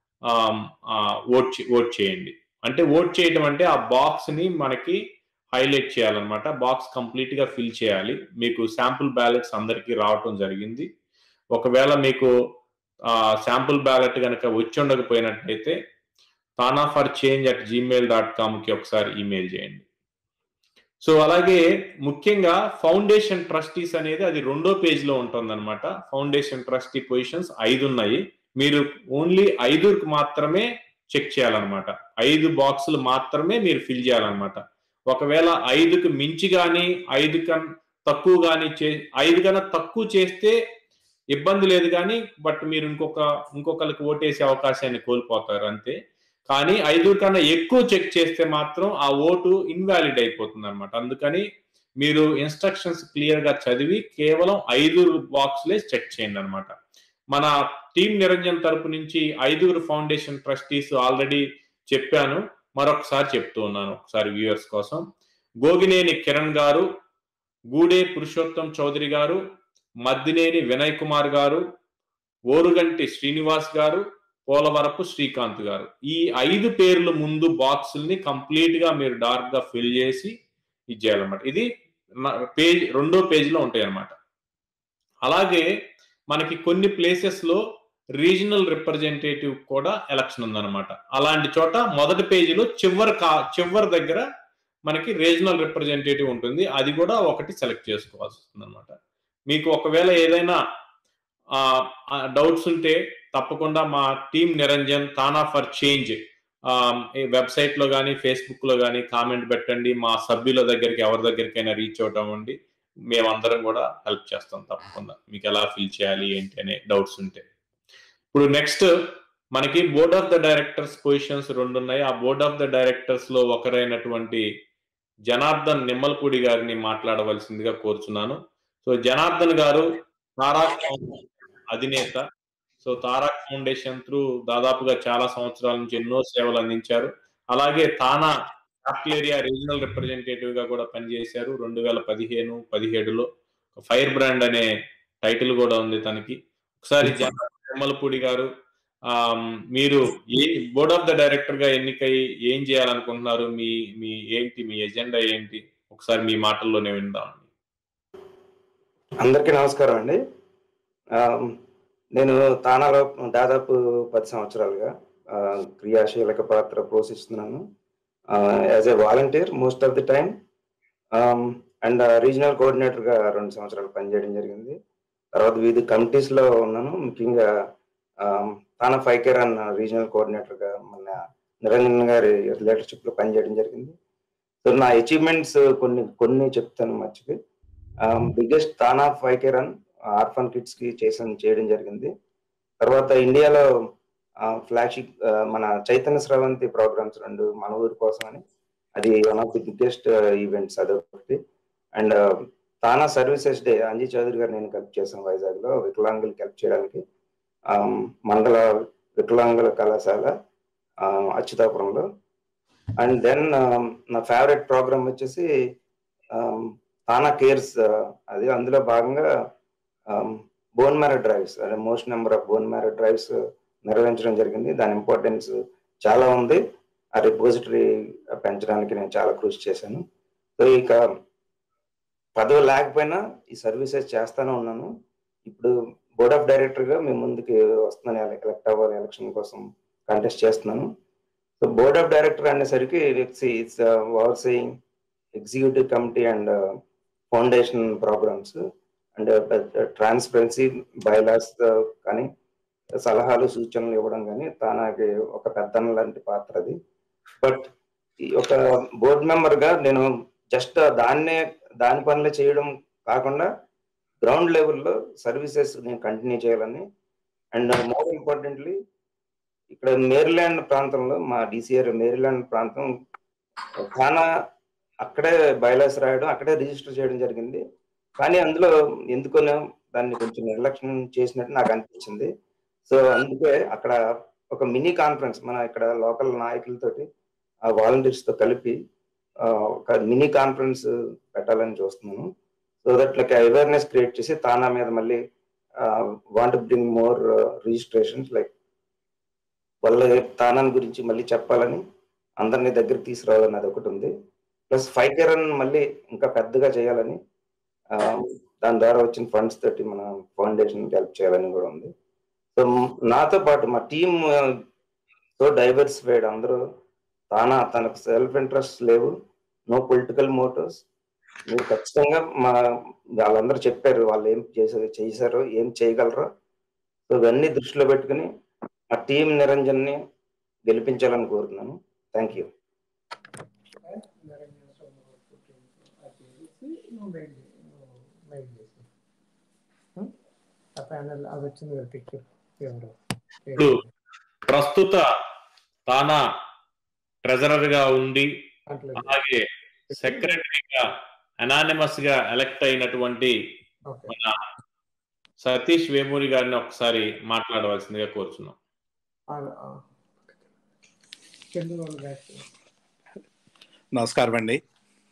ఓట్ ఓట్ చేయండి అంటే ఓట్ చేయడం అంటే ఆ బాక్స్ ని మనకి హైలైట్ చేయాలన్నమాట బాక్స్ కంప్లీట్ గా ఫిల్ చేయాలి మీకు శాంపుల్ బ్యాలెట్స్ అందరికీ రావటం జరిగింది ఒకవేళ మీకు శాంపుల్ బ్యాలెట్ కనుక వచ్చి ఉండకపోయినట్లయితే TANA for change at Gmail dot కామ్కి ఒకసారి ఈమెయిల్ చేయండి సో అలాగే ముఖ్యంగా ఫౌండేషన్ ట్రస్టీస్ అనేది అది రెండో పేజ్లో ఉంటుందన్నమాట ఫౌండేషన్ ట్రస్టీ పొజిషన్స్ ఐదు ఉన్నాయి మీరు ఓన్లీ ఐదుకి మాత్రమే చెక్ చేయాలన్నమాట ఐదు బాక్సులు మాత్రమే మీరు ఫిల్ చేయాలన్నమాట ఒకవేళ ఐదుకు మించి కానీ ఐదు కన్నా తక్కువ కానీ చే ఐదు కన్నా తక్కువ చేస్తే ఇబ్బంది లేదు కానీ బట్ మీరు ఇంకొక ఇంకొకరికి ఓటేసే అవకాశాన్ని కోల్పోతారు అంతే కానీ ఐదు కన్నా ఎక్కువ చెక్ చేస్తే మాత్రం ఆ ఓటు ఇన్వాలిడ్ అయిపోతుంది అనమాట అందుకని మీరు ఇన్స్ట్రక్షన్స్ క్లియర్ గా చదివి కేవలం ఐదు బాక్స్లే చెక్ చేయండి అనమాట మన టీం నిరంజన్ తరపు నుంచి ఐదుగురు ఫౌండేషన్ ట్రస్టీస్ ఆల్రెడీ చెప్పాను మరొకసారి చెప్తూ ఉన్నాను ఒకసారి వ్యూవర్స్ కోసం గోగినేని కిరణ్ గారు గూడే పురుషోత్తం చౌదరి గారు మద్దినేని వినయ్ కుమార్ గారు ఓరుగంటి శ్రీనివాస్ గారు పోలవరపు శ్రీకాంత్ గారు ఈ ఐదు పేర్లు ముందు బాక్సుల్ని కంప్లీట్ గా మీరు డార్క్ గా ఫిల్ చేసి ఇది చేయాలన్నమాట ఇది పేజ్ రెండో పేజీలో ఉంటాయి అన్నమాట అలాగే మనకి కొన్ని ప్లేసెస్ లో రీజనల్ రిప్రజెంటేటివ్ కూడా ఎలక్షన్ ఉందన్నమాట అలాంటి చోట మొదటి పేజీలో చివరి కా చివరి దగ్గర మనకి రీజనల్ రిప్రజెంటేటివ్ ఉంటుంది అది కూడా ఒకటి సెలెక్ట్ చేసుకోవాల్సి వస్తుంది అనమాట మీకు ఒకవేళ ఏదైనా డౌట్స్ ఉంటే తప్పకుండా మా team Niranjan TANA for change website లో కానీ ఫేస్బుక్ లో కానీ కామెంట్ పెట్టండి మా సభ్యుల దగ్గరికి ఎవరి దగ్గరికైనా రీచ్ అవుట్ అవ్వండి మేమందరం కూడా హెల్ప్ చేస్తాం తప్పకుండా మీకు ఎలా ఫిల్ చేయాలి ఏంటి అనే డౌట్స్ ఉంటే ఇప్పుడు నెక్స్ట్ మనకి board of the directors positions రెండు ఉన్నాయి ఆ బోర్డ్ ఆఫ్ ద డైరెక్టర్స్ లో ఒకరైనటువంటి జనార్దన్ నిమ్మలపూడి గారిని మాట్లాడవలసిందిగా కోరుచున్నాను సో జనార్దన్ గారు తారాక్ అధినేత సో తారాక్ ఫౌండేషన్ త్రూ దాదాపుగా చాలా సంవత్సరాల నుంచి ఎన్నో సేవలు అందించారు అలాగే TANA capital area regional representative గా కూడా పనిచేశారు రెండు వేల పదిహేను పదిహేడులో ఫైర్ బ్రాండ్ అనే టైటిల్ కూడా ఉంది తనకి ఒకసారి జమ్మలపూడి గారు మీరు ఏ బోర్డ్ ఆఫ్ ద డైరెక్టర్ గా ఎన్నికై ఏం చేయాలనుకుంటున్నారు మీ మీ ఏంటి మీ ఎజెండా ఏంటి ఒకసారి మీ మాటల్లోనే విందాం అందరికీ నమస్కారం అండి ఆ, నేను తానాలో దాదాపు పది సంవత్సరాలుగా ఆ, క్రియాశీలక పాత్ర పోషిస్తున్నాను as a volunteer most of the time and regional కోఆర్డినేటర్గా రెండు సంవత్సరాలు పనిచేయడం జరిగింది తర్వాత వివిధ కమిటీస్లో ఉన్నాను ముఖ్యంగా ఆ, తానా ఫైకేర్ అన్న రీజనల్ కోఆర్డినేటర్గా మన నిరంజన్ గారి లీడర్షిప్లో పనిచేయడం జరిగింది సో నా అచీవ్మెంట్స్ కొన్ని కొన్ని చెప్తాను మర్చిపోయి biggest TANA five run orphan kids కి చేసాను చేయడం జరిగింది తర్వాత ఇండియాలో ఫ్లాగ్షిప్ మన చైతన్య స్రవంతి ప్రోగ్రామ్స్ రెండు మన ఊరి కోసం అని అది one of the biggest events అదొకటి and TANA services day Anji Chaudhary garu నేను కలిపి చేశాను వైజాగ్ లో వికలాంగులకి హెల్ప్ చేయడానికి um, మండల వికలాంగుల కళాశాల um, అచ్యుతాపురంలో అండ్ దెన్ నా ఫేవరెట్ ప్రోగ్రామ్ వచ్చేసి um, తానా కేర్స్ అది అందులో భాగంగా బోన్ మ్యారో డ్రైవ్స్ అదే most number of bone marrow drives నిర్వహించడం జరిగింది దాని ఇంపార్టెన్స్ చాలా ఉంది ఆ రిపోజిటరీ పెంచడానికి నేను చాలా కృషి చేశాను సో ఇక పదవి లేకపోయినా ఈ సర్వీసెస్ చేస్తానే ఉన్నాను ఇప్పుడు బోర్డ్ ఆఫ్ డైరెక్టర్ గా మేము ముందుకి వస్తున్నాను ఎలక్ట్ అవ్వాలి ఎలక్షన్ కోసం కంటెస్ట్ చేస్తున్నాను సో బోర్డ్ ఆఫ్ డైరెక్టర్ అనేసరికి it's it's overseeing executive committee and foundation programs and transparency bylaws కానీ సలహాలు సూచనలు ఇవ్వడం కానీ తనకి ఒక పెద్దన్న లాంటి పాత్ర అది బట్ ఈ ఒక బోర్డ్ మెంబర్ గా నేను జస్ట్ దాన్నే దాని పనులే చేయడం కాకుండా గ్రౌండ్ లెవెల్లో సర్వీసెస్ నేను కంటిన్యూ చేయాలని అండ్ మోర్ ఇంపార్టెంట్లీ ఇక్కడ మేరీల్యాండ్ ప్రాంతంలో మా డిసిఆర్ మేరీల్యాండ్ ప్రాంతం చాలా అక్కడే బయలాస్ రాయడం అక్కడే రిజిస్టర్ చేయడం జరిగింది కానీ అందులో ఎందుకనో దాన్ని కొంచెం నిర్లక్ష్యం చేసినట్టు నాకు అనిపించింది సో అందుకే అక్కడ ఒక మినీ కాన్ఫరెన్స్ మన ఇక్కడ లోకల్ నాయకులతోటి ఆ వాలంటీర్స్ తో కలిపి ఆ, ఒక మినీ కాన్ఫరెన్స్ పెట్టాలని చూస్తున్నాను so that like awareness create చేసి తానా మీద మళ్ళీ want bring more registrations like వాళ్ళ తానాన్ని గురించి మళ్ళీ చెప్పాలని అందరినీ దగ్గరికి తీసుకురావాలని అది ఒకటి ఉంది ప్లస్ ఫైకరన్ మళ్ళీ ఇంకా పెద్దగా చేయాలని ఆ, దాని ద్వారా వచ్చిన ఫండ్స్ తోటి మన ఫౌండేషన్ హెల్ప్ చేయాలని కూడా ఉంది సో నాతో పాటు మా టీమ్ తో డైవర్సిఫైడ్ అందరూ తానా తనకు సెల్ఫ్ ఇంట్రెస్ట్ లేవు నో పొలిటికల్ మోటివ్స్ మీరు ఖచ్చితంగా మా వాళ్ళందరూ చెప్పారు వాళ్ళు ఏం చేశారు చేశారో ఏం చేయగలరో సో ఇవన్నీ దృష్టిలో పెట్టుకుని ఆ టీం నిరంజన్ని గెలిపించాలని కోరుతున్నాను థ్యాంక్ యూ ఆ ప్యానల్ అది వచ్చింది కదా పిక్చర్ ఎవరు ఇప్పుడు ప్రస్తుత తానా ట్రెజరర్ గా ఉండి అలాగే సెక్రటరీగా అనానిమస్ గా ఎలక్ట్ అయినటువంటి మన సతీష్ వేమూరి గారిని ఒకసారి మాట్లాడవలసిందిగా కోరుచున్నాం తెలుగు వాళ్ళు బ్యాక్ నమస్కారం అండి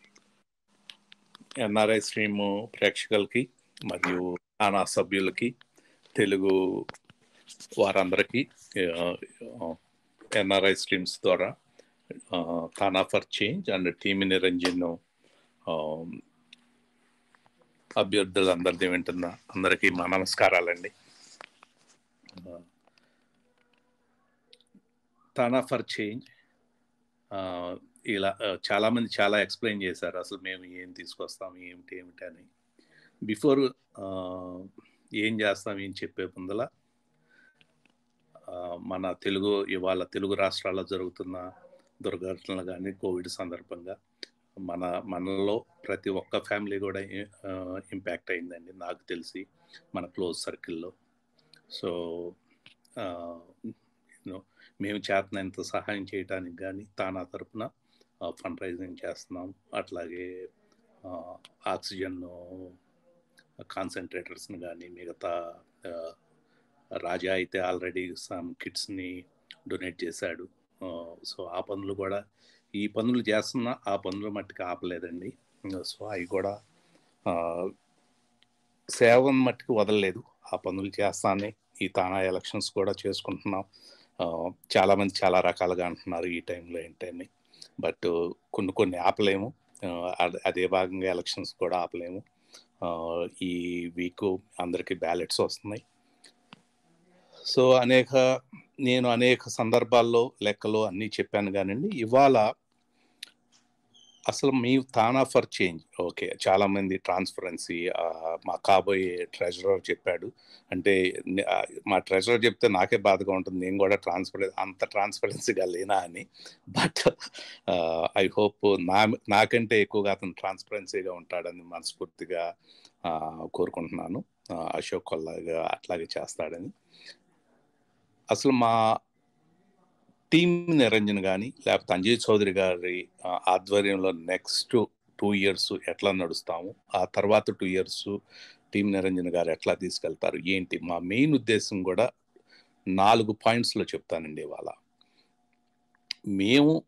ఎన్ఆర్ఐ స్ట్రీమ్ ప్రేక్షకులకి మరియు ఆనా సభ్యులకి తెలుగు వారందరికీ ఎన్ఆర్ఐ స్ట్రీమ్స్ ద్వారా TANA for change and team Niranjan అభ్యర్థులందరిది వింటున్న అందరికీ మా నమస్కారాలండి తానా ఫర్ చేంజ్ ఇలా చాలా మంది చాలా ఎక్స్ప్లెయిన్ చేశారు అసలు మేము ఏం తీసుకొస్తాం ఏమిటి ఏమిటి అని బిఫోర్ ఏం చేస్తాం ఏం చెప్పే ముందల మన తెలుగు ఇవాళ తెలుగు రాష్ట్రాల్లో జరుగుతున్న దుర్ఘటనలు కానీ కోవిడ్ సందర్భంగా మన మనలో ప్రతి ఒక్క ఫ్యామిలీ కూడా ఇంపాక్ట్ అయిందండి నాకు తెలిసి మన క్లోజ్ సర్కిల్లో సో మేము చేతనంత సహాయం చేయడానికి కానీ తానా తరపున ఫండ్ రైజింగ్ చేస్తున్నాం అట్లాగే ఆక్సిజన్ కాన్సన్ట్రేటర్స్ని కానీ మిగతా రాజా అయితే ఆల్రెడీ సమ్ కిట్స్ని డొనేట్ చేశాడు సో ఆ పనులు కూడా ఈ పనులు చేస్తున్నా ఆ పనులు మట్టుకు ఆపలేదండి సో అవి కూడా సేవను మట్టుకు వదలలేదు ఆ పనులు చేస్తానే ఈ తానా ఎలక్షన్స్ కూడా చేసుకుంటున్నాం చాలామంది చాలా రకాలుగా అంటున్నారు ఈ టైంలో ఏంటని బట్ కొన్ని కొన్ని ఆపలేము అదే భాగంగా ఎలక్షన్స్ కూడా ఆపలేము ఆ, ఈ వీక్ అందరికీ బ్యాలెట్స్ వస్తున్నాయి సో అనేక నేను అనేక సందర్భాల్లో లెక్కలు అన్నీ చెప్పాను కానివ్వండి ఇవాళ అసలు మీ తానా ఫర్ చేంజ్ ఓకే చాలా మంది ట్రాన్స్పరెన్సీ మా కాబోయే ట్రెజరర్ చెప్పాడు అంటే నే- ఆ, మా ట్రెజరర్ చెప్తే నాకే బాధగా ఉంటుంది నేను కూడా ట్రాన్స్పరె అంత ట్రాన్స్పరెన్సీగా లేనా అని బట్ ఐ హోప్ నా నాకంటే ఎక్కువగా అతను ట్రాన్స్పరెన్సీగా ఉంటాడని మనస్ఫూర్తిగా ఆ, కోరుకుంటున్నాను ఆ, అశోక్ కొల్లాగా అట్లాగే చేస్తాడని అసలు మా టీం నిరంజన్ కానీ లేకపోతే అంజయ్ చౌదరి గారి ఆ, ఆధ్వర్యంలో నెక్స్ట్ టూ ఇయర్స్ ఎట్లా నడుస్తాము ఆ తర్వాత టూ ఇయర్స్ టీం నిరంజన్ గారు ఎట్లా తీసుకెళ్తారు ఏంటి మా మెయిన్ ఉద్దేశం కూడా నాలుగు పాయింట్స్లో చెప్తానండి ఇవాళ మేము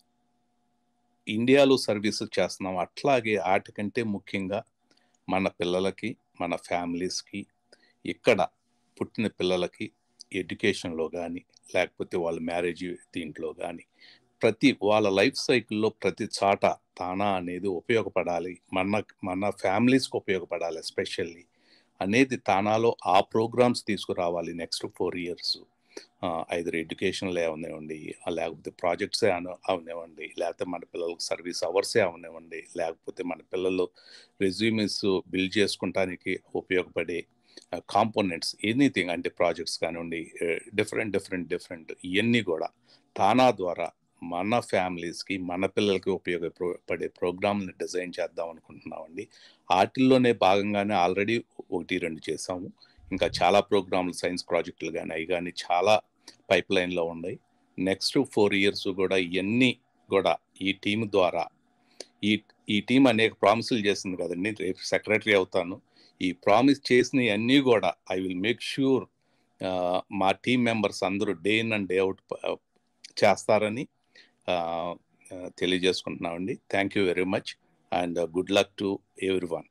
ఇండియాలో సర్వీసెస్ చేస్తున్నాం అట్లాగే వాటికంటే ముఖ్యంగా మన పిల్లలకి మన ఫ్యామిలీస్కి ఇక్కడ పుట్టిన పిల్లలకి ఎడ్యుకేషన్లో కానీ లేకపోతే వాళ్ళ మ్యారేజ్ దీంట్లో కానీ ప్రతి వాళ్ళ లైఫ్ సైకిల్లో ప్రతి చాట తానా అనేది ఉపయోగపడాలి మన మన ఫ్యామిలీస్కి ఉపయోగపడాలి ఎస్పెషల్లీ అనేది తానాలో ఆ ప్రోగ్రామ్స్ తీసుకురావాలి నెక్స్ట్ ఫోర్ ఇయర్స్ ఐదర్ ఎడ్యుకేషన్లో అవనివ్వండి ఆ లేకపోతే ప్రాజెక్ట్సే అన అవనివ్వండి లేకపోతే మన పిల్లలకు సర్వీస్ అవర్సే అవనివ్వండి లేకపోతే మన పిల్లలు రెజ్యూమెస్ బిల్డ్ చేసుకుంటానికి ఉపయోగపడే కాంపోనెంట్స్ ఎనీథింగ్ అంటే ప్రాజెక్ట్స్ కానివ్వండి డిఫరెంట్ డిఫరెంట్ డిఫరెంట్ ఇవన్నీ కూడా తానా ద్వారా మన ఫ్యామిలీస్కి మన పిల్లలకి ఉపయోగపడే ప్రోగ్రామ్ని డిజైన్ చేద్దాం అనుకుంటున్నామండి వాటిల్లోనే భాగంగానే ఆల్రెడీ ఒకటి రెండు చేసాము ఇంకా చాలా ప్రోగ్రాంలు సైన్స్ ప్రాజెక్టులు కానీ అవి కానీ చాలా పైప్ లైన్లో ఉన్నాయి నెక్స్ట్ ఫోర్ ఇయర్స్ కూడా ఇవన్నీ కూడా ఈ టీం ద్వారా ఈ ఈ టీం అనేక ప్రామిసులు చేసింది కదండి రేపు సెక్రటరీ అవుతాను ఈ ప్రామిస్ చేసినవి అన్నీ కూడా ఐ విల్ మేక్ ష్యూర్ మా టీం మెంబర్స్ అందరూ day in and day out చేస్తారని ఆ, ఆ, తెలియజేసుకుంటున్నామండి thank you very much and good luck to everyone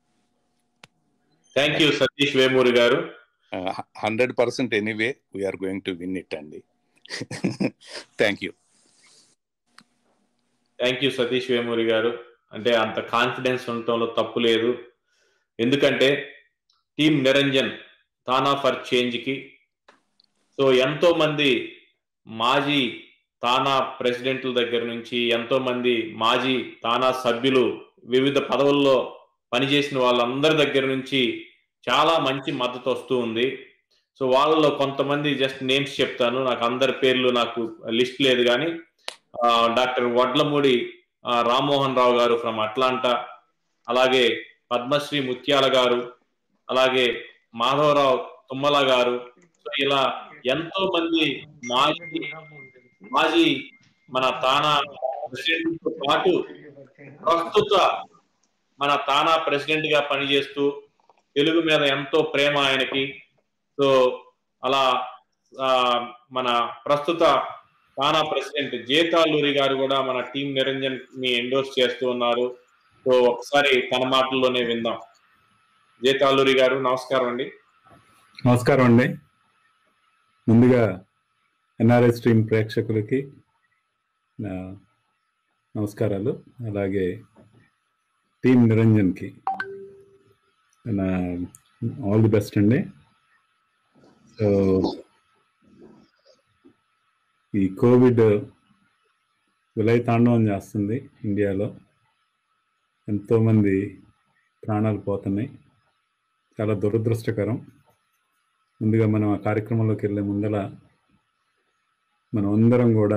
thank you Satish Vemuri garu hundred percent anyway we are going to win it అండి thank you thank you Satish Vemuri garu అంటే అంత కాన్ఫిడెన్స్ ఉండటంలో తప్పు లేదు ఎందుకంటే team Niranjan TANA for change కి సో ఎంతో మంది మాజీ తానా ప్రెసిడెంట్ల దగ్గర నుంచి ఎంతో మంది మాజీ తానా సభ్యులు వివిధ పదవుల్లో పనిచేసిన వాళ్ళందరి దగ్గర నుంచి చాలా మంచి మద్దతు వస్తూ ఉంది సో వాళ్ళలో కొంతమంది జస్ట్ నేమ్స్ చెప్తాను నాకు అందరి పేర్లు నాకు లిస్ట్ లేదు కానీ ఆ, డాక్టర్ వడ్లమూడి ఆ, రామ్మోహన్ రావు గారు ఫ్రమ్ అట్లాంటా అలాగే పద్మశ్రీ ముత్యాల గారు అలాగే మాధవరావు తుమ్మల గారు సో ఇలా ఎంతో మంది మాజీ మాజీ మన తానా ప్రెసిడెంట్ తో పాటు ప్రస్తుత మన తానా ప్రెసిడెంట్ గా పనిచేస్తూ తెలుగు మీద ఎంతో ప్రేమ ఆయనకి సో అలా ఆ, మన ప్రస్తుత తానా ప్రెసిడెంట్ జేతాలూరి గారు కూడా మన టీం నిరంజన్ ని ఎండోర్స్ చేస్తూ ఉన్నారు సో ఒకసారి తన మాటల్లోనే విందాం జేతాలూరి గారు నమస్కారం అండి నమస్కారం అండి ముందుగా ఎన్ఆర్ఐ స్ట్రీమ్ ప్రేక్షకులకి నా నమస్కారాలు అలాగే టీం నిరంజన్కి నా ఆల్ ది బెస్ట్ అండి సో ఈ కోవిడ్ విలయతాండవం చేస్తుంది ఇండియాలో ఎంతోమంది ప్రాణాలు పోతున్నాయి చాలా దురదృష్టకరం ముందుగా మనం ఆ కార్యక్రమంలోకి వెళ్ళే ముందల మనం అందరం కూడా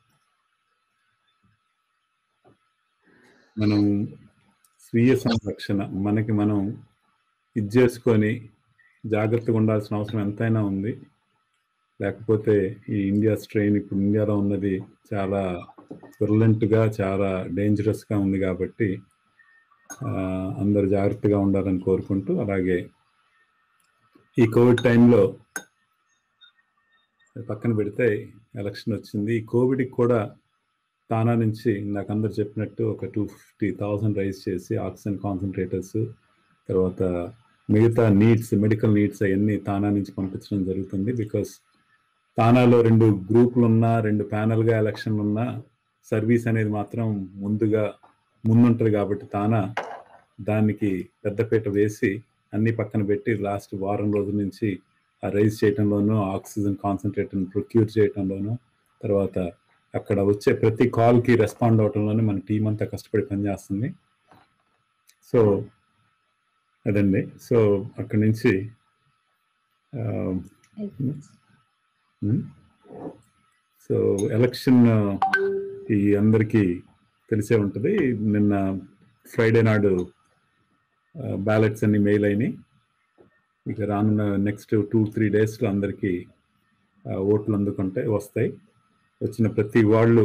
మనం స్వీయ సంరక్షణ మనకి మనం ఇది చేసుకొని జాగ్రత్తగా ఉండాల్సిన అవసరం ఎంతైనా ఉంది లేకపోతే ఈ ఇండియా స్ట్రెయిన్ ఇప్పుడు ఇండియాలో ఉన్నది చాలా విర్లెంట్గా చాలా డేంజరస్గా ఉంది కాబట్టి ఆ, అందరు జాగ్రత్తగా ఉండాలని కోరుకుంటూ అలాగే ఈ కోవిడ్ టైంలో పక్కన పెడితే ఎలక్షన్ వచ్చింది ఈ కోవిడ్కి కూడా తానా నుంచి నాకు అందరు చెప్పినట్టు ఒక టూ ఫిఫ్టీ థౌసండ్ రైజ్ చేసి ఆక్సిజన్ కాన్సన్ట్రేటర్స్ తర్వాత మిగతా నీడ్స్ మెడికల్ నీడ్స్ అవన్నీ తానా నుంచి పంపించడం జరుగుతుంది బికాస్ తానాలో రెండు గ్రూపులు ఉన్నా రెండు ప్యానల్గా ఎలక్షన్లు ఉన్నా సర్వీస్ అనేది మాత్రం ముందుగా ముందుంటుంది కాబట్టి తానా దానికి పెద్దపీట వేసి అన్ని పక్కన పెట్టి లాస్ట్ వారం రోజుల నుంచి ఆ రైజ్ చేయడంలోనూ ఆక్సిజన్ కాన్సన్ట్రేటర్ని ప్రొక్యూర్ చేయడంలోనూ తర్వాత అక్కడ వచ్చే ప్రతి కాల్కి రెస్పాండ్ అవడంలోనే మన టీం అంతా కష్టపడి పనిచేస్తుంది సో అదండి సో అక్కడి నుంచి ఆ, ఉమ్, సో ఎలక్షన్ ఈ అందరికీ తెలిసే ఉంటుంది నిన్న ఫ్రైడే నాడు బ్యాలెట్స్ అన్ని మెయిల్ అయినాయి ఇక రానున్న నెక్స్ట్ టూ త్రీ డేస్లో అందరికీ ఆ, ఓట్లు అందుకుంటాయి వస్తాయి వచ్చిన ప్రతి వాళ్ళు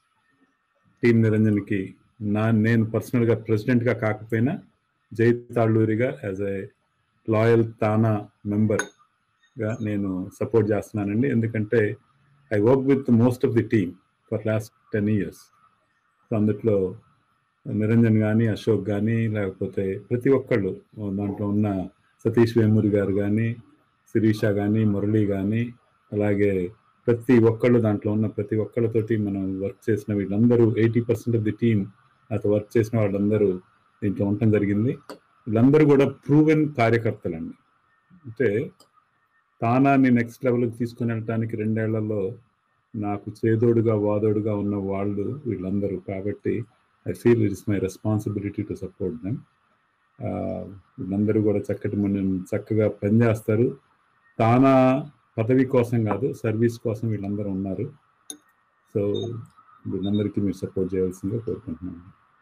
టీం నిరంజన్కి నా నేను పర్సనల్గా ప్రెసిడెంట్గా కాకపోయినా జై తాళ్ళూరిగా యాజ్ ఏ లాయల్ తానా మెంబర్గా నేను సపోర్ట్ చేస్తున్నానండి ఎందుకంటే I work with most of the team for last ten years so అందుట్లో నిరంజన్ కానీ అశోక్ కానీ లేకపోతే ప్రతి ఒక్కళ్ళు దాంట్లో ఉన్న సతీష్ వేమూరి గారు కానీ శిరీష కానీ మురళి కానీ అలాగే ప్రతి ఒక్కళ్ళు దాంట్లో ఉన్న ప్రతి ఒక్కళ్ళతోటి మనం వర్క్ చేసిన వీళ్ళందరూ eighty percent of the team నాతో వర్క్ చేసిన వాళ్ళందరూ దీంట్లో ఉండటం జరిగింది వీళ్ళందరూ కూడా ప్రూవెన్ కార్యకర్తలండి అంటే తానాన్ని నెక్స్ట్ లెవెల్కి తీసుకుని వెళ్ళటానికి రెండేళ్లలో నాకు చేదోడుగా వాదోడుగా ఉన్న వాళ్ళు వీళ్ళందరూ కాబట్టి I feel it is my responsibility to support them వీళ్ళందరూ కూడా చక్కటి మన చక్కగా పనిచేస్తారు తానా పదవి కోసం కాదు సర్వీస్ కోసం వీళ్ళందరూ ఉన్నారు సో వీళ్ళందరికీ మీరు సపోర్ట్ చేయాల్సిందిగా కోరుకుంటున్నాను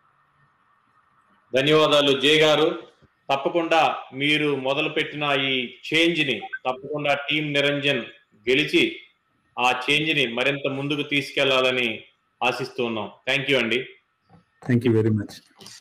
ధన్యవాదాలు జే గారు తప్పకుండా మీరు మొదలు పెట్టిన ఈ చేంజ్ ని తప్పకుండా టీం నిరంజన్ గెలిచి ఆ చేంజ్ ని మరింత ముందుకు తీసుకెళ్లాలని ఆశిస్తూ ఉన్నాం థ్యాంక్ యూ అండి thank you very much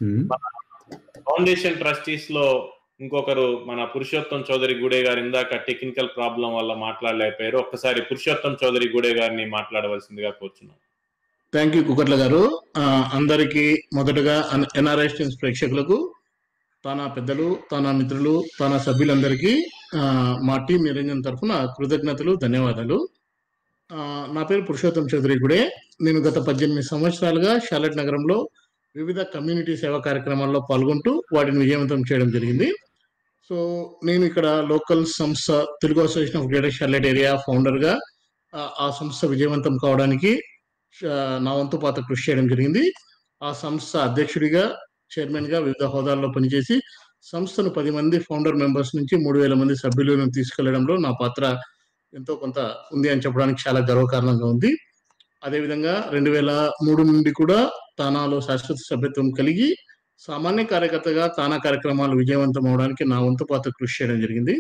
foundation trustees లో ఇంకొకరు మన పురుషోత్తం చౌదరి గూడే గారు ఇందాక టెక్నికల్ ప్రాబ్లం వల్ల మాట్లాడలేకపోయారు ఒక్కసారి పురుషోత్తం చౌదరి గూడే గారిని మాట్లాడవలసిందిగా కోరుచున్నాం థ్యాంక్ యూ కుకట్ల గారు ఆ, అందరికీ మొదటగా ఎన్ఆర్ఐ స్టెన్స్ ప్రేక్షకులకు తన పెద్దలు తన మిత్రులు తన సభ్యులందరికీ ఆ, మా టీం నిరంజన్ తరఫున కృతజ్ఞతలు ధన్యవాదాలు ఆ, నా పేరు పురుషోత్తం చౌదరి గుడే నేను గత పద్దెనిమిది సంవత్సరాలుగా షాలెట్ నగరంలో వివిధ కమ్యూనిటీ సేవా కార్యక్రమాల్లో పాల్గొంటూ వాటిని విజయవంతం చేయడం జరిగింది సో నేను ఇక్కడ లోకల్ సంస్థ Telugu Association of Greater Charlotte Area ఫౌండర్గా ఆ, ఆ సంస్థ విజయవంతం కావడానికి ఆ, నా వంతు పాత్ర కృషి చేయడం జరిగింది ఆ సంస్థ అధ్యక్షుడిగా చైర్మన్ గా వివిధ హోదాల్లో పనిచేసి సంస్థను పది మంది ఫౌండర్ మెంబర్స్ నుంచి మూడు వేల మంది సభ్యులను తీసుకెళ్లడంలో నా పాత్ర ఎంతో కొంత ఉంది అని చెప్పడానికి చాలా గర్వకారణంగా ఉంది అదేవిధంగా రెండు వేల మూడు నుండి కూడా తానాలో శాశ్వత సభ్యత్వం కలిగి సామాన్య కార్యకర్తగా తానా కార్యక్రమాలు విజయవంతం అవడానికి నా వంతు పాత్ర కృషి చేయడం జరిగింది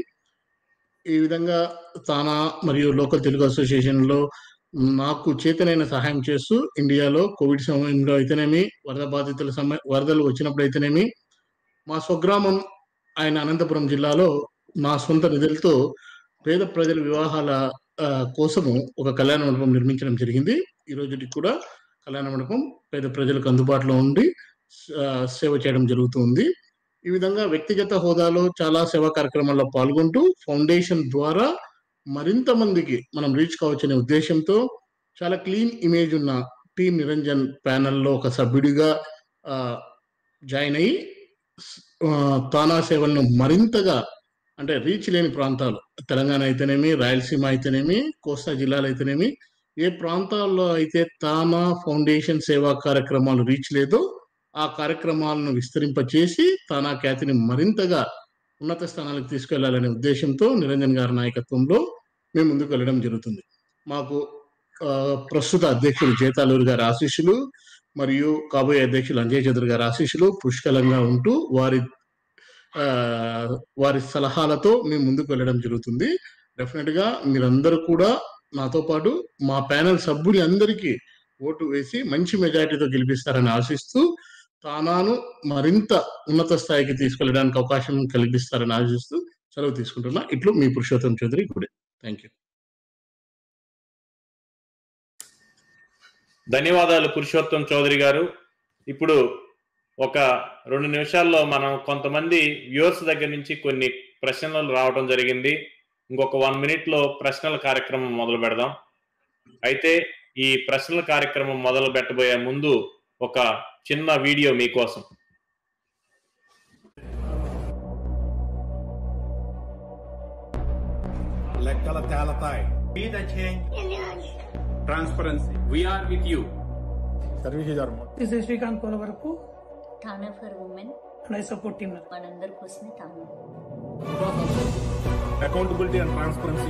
ఈ విధంగా తానా మరియు లోకల్ తెలుగు అసోసియేషన్ లో నాకు చేతనైన సహాయం చేస్తూ ఇండియాలో కోవిడ్ సమయంలో అయితేనేమి వరద బాధితుల సమయ వరదలు వచ్చినప్పుడు అయితేనేమి మా స్వగ్రామం ఆయన అనంతపురం జిల్లాలో నా సొంత నిధులతో పేద ప్రజల వివాహాల ఆ, కోసము ఒక కళ్యాణ మండపం నిర్మించడం జరిగింది ఈ రోజుకి కూడా కళ్యాణ మండపం పేద ప్రజలకు అందుబాటులో ఉండి ఆ, సేవ చేయడం జరుగుతుంది ఈ విధంగా వ్యక్తిగత హోదాలో చాలా సేవా కార్యక్రమాల్లో పాల్గొంటూ ఫౌండేషన్ ద్వారా మరింత మందికి మనం రీచ్ కావచ్చనే ఉద్దేశంతో చాలా క్లీన్ ఇమేజ్ ఉన్న టీం నిరంజన్ ప్యానెల్లో ఒక సభ్యుడిగా ఆ, జాయిన్ అయ్యి ఆ, తానా సేవలను మరింతగా అంటే రీచ్ లేని ప్రాంతాలు తెలంగాణ అయితేనేమి రాయలసీమ అయితేనేమి కోస్తా జిల్లాలు అయితేనేమి ఏ ప్రాంతాల్లో అయితే తానా ఫౌండేషన్ సేవా కార్యక్రమాలు రీచ్ లేదో ఆ కార్యక్రమాలను విస్తరింపచేసి తానా ఖ్యాతిని మరింతగా ఉన్నత స్థానాలకు తీసుకెళ్లాలనే ఉద్దేశంతో నిరంజన్ గారి నాయకత్వంలో మేము ముందుకు వెళ్ళడం జరుగుతుంది మాకు ఆ, ప్రస్తుత అధ్యక్షులు జేతాలూరు గారి ఆశీస్సులు మరియు కాబోయే అధ్యక్షులు అంజయ్ చౌదరి గారి ఆశీస్సులు పుష్కలంగా ఉంటూ వారి ఆ, వారి సలహాలతో మేము ముందుకు వెళ్ళడం జరుగుతుంది డెఫినెట్ గా మీరందరూ కూడా నాతో పాటు మా ప్యానెల్ సభ్యులు అందరికీ ఓటు వేసి మంచి మెజారిటీతో గెలిపిస్తారని ఆశిస్తూ తానాను మరింత ఉన్నత స్థాయికి తీసుకెళ్ళడానికి అవకాశం కలిగిస్తారని ఆశిస్తూ సెలవు తీసుకుంటున్నా ఇట్లు మీ పురుషోత్తం చౌదరి గుడే థ్యాంక్ యూ ధన్యవాదాలు పురుషోత్తం చౌదరి గారు ఇప్పుడు ఒక రెండు నిమిషాల్లో మనం కొంతమంది వ్యూవర్స్ దగ్గర నుంచి కొన్ని ప్రశ్నలు రావడం జరిగింది ఇంకొక వన్ మినిట్ లో ప్రశ్నల కార్యక్రమం మొదలు పెడదాం అయితే ఈ ప్రశ్నల కార్యక్రమం మొదలు పెట్టబోయే ముందు ఒక చిన్న వీడియో మీకోసం లెక్కల తేలతాయి Be the change. Transparency we are with you services are this is Srikanth Polavarapu TANA for women and I support team మనందరి కోసమే తానా అకౌంటబిలిటీ అండ్ ట్రాన్స్పరెన్సీ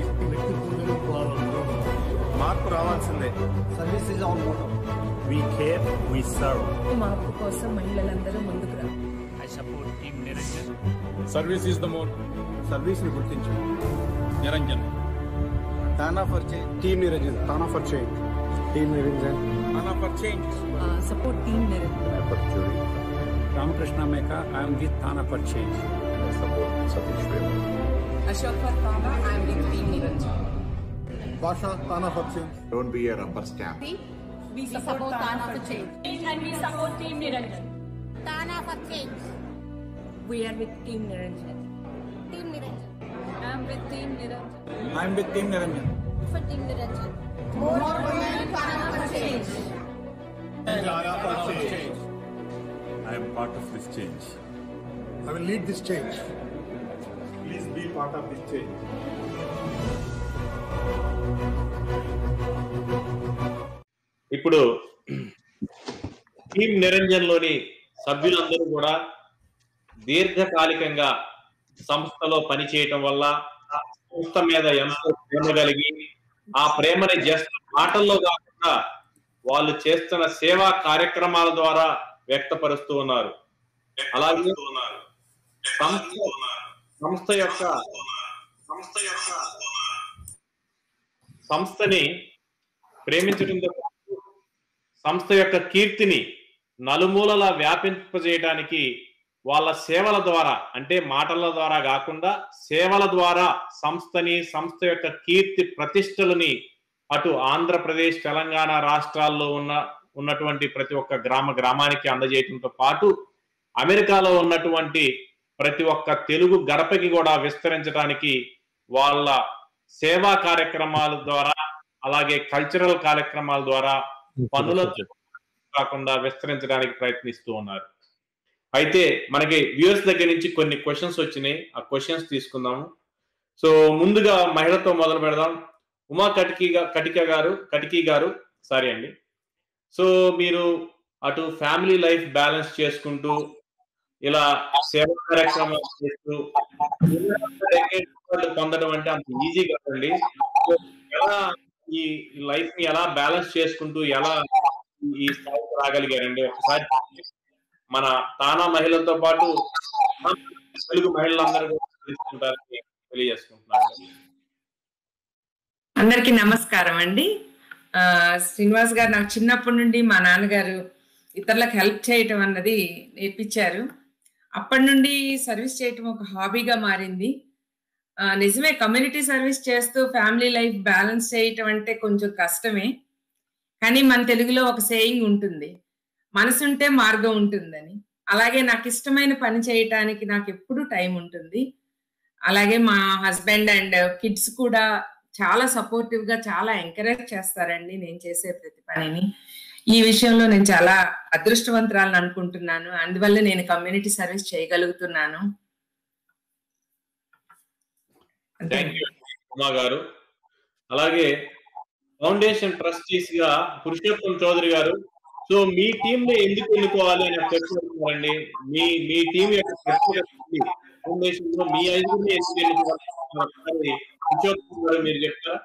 మార్పు రావాల్సిందే service is on motto we care we serve మార్పు కోసం మహిళలందరూ ముందుకు రా I support team Niranjan service is the more service ని గుర్తించు నిరంజన్ తానా for change team Niranjan TANA for change team Niranjan TANA for change support team Niranjan Ramakrishna Meka I'm with TANA for change support Satish Vemana Ashok for TANA I'm with team Niranjan భాష తానా for change Don't be a rubber stamp. We support Tana for change. And we support Team Niranjan. TANA for change we are with team Niranjan team Niranjan I am with Team Niranjan. I'm with team Niranjan for team Niranjan More women, Tana for change. TANA for change I am part of this change. I will lead this change. Please be part of this change. ఇప్పుడు టీం నిరంజన్ లోని సభ్యులందరూ కూడా దీర్ఘకాలికంగా సంస్థలో పనిచేయటం వల్ల సంస్థ మీద ఎంతో ప్రేమ కలిగి ఆ ప్రేమని జస్ట్ మాటల్లో కాకుండా వాళ్ళు చేస్తున్న సేవా కార్యక్రమాల ద్వారా వ్యక్తపరుస్తూ ఉన్నారు అలాగే సంస్థ సంస్థ యొక్క సంస్థ యొక్క సంస్థని ప్రేమించడంతో పాటు సంస్థ యొక్క కీర్తిని నలుమూలలా వ్యాపింపజేయడానికి వాళ్ళ సేవల ద్వారా అంటే మాటల ద్వారా కాకుండా సేవల ద్వారా సంస్థని సంస్థ యొక్క కీర్తి ప్రతిష్టలని అటు ఆంధ్రప్రదేశ్ తెలంగాణ రాష్ట్రాల్లో ఉన్న ఉన్నటువంటి ప్రతి ఒక్క గ్రామ గ్రామానికి అందజేయడంతో పాటు అమెరికాలో ఉన్నటువంటి ప్రతి ఒక్క తెలుగు గడపకి కూడా విస్తరించడానికి వాళ్ళ సేవా కార్యక్రమాల ద్వారా అలాగే కల్చరల్ కార్యక్రమాల ద్వారా పనుల కాకుండా విస్తరించడానికి ప్రయత్నిస్తూ ఉన్నారు అయితే మనకి వ్యూవర్స్ దగ్గర నుంచి కొన్ని క్వశ్చన్స్ వచ్చినాయి ఆ క్వశ్చన్స్ తీసుకుందాము సో ముందుగా మహిళతో మొదలు పెడదాం ఉమా కటికి కటిక గారు కటికి గారు సారీ అండి సో మీరు అటు ఫ్యామిలీ లైఫ్ బ్యాలెన్స్ చేసుకుంటూ ఇలా సేవా కార్యక్రమాలు చేస్తూ అవార్డు పొందడం అంటే అంత ఈజీ కాదండి సో ఎలా ఈ లైఫ్ ని ఎలా బ్యాలెన్స్ చేసుకుంటూ ఎలా ఈ స్థాయికి రాగలిగారండి ఒకసారి మన తానా మహిళలతో పాటు తెలుగు మహిళలందరూ కూడా తెలుసుకుంటారని తెలియజేసుకుంటున్నాను అందరికీ నమస్కారం అండి ఆ, శ్రీనివాస్ గారు నాకు చిన్నప్పటి నుండి మా నాన్నగారు ఇతరులకు హెల్ప్ చేయటం అన్నది నేర్పించారు అప్పటి నుండి సర్వీస్ చేయటం ఒక హాబీగా మారింది ఆ, నిజమే కమ్యూనిటీ సర్వీస్ చేస్తూ ఫ్యామిలీ లైఫ్ బ్యాలెన్స్ చేయటం అంటే కొంచెం కష్టమే కానీ మన తెలుగులో ఒక సేయింగ్ ఉంటుంది మనసుంటే మార్గం ఉంటుందని అలాగే నాకు ఇష్టమైన పని చేయటానికి నాకు ఎప్పుడు టైం ఉంటుంది అలాగే మా హస్బెండ్ అండ్ కిడ్స్ కూడా చాలా సపోర్టివ్ గా చాలా ఎంకరేజ్ చేస్తారండి నేను చేసే ప్రతి పనిని ఈ విషయంలో నేను చాలా అదృష్టవంతురాలను అనుకుంటున్నాను అందువల్ల నేను కమ్యూనిటీ సర్వీస్ చేయగలుగుతున్నాను థ్యాంక్ యూ ఉమా గారు అలాగే ఫౌండేషన్ ట్రస్టీస్ గా పురుషోత్తం చౌదరి గారు సో మీ టీం ని ఎందుకు ఎన్నుకోవాలి అని చెప్తున్నారండి మీ మీ టీం యొక్క ప్రత్యేకత ఏంటి? ఫౌండేషన్ లో మీ ఐదుగురిని ఎందుకు ఎన్నుకోవాలి ఒకసారి పురుషోత్తం గారు మీరు చెప్తారా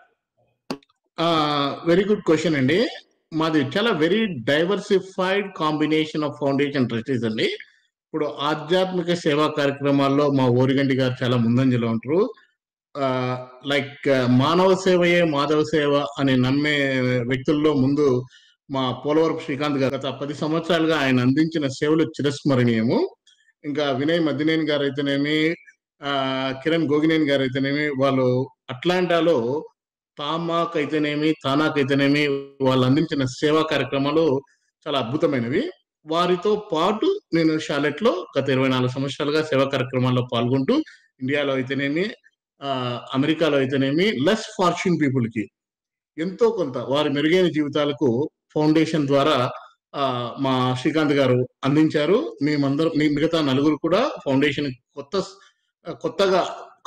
వెరీ గుడ్ క్వశ్చన్ అండి మాది చాలా very diversified combination of foundation trustees అండి ఇప్పుడు ఆధ్యాత్మిక సేవా కార్యక్రమాల్లో మా ఓరిగంటి గారు చాలా ముందంజలో ఉంటారు లైక్ మానవ సేవయే మాధవ సేవ అని నమ్మే వ్యక్తుల్లో ముందు మా పోలవరపు శ్రీకాంత్ గారు గత పది సంవత్సరాలుగా ఆయన అందించిన సేవలు చిరస్మరణీయము ఇంకా వినయ్ మద్దినేని గారు అయితేనేమి ఆ, కిరణ్ గోగినేని గారు అయితేనేమి వాళ్ళు అట్లాంటాలో తామాక్ అయితేనేమి తానాక్ అయితేనేమి వాళ్ళు అందించిన సేవా కార్యక్రమాలు చాలా అద్భుతమైనవి వారితో పాటు నేను షాలెట్ లో గత ఇరవై నాలుగు సంవత్సరాలుగా సేవా కార్యక్రమాల్లో పాల్గొంటూ ఇండియాలో అయితేనేమి ఆ, అమెరికాలో అయితేనేమి లెస్ ఫార్చ్యూన్ పీపుల్ కి ఎంతో కొంత వారి మెరుగైన జీవితాలకు ఫౌండేషన్ ద్వారా ఆ, మా శ్రీకాంత్ గారు అందించారు మేమందరం మీ మిగతా నలుగురు కూడా ఫౌండేషన్ కొత్త కొత్తగా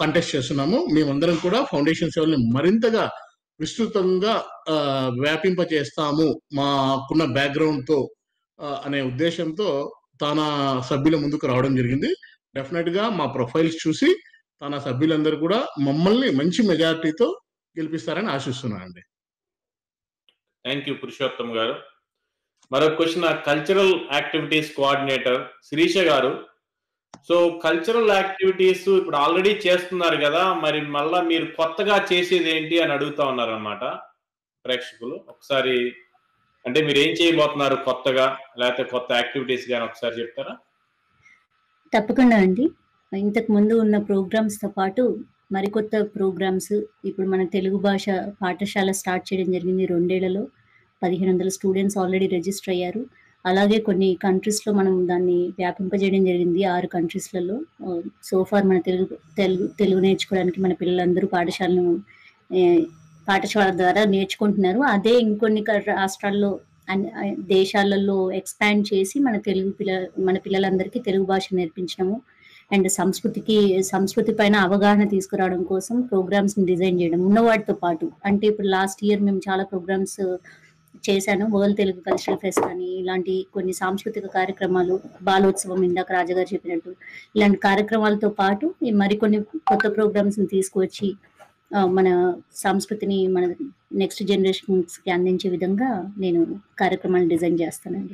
కంటెస్ట్ చేస్తున్నాము మేమందరం కూడా ఫౌండేషన్ సేవల్ని మరింతగా విస్తృతంగా ఆ, వ్యాపింపచేస్తాము మాకున్న బ్యాక్గ్రౌండ్ తో ఆ, అనే ఉద్దేశంతో తన సభ్యుల ముందుకు రావడం జరిగింది డెఫినెట్ గా మా ప్రొఫైల్స్ చూసి తన సభ్యులందరూ కూడా మమ్మల్ని మంచి మెజారిటీతో గెలిపిస్తారని ఆశిస్తున్నానండి థ్యాంక్ యూ పురుషోత్తం గారు మరొక question cultural activities coordinator Sirisha garu so cultural activities ఇప్పుడు ఆల్రెడీ చేస్తున్నారు కదా మరి మళ్ళా మీరు కొత్తగా చేసేది ఏంటి అని అడుగుతా ఉన్నారు అనమాట ప్రేక్షకులు ఒకసారి అంటే మీరు ఏం చేయబోతున్నారు కొత్తగా లేకపోతే కొత్త యాక్టివిటీస్ కానీ ఒకసారి చెప్తారా తప్పకుండా అండి ఇంతకు ముందు ఉన్న programs తో పాటు మరికొత్త ప్రోగ్రామ్స్ ఇప్పుడు మన తెలుగు భాష పాఠశాల స్టార్ట్ చేయడం జరిగింది రెండేళ్లలో పదిహేను వందల స్టూడెంట్స్ ఆల్రెడీ రిజిస్టర్ అయ్యారు అలాగే కొన్ని కంట్రీస్లో మనం దాన్ని వ్యాపింపజేయడం జరిగింది ఆరు కంట్రీస్లలో సోఫార్ మన తెలుగు తెలుగు తెలుగు నేర్చుకోవడానికి మన పిల్లలందరూ పాఠశాలను ఏ, పాఠశాల ద్వారా నేర్చుకుంటున్నారు అదే ఇంకొన్ని క- రాష్ట్రాల్లో అన్ని- ఆ, దేశాలలో ఎక్స్పాండ్ చేసి మన తెలుగు పిల్ల మన పిల్లలందరికీ తెలుగు భాష నేర్పించడము అండ్ సంస్కృతికి సంస్కృతి పైన అవగాహన తీసుకురావడం కోసం ప్రోగ్రామ్స్ డిజైన్ చేయడం ఉన్న వాటితో పాటు అంటే ఇప్పుడు లాస్ట్ ఇయర్ మేము చాలా ప్రోగ్రామ్స్ చేశాను వరల్డ్ తెలుగు కల్చరల్ ఫెస్ట్ అని ఇలాంటి కొన్ని సాంస్కృతిక కార్యక్రమాలు బాలోత్సవం ఇందాక రాజగారు చెప్పినట్టు ఇలాంటి కార్యక్రమాలతో పాటు ఈ మరికొన్ని కొత్త ప్రోగ్రామ్స్ తీసుకువచ్చి ఆ, మన సంస్కృతిని మన నెక్స్ట్ జనరేషన్స్కి అందించే విధంగా నేను కార్యక్రమాలు డిజైన్ చేస్తానండి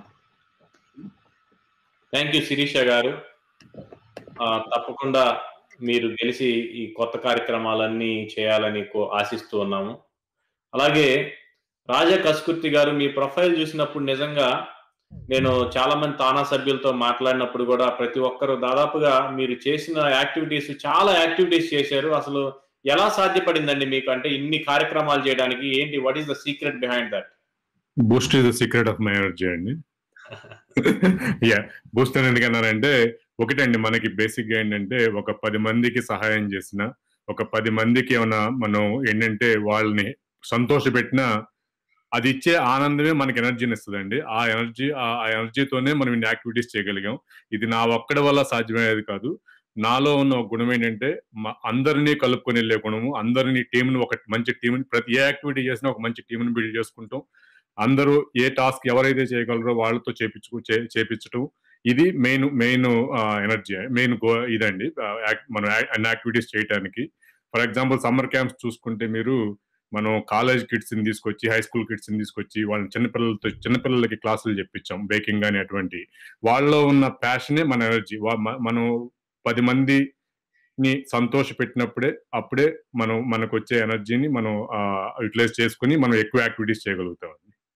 థ్యాంక్ యూ శిరీష గారు ఆ, తప్పకుండా మీరు గెలిచి ఈ కొత్త కార్యక్రమాలన్నీ చేయాలని కో- ఆశిస్తూ ఉన్నాము అలాగే రాజా కస్కుర్తి గారు మీ ప్రొఫైల్ చూసినప్పుడు నిజంగా నేను చాలా మంది తానా సభ్యులతో మాట్లాడినప్పుడు కూడా ప్రతి ఒక్కరు దాదాపుగా మీరు చేసిన యాక్టివిటీస్ చాలా యాక్టివిటీస్ చేశారు అసలు ఎలా సాధ్యపడిందండి మీకు అంటే ఇన్ని కార్యక్రమాలు చేయడానికి ఏంటి what is the secret behind that boost is the secret of my energy అండి యా బూస్ట్ అని ఎందుకన్నారంటే ఒకటండి మనకి బేసిక్ గా ఏంటంటే ఒక పది మందికి సహాయం చేసిన ఒక పది మందికి ఏమైనా మనం ఏంటంటే వాళ్ళని సంతోషపెట్టినా అది ఇచ్చే ఆనందమే మనకి ఎనర్జీని ఇస్తుందండి ఆ ఎనర్జీ ఆ ఎనర్జీతోనే మనం ఇన్ని యాక్టివిటీస్ చేయగలిగాం ఇది నా ఒక్కడి వల్ల సాధ్యమయ్యేది కాదు నాలో ఉన్న ఒక గుణం ఏంటంటే మ- అందరినీ కలుపుకొని వెళ్ళే గుణము అందరినీ టీంని ఒక మంచి టీంని ప్రతి ఏ యాక్టివిటీ చేసినా ఒక మంచి టీంని బిల్డ్ చేసుకుంటాం అందరూ ఏ టాస్క్ ఎవరైతే చేయగలరో వాళ్ళతో చేపించుకు చే- చేపించటం ఇది main main energy main go ఇదండి ఆ, యాక్- మనం అన్ని యాక్టివిటీస్ చేయడానికి ఫర్ ఎగ్జాంపుల్ సమ్మర్ క్యాంప్స్ చూసుకుంటే మీరు మనం కాలేజ్ కిడ్స్ ని తీసుకొచ్చి హై స్కూల్ కిడ్స్ ని తీసుకొచ్చి వాళ్ళని చిన్నపిల్లలతో చిన్నపిల్లలకి క్లాసులు చెప్పించాం బేకింగ్ కానీ అటువంటి వాళ్ళలో ఉన్న ప్యాషనే మన ఎనర్జీ మనం పది మందిని సంతోష పెట్టినప్పుడే అప్పుడే మనం మనకు వచ్చే ఎనర్జీని మనం యూటిలైజ్ చేసుకుని మనం ఎక్కువ యాక్టివిటీస్ చేయగలుగుతాం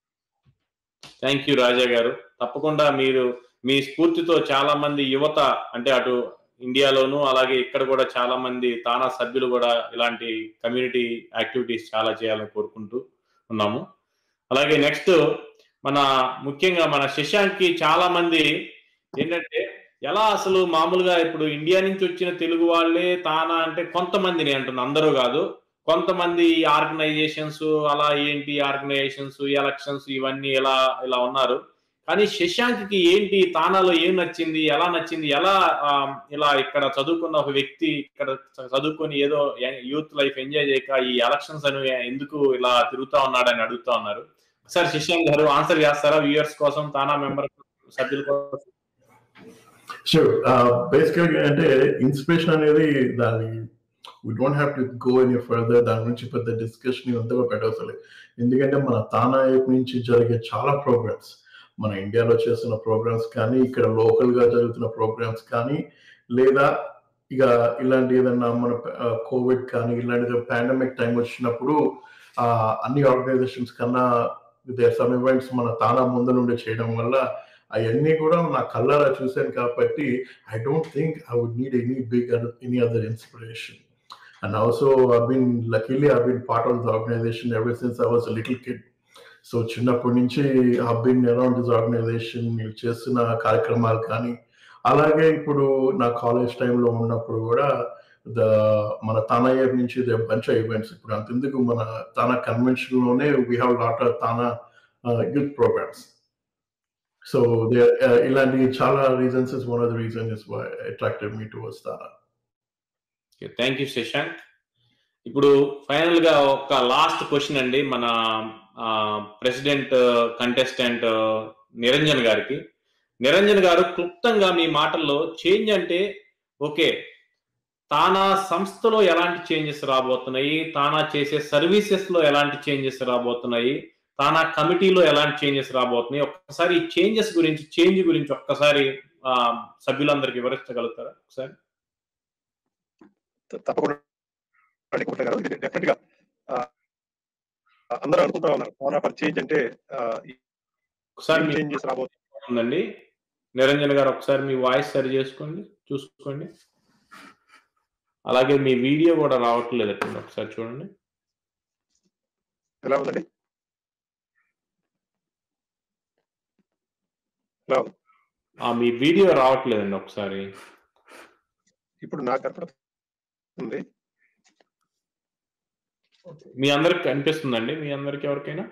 థ్యాంక్ యూ రాజా గారు తప్పకుండా మీరు మీ స్ఫూర్తితో చాలా మంది యువత అంటే అటు ఇండియాలోను అలాగే ఇక్కడ కూడా చాలా మంది తానా సభ్యులు కూడా ఇలాంటి కమ్యూనిటీ యాక్టివిటీస్ చాలా చేయాలని కోరుకుంటూ ఉన్నాము అలాగే నెక్స్ట్ మన ముఖ్యంగా మన శశాంక్కి చాలా మంది ఏంటంటే ఎలా అసలు మామూలుగా ఇప్పుడు ఇండియా నుంచి వచ్చిన తెలుగు వాళ్ళే తానా అంటే కొంతమంది నేను అంటున్నా అందరూ కాదు కొంతమంది ఆర్గనైజేషన్స్ అలా ఏంటి ఆర్గనైజేషన్స్ ఎలక్షన్స్ ఇవన్నీ ఇలా ఇలా ఉన్నారు కానీ శశాంక్కి ఏంటి తానాలో ఏం నచ్చింది ఎలా నచ్చింది ఎలా ఆ, ఇలా ఇక్కడ చదువుకున్న ఒక వ్యక్తి ఇక్కడ చ- చదువుకొని ఏదో యూత్ లైఫ్ ఎంజాయ్ చేయక ఈ ఎలక్షన్స్ అని ఎందుకు ఇలా తిరుగుతా ఉన్నాడని అడుగుతా ఉన్నారు సార్ శశాంక్ గారు ఆన్సర్ చేస్తారా వ్యూయర్స్ కోసం తానా మెంబర్ సభ్యుల కోసం షూర్ బేసికల్గా అంటే ఇన్స్పిరేషన్ అనేది దాని we don't have to go any further దాని గురించి పెద్ద డిస్కషన్ అంతగా పెట్టవసలే ఎందుకంటే మన తానా వైపు నుంచి జరిగే చాలా ప్రోగ్రామ్స్ మన ఇండియాలో చేస్తున్న ప్రోగ్రామ్స్ కానీ ఇక్కడ లోకల్ గా జరుగుతున్న ప్రోగ్రామ్స్ కానీ లేదా ఇక ఇలాంటి ఏదన్నా మన కోవిడ్ కానీ ఇలాంటి పాండమిక్ టైం వచ్చినప్పుడు ఆ, అన్ని ఆర్గనైజేషన్స్ కన్నా దేర్ సమ్ ఈవెంట్స్ మన తానా ముందు నుండి చేయడం వల్ల అవన్నీ కూడా నా కళ్ళారా చూశాను కాబట్టి I don't think I would need any big any other inspiration and also I been luckily I been part of the organization ever since I was little kid so చిన్నప్పటి నుంచి I been around this organization మీరు చేస్తున్న కార్యక్రమాలు కానీ అలాగే ఇప్పుడు నా కాలేజ్ టైంలో ఉన్నప్పుడు కూడా ద మన తానయ్య నుంచి ద బంచ్ ఈవెంట్స్ ఇప్పుడు అంతెందుకు మన తానా కన్వెన్షన్ లోనే we have lot of TANA youth programs so they ఇలాంటి చాలా reasons is one of the reason is attracted me towards TANA thank you Shashank ఇప్పుడు ఫైనల్ గా ఒక లాస్ట్ క్వశ్చన్ అండి మన ప్రెసిడెంట్ కంటెస్టెంట్ నిరంజన్ గారికి నిరంజన్ గారు క్లుప్తంగా మీ మాటల్లో చేంజ్ అంటే ఓకే తానా సంస్థలో ఎలాంటి చేంజెస్ రాబోతున్నాయి తానా చేసే సర్వీసెస్ లో ఎలాంటి చేంజెస్ రాబోతున్నాయి తానా కమిటీలో ఎలాంటి చేంజెస్ రాబోతున్నాయి ఒక్కసారి ఈ చేంజెస్ గురించి చేంజ్ గురించి ఒక్కసారి ఆ, సభ్యులందరికీ వివరించగలుగుతారా ఒకసారి తప్పకుండా అండి కుమార్ గారు ఇది డెఫినెట్ గా ఆ, అందరూ అనుకుంటా ఉన్నారు ఫోన్ ఆఫర్ చేంజ్ అంటే ఆ, ఈ ఒకసారి మీ చేంజెస్ రాబోతుంది ఉందండి నిరంజన్ గారు ఒకసారి మీ వాయిస్ సరి చేసుకోండి చూసుకోండి అలాగే మీ వీడియో కూడా రావట్లేదు అట్లా ఒకసారి చూడండి ఎలా ఉందండి ఎలా ఉంది ఆ, మీ వీడియో రావట్లేదండి ఒకసారి ఇప్పుడు నాకు కనపడుతుంది మీ అందరికి కనిపిస్తుందండి మీ అందరికి ఎవరికైనా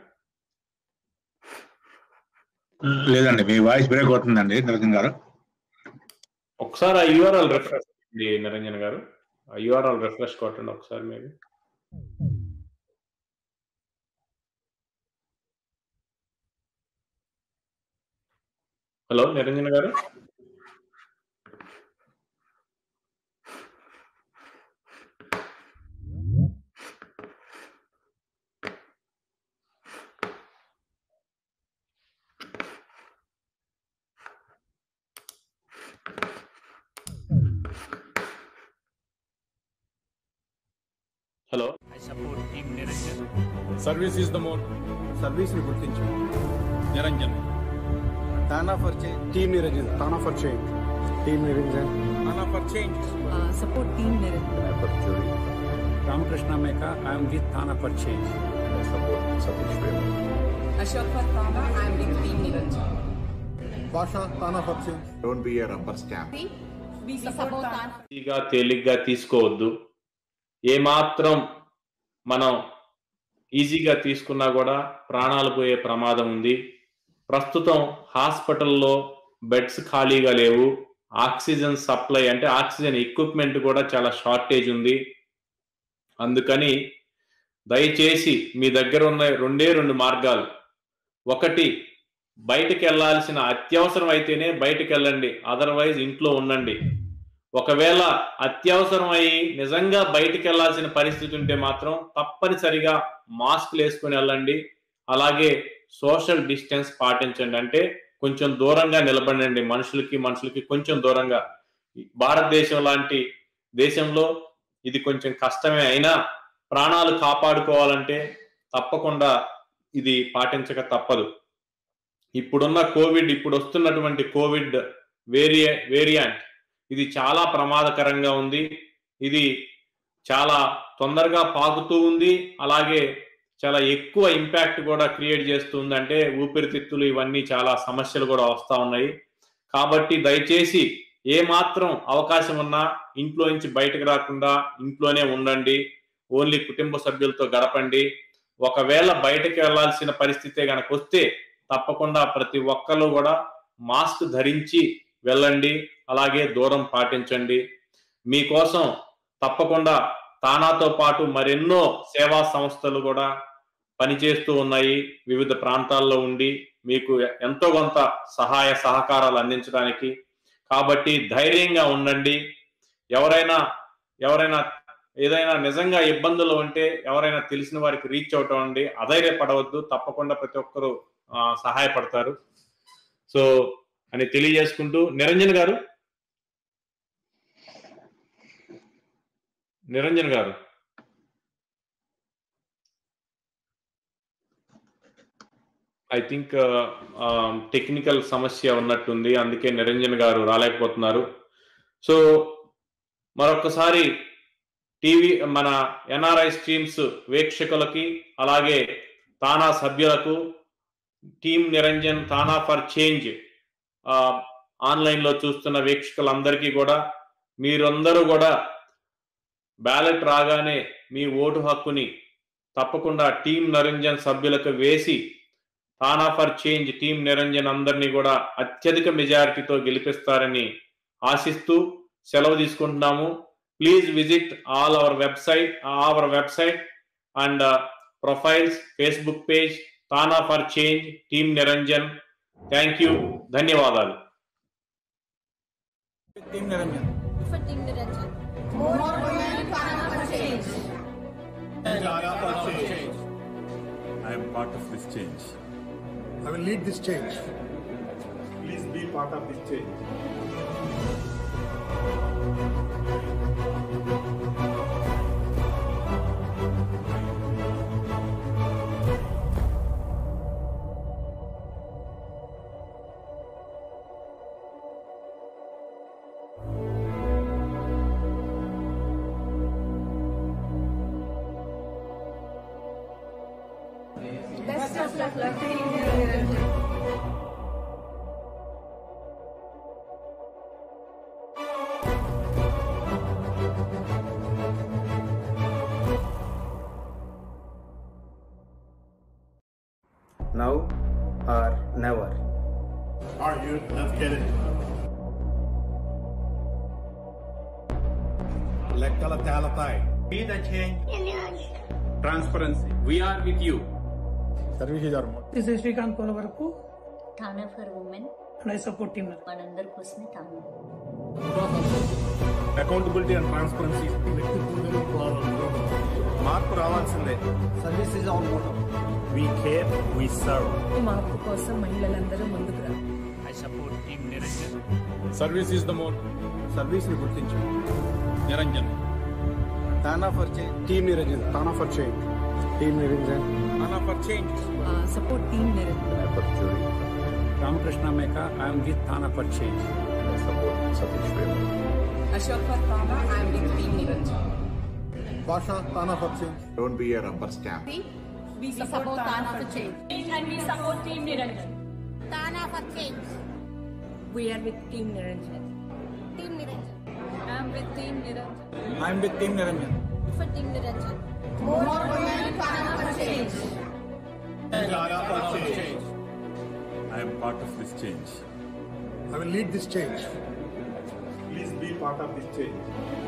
లేదండి మీ వాయిస్ బ్రేక్ అవుతుందండి నిరంజన్ గారు ఒకసారి ఆ యూఆర్ఎల్ రిఫ్రెష్ నిరంజన్ గారు ఆ యూఆర్ఎల్ రిఫ్రెష్ కొట్టండి ఒకసారి maybe hello Niranjan garu hello service is the more service ని గుర్తించు నిరంజన్ తానా for change team Niranjan TANA for change team Niranjan TANA for change support team Niranjan Ramakrishna Meka I'm with TANA for change support Satish Vema Ashok for TANA I'm with team Niranjan Basha, Tana for change. Don't be a rubber stamp. We support TANA ఈజీగా తేలిగ్గా తీసుకోవద్దు ఏమాత్రం మనం ఈజీగా తీసుకున్నా కూడా ప్రాణాలు పోయే ప్రమాదం ఉంది ప్రస్తుతం హాస్పిటల్లో బెడ్స్ ఖాళీగా లేవు ఆక్సిజన్ సప్లై అంటే ఆక్సిజన్ ఎక్విప్మెంట్ కూడా చాలా షార్టేజ్ ఉంది అందుకని దయచేసి మీ దగ్గర ఉన్న రెండే రెండు మార్గాలు ఒకటి బయటికి వెళ్ళాల్సిన అత్యవసరం అయితేనే బయటికి వెళ్ళండి అదర్వైజ్ ఇంట్లో ఉండండి ఒకవేళ అత్యవసరం అయి నిజంగా బయటికి వెళ్ళాల్సిన పరిస్థితి ఉంటే మాత్రం తప్పనిసరిగా మాస్క్లు వేసుకుని వెళ్ళండి అలాగే సోషల్ డిస్టెన్స్ పాటించండి అంటే కొంచెం దూరంగా నిలబడండి మనుషులకి మనుషులకి కొంచెం దూరంగా భారతదేశం లాంటి దేశంలో ఇది కొంచెం కష్టమే అయినా ప్రాణాలు కాపాడుకోవాలంటే తప్పకుండా ఇది పాటించక తప్పదు ఇప్పుడున్న కోవిడ్ ఇప్పుడు వస్తున్నటువంటి కోవిడ్ వేరియ వేరియంట్ ఇది చాలా ప్రమాదకరంగా ఉంది ఇది చాలా తొందరగా పాకుతూ ఉంది అలాగే చాలా ఎక్కువ ఇంపాక్ట్ కూడా క్రియేట్ చేస్తుంది అంటే ఊపిరితిత్తులు ఇవన్నీ చాలా సమస్యలు కూడా వస్తూ ఉన్నాయి కాబట్టి దయచేసి ఏ మాత్రం అవకాశం ఉన్నా ఇంట్లో నుంచి బయటకు రాకుండా ఇంట్లోనే ఉండండి ఓన్లీ కుటుంబ సభ్యులతో గడపండి ఒకవేళ బయటకు వెళ్లాల్సిన పరిస్థితే గనక వస్తే తప్పకుండా ప్రతి ఒక్కరు కూడా మాస్క్ ధరించి వెళ్ళండి అలాగే దూరం పాటించండి మీకోసం తప్పకుండా తానాతో పాటు మరెన్నో సేవా సంస్థలు కూడా పనిచేస్తూ ఉన్నాయి వివిధ ప్రాంతాల్లో ఉండి మీకు ఎంతో కొంత సహాయ సహకారాలు అందించడానికి కాబట్టి ధైర్యంగా ఉండండి ఎవరైనా ఎవరైనా ఏదైనా నిజంగా ఇబ్బందులు ఉంటే ఎవరైనా తెలిసిన వారికి రీచ్ అవుట్ అవ్వండి అధైర్యపడవద్దు తప్పకుండా ప్రతి ఒక్కరూ ఆ, సహాయపడతారు సో అని తెలియజేసుకుంటూ నిరంజన్ గారు నిరంజన్ గారు ఐ థింక్ టెక్నికల్ సమస్య ఉన్నట్టుంది అందుకే నిరంజన్ గారు రాలేకపోతున్నారు సో మరొకసారి టీవీ మన ఎన్ఆర్ఐ స్ట్రీమ్స్ వీక్షకులకి అలాగే తానా సభ్యులకు team Niranjan TANA for change ఆన్లైన్లో చూస్తున్న వీక్షకులందరికీ కూడా మీరందరూ కూడా బ్యాలెట్ రాగానే మీ ఓటు హక్కుని తప్పకుండా టీం నిరంజన్ సభ్యులకు వేసి TANA for change team Niranjan అందరినీ కూడా అత్యధిక మెజారిటీతో గెలిపిస్తారని ఆశిస్తూ సెలవు తీసుకుంటున్నాము please visit all our website, our website and uh, profiles, Facebook page, Tana for Change, Team Niranjan. Thank you. ధన్యవాదాలు Team Niranjan. For Team Niranjan. More women, Tana for change. Tana for change. I am part of this change. I will lead this change. Please be part of this change. Best of luck, Team Niranjan. Now or never. All right, you. Let's get it. లెక్కల తేలతాయి Be the change. Transparency. We are with you. Services are more. This is Srikanth కోల వరకు TANA for women and I support team మనందరి కోసమే తాను అకౌంటబిలిటీ అండ్ ట్రాన్స్పరెన్సీ మార్పు రావాల్సిందే service is on motto we care we serve మార్పు కోసం మహిళలందరూ ముందుకు రా I support team Niranjan service is the more service ని గుర్తించు నిరంజన్ తానా for change team Niranjan TANA for change team Niranjan TANA for change support team Niranjan Ramakrishna Meka I'm with TANA for change Ashok for TANA I'm with team Niranjan Basha, Tana for change. Don't be a rubber stamp. We support Tana for change. And we support Team Niranjan. Tana for change. We are with Team Niranjan. Team Niranjan. I'm with Team Niranjan. I'm with team Niranjan For Team Niranjan. More women, Tana for change. Tana for change. I am part of this change. I will lead this change. Please be part of this change.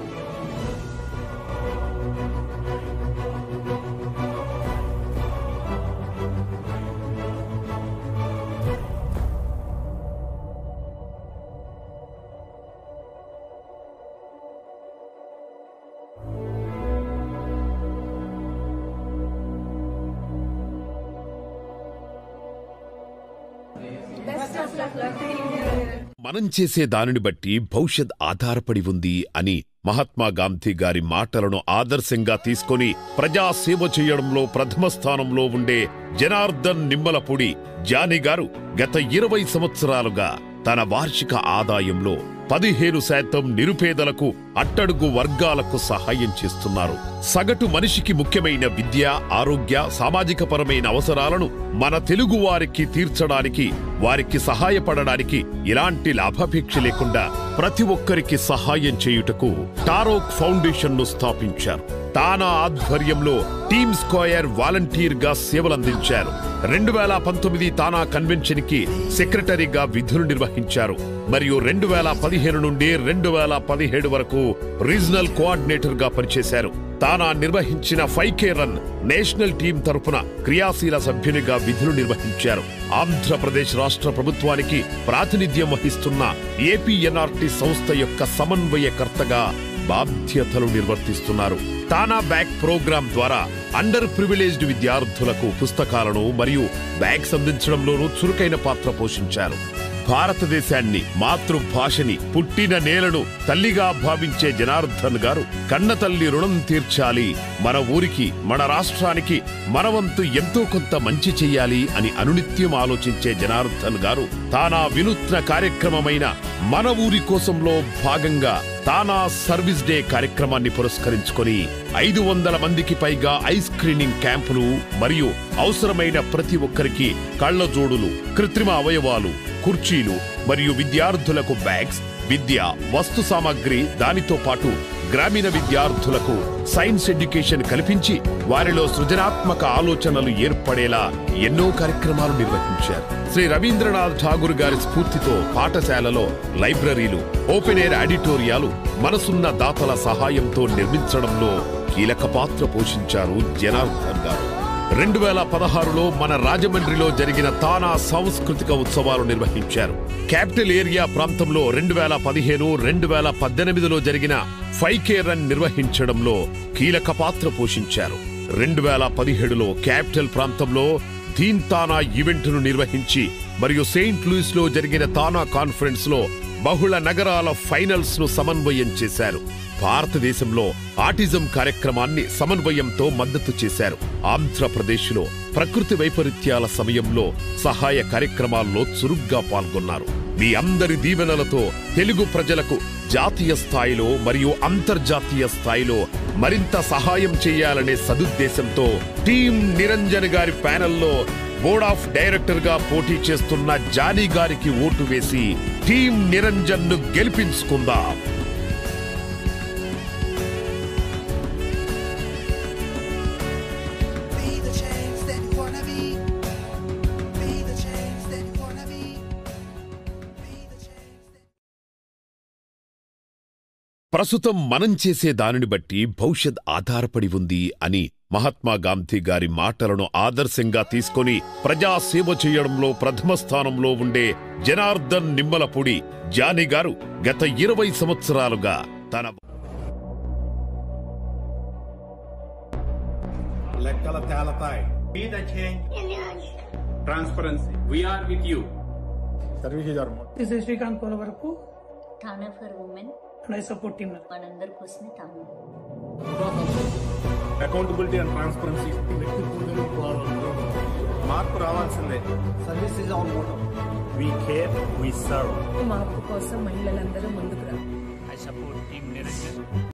Best of luck, Team Niranjan. మనం చేసే దానిని బట్టి భవిష్యత్ ఆధారపడి ఉంది అని మహాత్మా గాంధీ గారి మాటలను ఆదర్శంగా తీసుకొని ప్రజాసేవ చేయడంలో ప్రథమ స్థానంలో ఉండే జనార్దన్ నిమ్మలపూడి జానీ గారు గత ఇరవై సంవత్సరాలుగా తన వార్షిక ఆదాయంలో పదిహేను శాతం నిరుపేదలకు అట్టడుగు వర్గాలకు సహాయం చేస్తున్నారు సగటు మనిషికి ముఖ్యమైన విద్య ఆరోగ్య సామాజిక పరమైన అవసరాలను మన తెలుగు వారికి తీర్చడానికి వారికి సహాయపడడానికి ఎలాంటి లాభాపేక్ష లేకుండా ప్రతి ఒక్కరికి సహాయం చేయుటకు టారోక్ ఫౌండేషన్ ను స్థాపించారు తానా ఆధ్వర్యంలో టీమ్ స్క్వయర్ వాలంటీర్ గా సేవలందించారు రెండు వేల పంతొమ్మిది తానా కన్వెన్షన్ కి సెక్రటరీగా విధులు నిర్వహించారు మరియు రెండు వేల పదిహేను నుండి రెండు వేల పదిహేడు వరకు రీజనల్ కోఆర్డినేటర్ గా పనిచేశారు తానా నిర్వహించిన five K run national team తరపున క్రియాశీల సభ్యునిగా విధులు నిర్వహించారు ఆంధ్రప్రదేశ్ రాష్ట్ర ప్రభుత్వానికి ప్రాతినిధ్యం వహిస్తున్న ఏపీఎన్ఆర్టీ సంస్థ యొక్క సమన్వయకర్తగా బాధ్యతలు నిర్వర్తిస్తున్నారు తానా బ్యాగ్ ప్రోగ్రాం ద్వారా అండర్ ప్రివిలేజ్డ్ విద్యార్థులకు పుస్తకాలను మరియు బ్యాగ్స్ అందించడంలోనూ చురుకైన పాత్ర పోషించారు భారతదేశాన్ని మాతృభాషని పుట్టిన నేలను తల్లిగా భావించే జనార్దన్ గారు కన్న తల్లి రుణం తీర్చాలి మన ఊరికి మన రాష్ట్రానికి మన వంతు ఎంతో కొంత మంచి చెయ్యాలి అని అనునిత్యం ఆలోచించే జనార్దన్ గారు తానా వినూత్న కార్యక్రమమైన మన ఊరి కోసంలో భాగంగా తానా సర్వీస్ డే కార్యక్రమాన్ని పురస్కరించుకొని ఐదు వందల మందికి పైగా ఐ స్క్రీనింగ్ క్యాంపులు మరియు అవసరమైన ప్రతి ఒక్కరికి కళ్ళజోడులు కృత్రిమ అవయవాలు కుర్చీలు మరియు విద్యార్థులకు బ్యాగ్స్ విద్య వస్తు సామాగ్రి దానితో పాటు గ్రామీణ విద్యార్థులకు సైన్స్ ఎడ్యుకేషన్ కల్పించి వారిలో సృజనాత్మక ఆలోచనలు ఏర్పడేలా ఎన్నో కార్యక్రమాలు నిర్వహించారు శ్రీ రవీంద్రనాథ్ ఠాగూర్ గారి స్ఫూర్తితో పాఠశాలలో లైబ్రరీలు ఓపెన్ ఎయిర్ ఆడిటోరియాలు మనసున్న దాతల సహాయంతో నిర్మించడంలో కీలక పాత్ర పోషించారు జనార్దన్ గారు రెండు వేల పదహారులో మన రాజమండ్రిలో జరిగిన తానా సాంస్కృతిక ఉత్సవాలు నిర్వహించారు క్యాపిటల్ ఏరియా ప్రాంతంలో రెండు వేల పదిహేను రెండు వేల పద్దెనిమిదిలో జరిగిన ఫైవ్ కే రన్ నిర్వహించడంలో కీలక పాత్ర పోషించారు రెండు వేల పదిహేడులో క్యాపిటల్ ప్రాంతంలో థీన్ తానా ఈవెంట్ను నిర్వహించి మరియు సెయింట్ లూయిస్ లో జరిగిన తానా కాన్ఫరెన్స్ లో బహుళ నగరాల ఫైనల్స్ ను సమన్వయం చేశారు భారతదేశంలో ఆటిజం కార్యక్రమాన్ని సమన్వయంతో మద్దతు చేశారు ఆంధ్రప్రదేశ్లో ప్రకృతి వైపరీత్యాల సమయంలో సహాయ కార్యక్రమాల్లో చురుగ్గా పాల్గొన్నారు మీ అందరి దీవెనలతో తెలుగు ప్రజలకు జాతీయ స్థాయిలో మరియు అంతర్జాతీయ స్థాయిలో మరింత సహాయం చేయాలనే సదుద్దేశంతో టీం నిరంజన్ గారి ప్యానెల్లో బోర్డ్ ఆఫ్ డైరెక్టర్ గా పోటీ చేస్తున్న జానీ గారికి ఓటు వేసి టీం నిరంజన్ ను గెలిపించుకుందాం ప్రస్తుతం మనం చేసే దానిని బట్టి భవిష్యత్ ఆధారపడి ఉంది అని మహాత్మా గాంధీ గారి మాటలను ఆదర్శంగా తీసుకొని ప్రజాసేవ చేయడంలో ప్రథమ స్థానంలో ఉండే జనార్దన్ నిమ్మలపూడి జానీ గారు గత ఇరవై సంవత్సరాలుగా తన లెక్కల తేలతాయి Be the change. Transparency. We are with you. Service is our motto. This is Srikanth Polavarakku. TANA for women And I support team. మనందరి కోసమే తాను అకౌంటబిలిటీ అండ్ ట్రాన్స్పరెన్సీ మార్పు రావాల్సిందే service is on motto we care we serve మార్పు కోసం మహిళలందరూ ముందుకు రా I support Team Niranjan.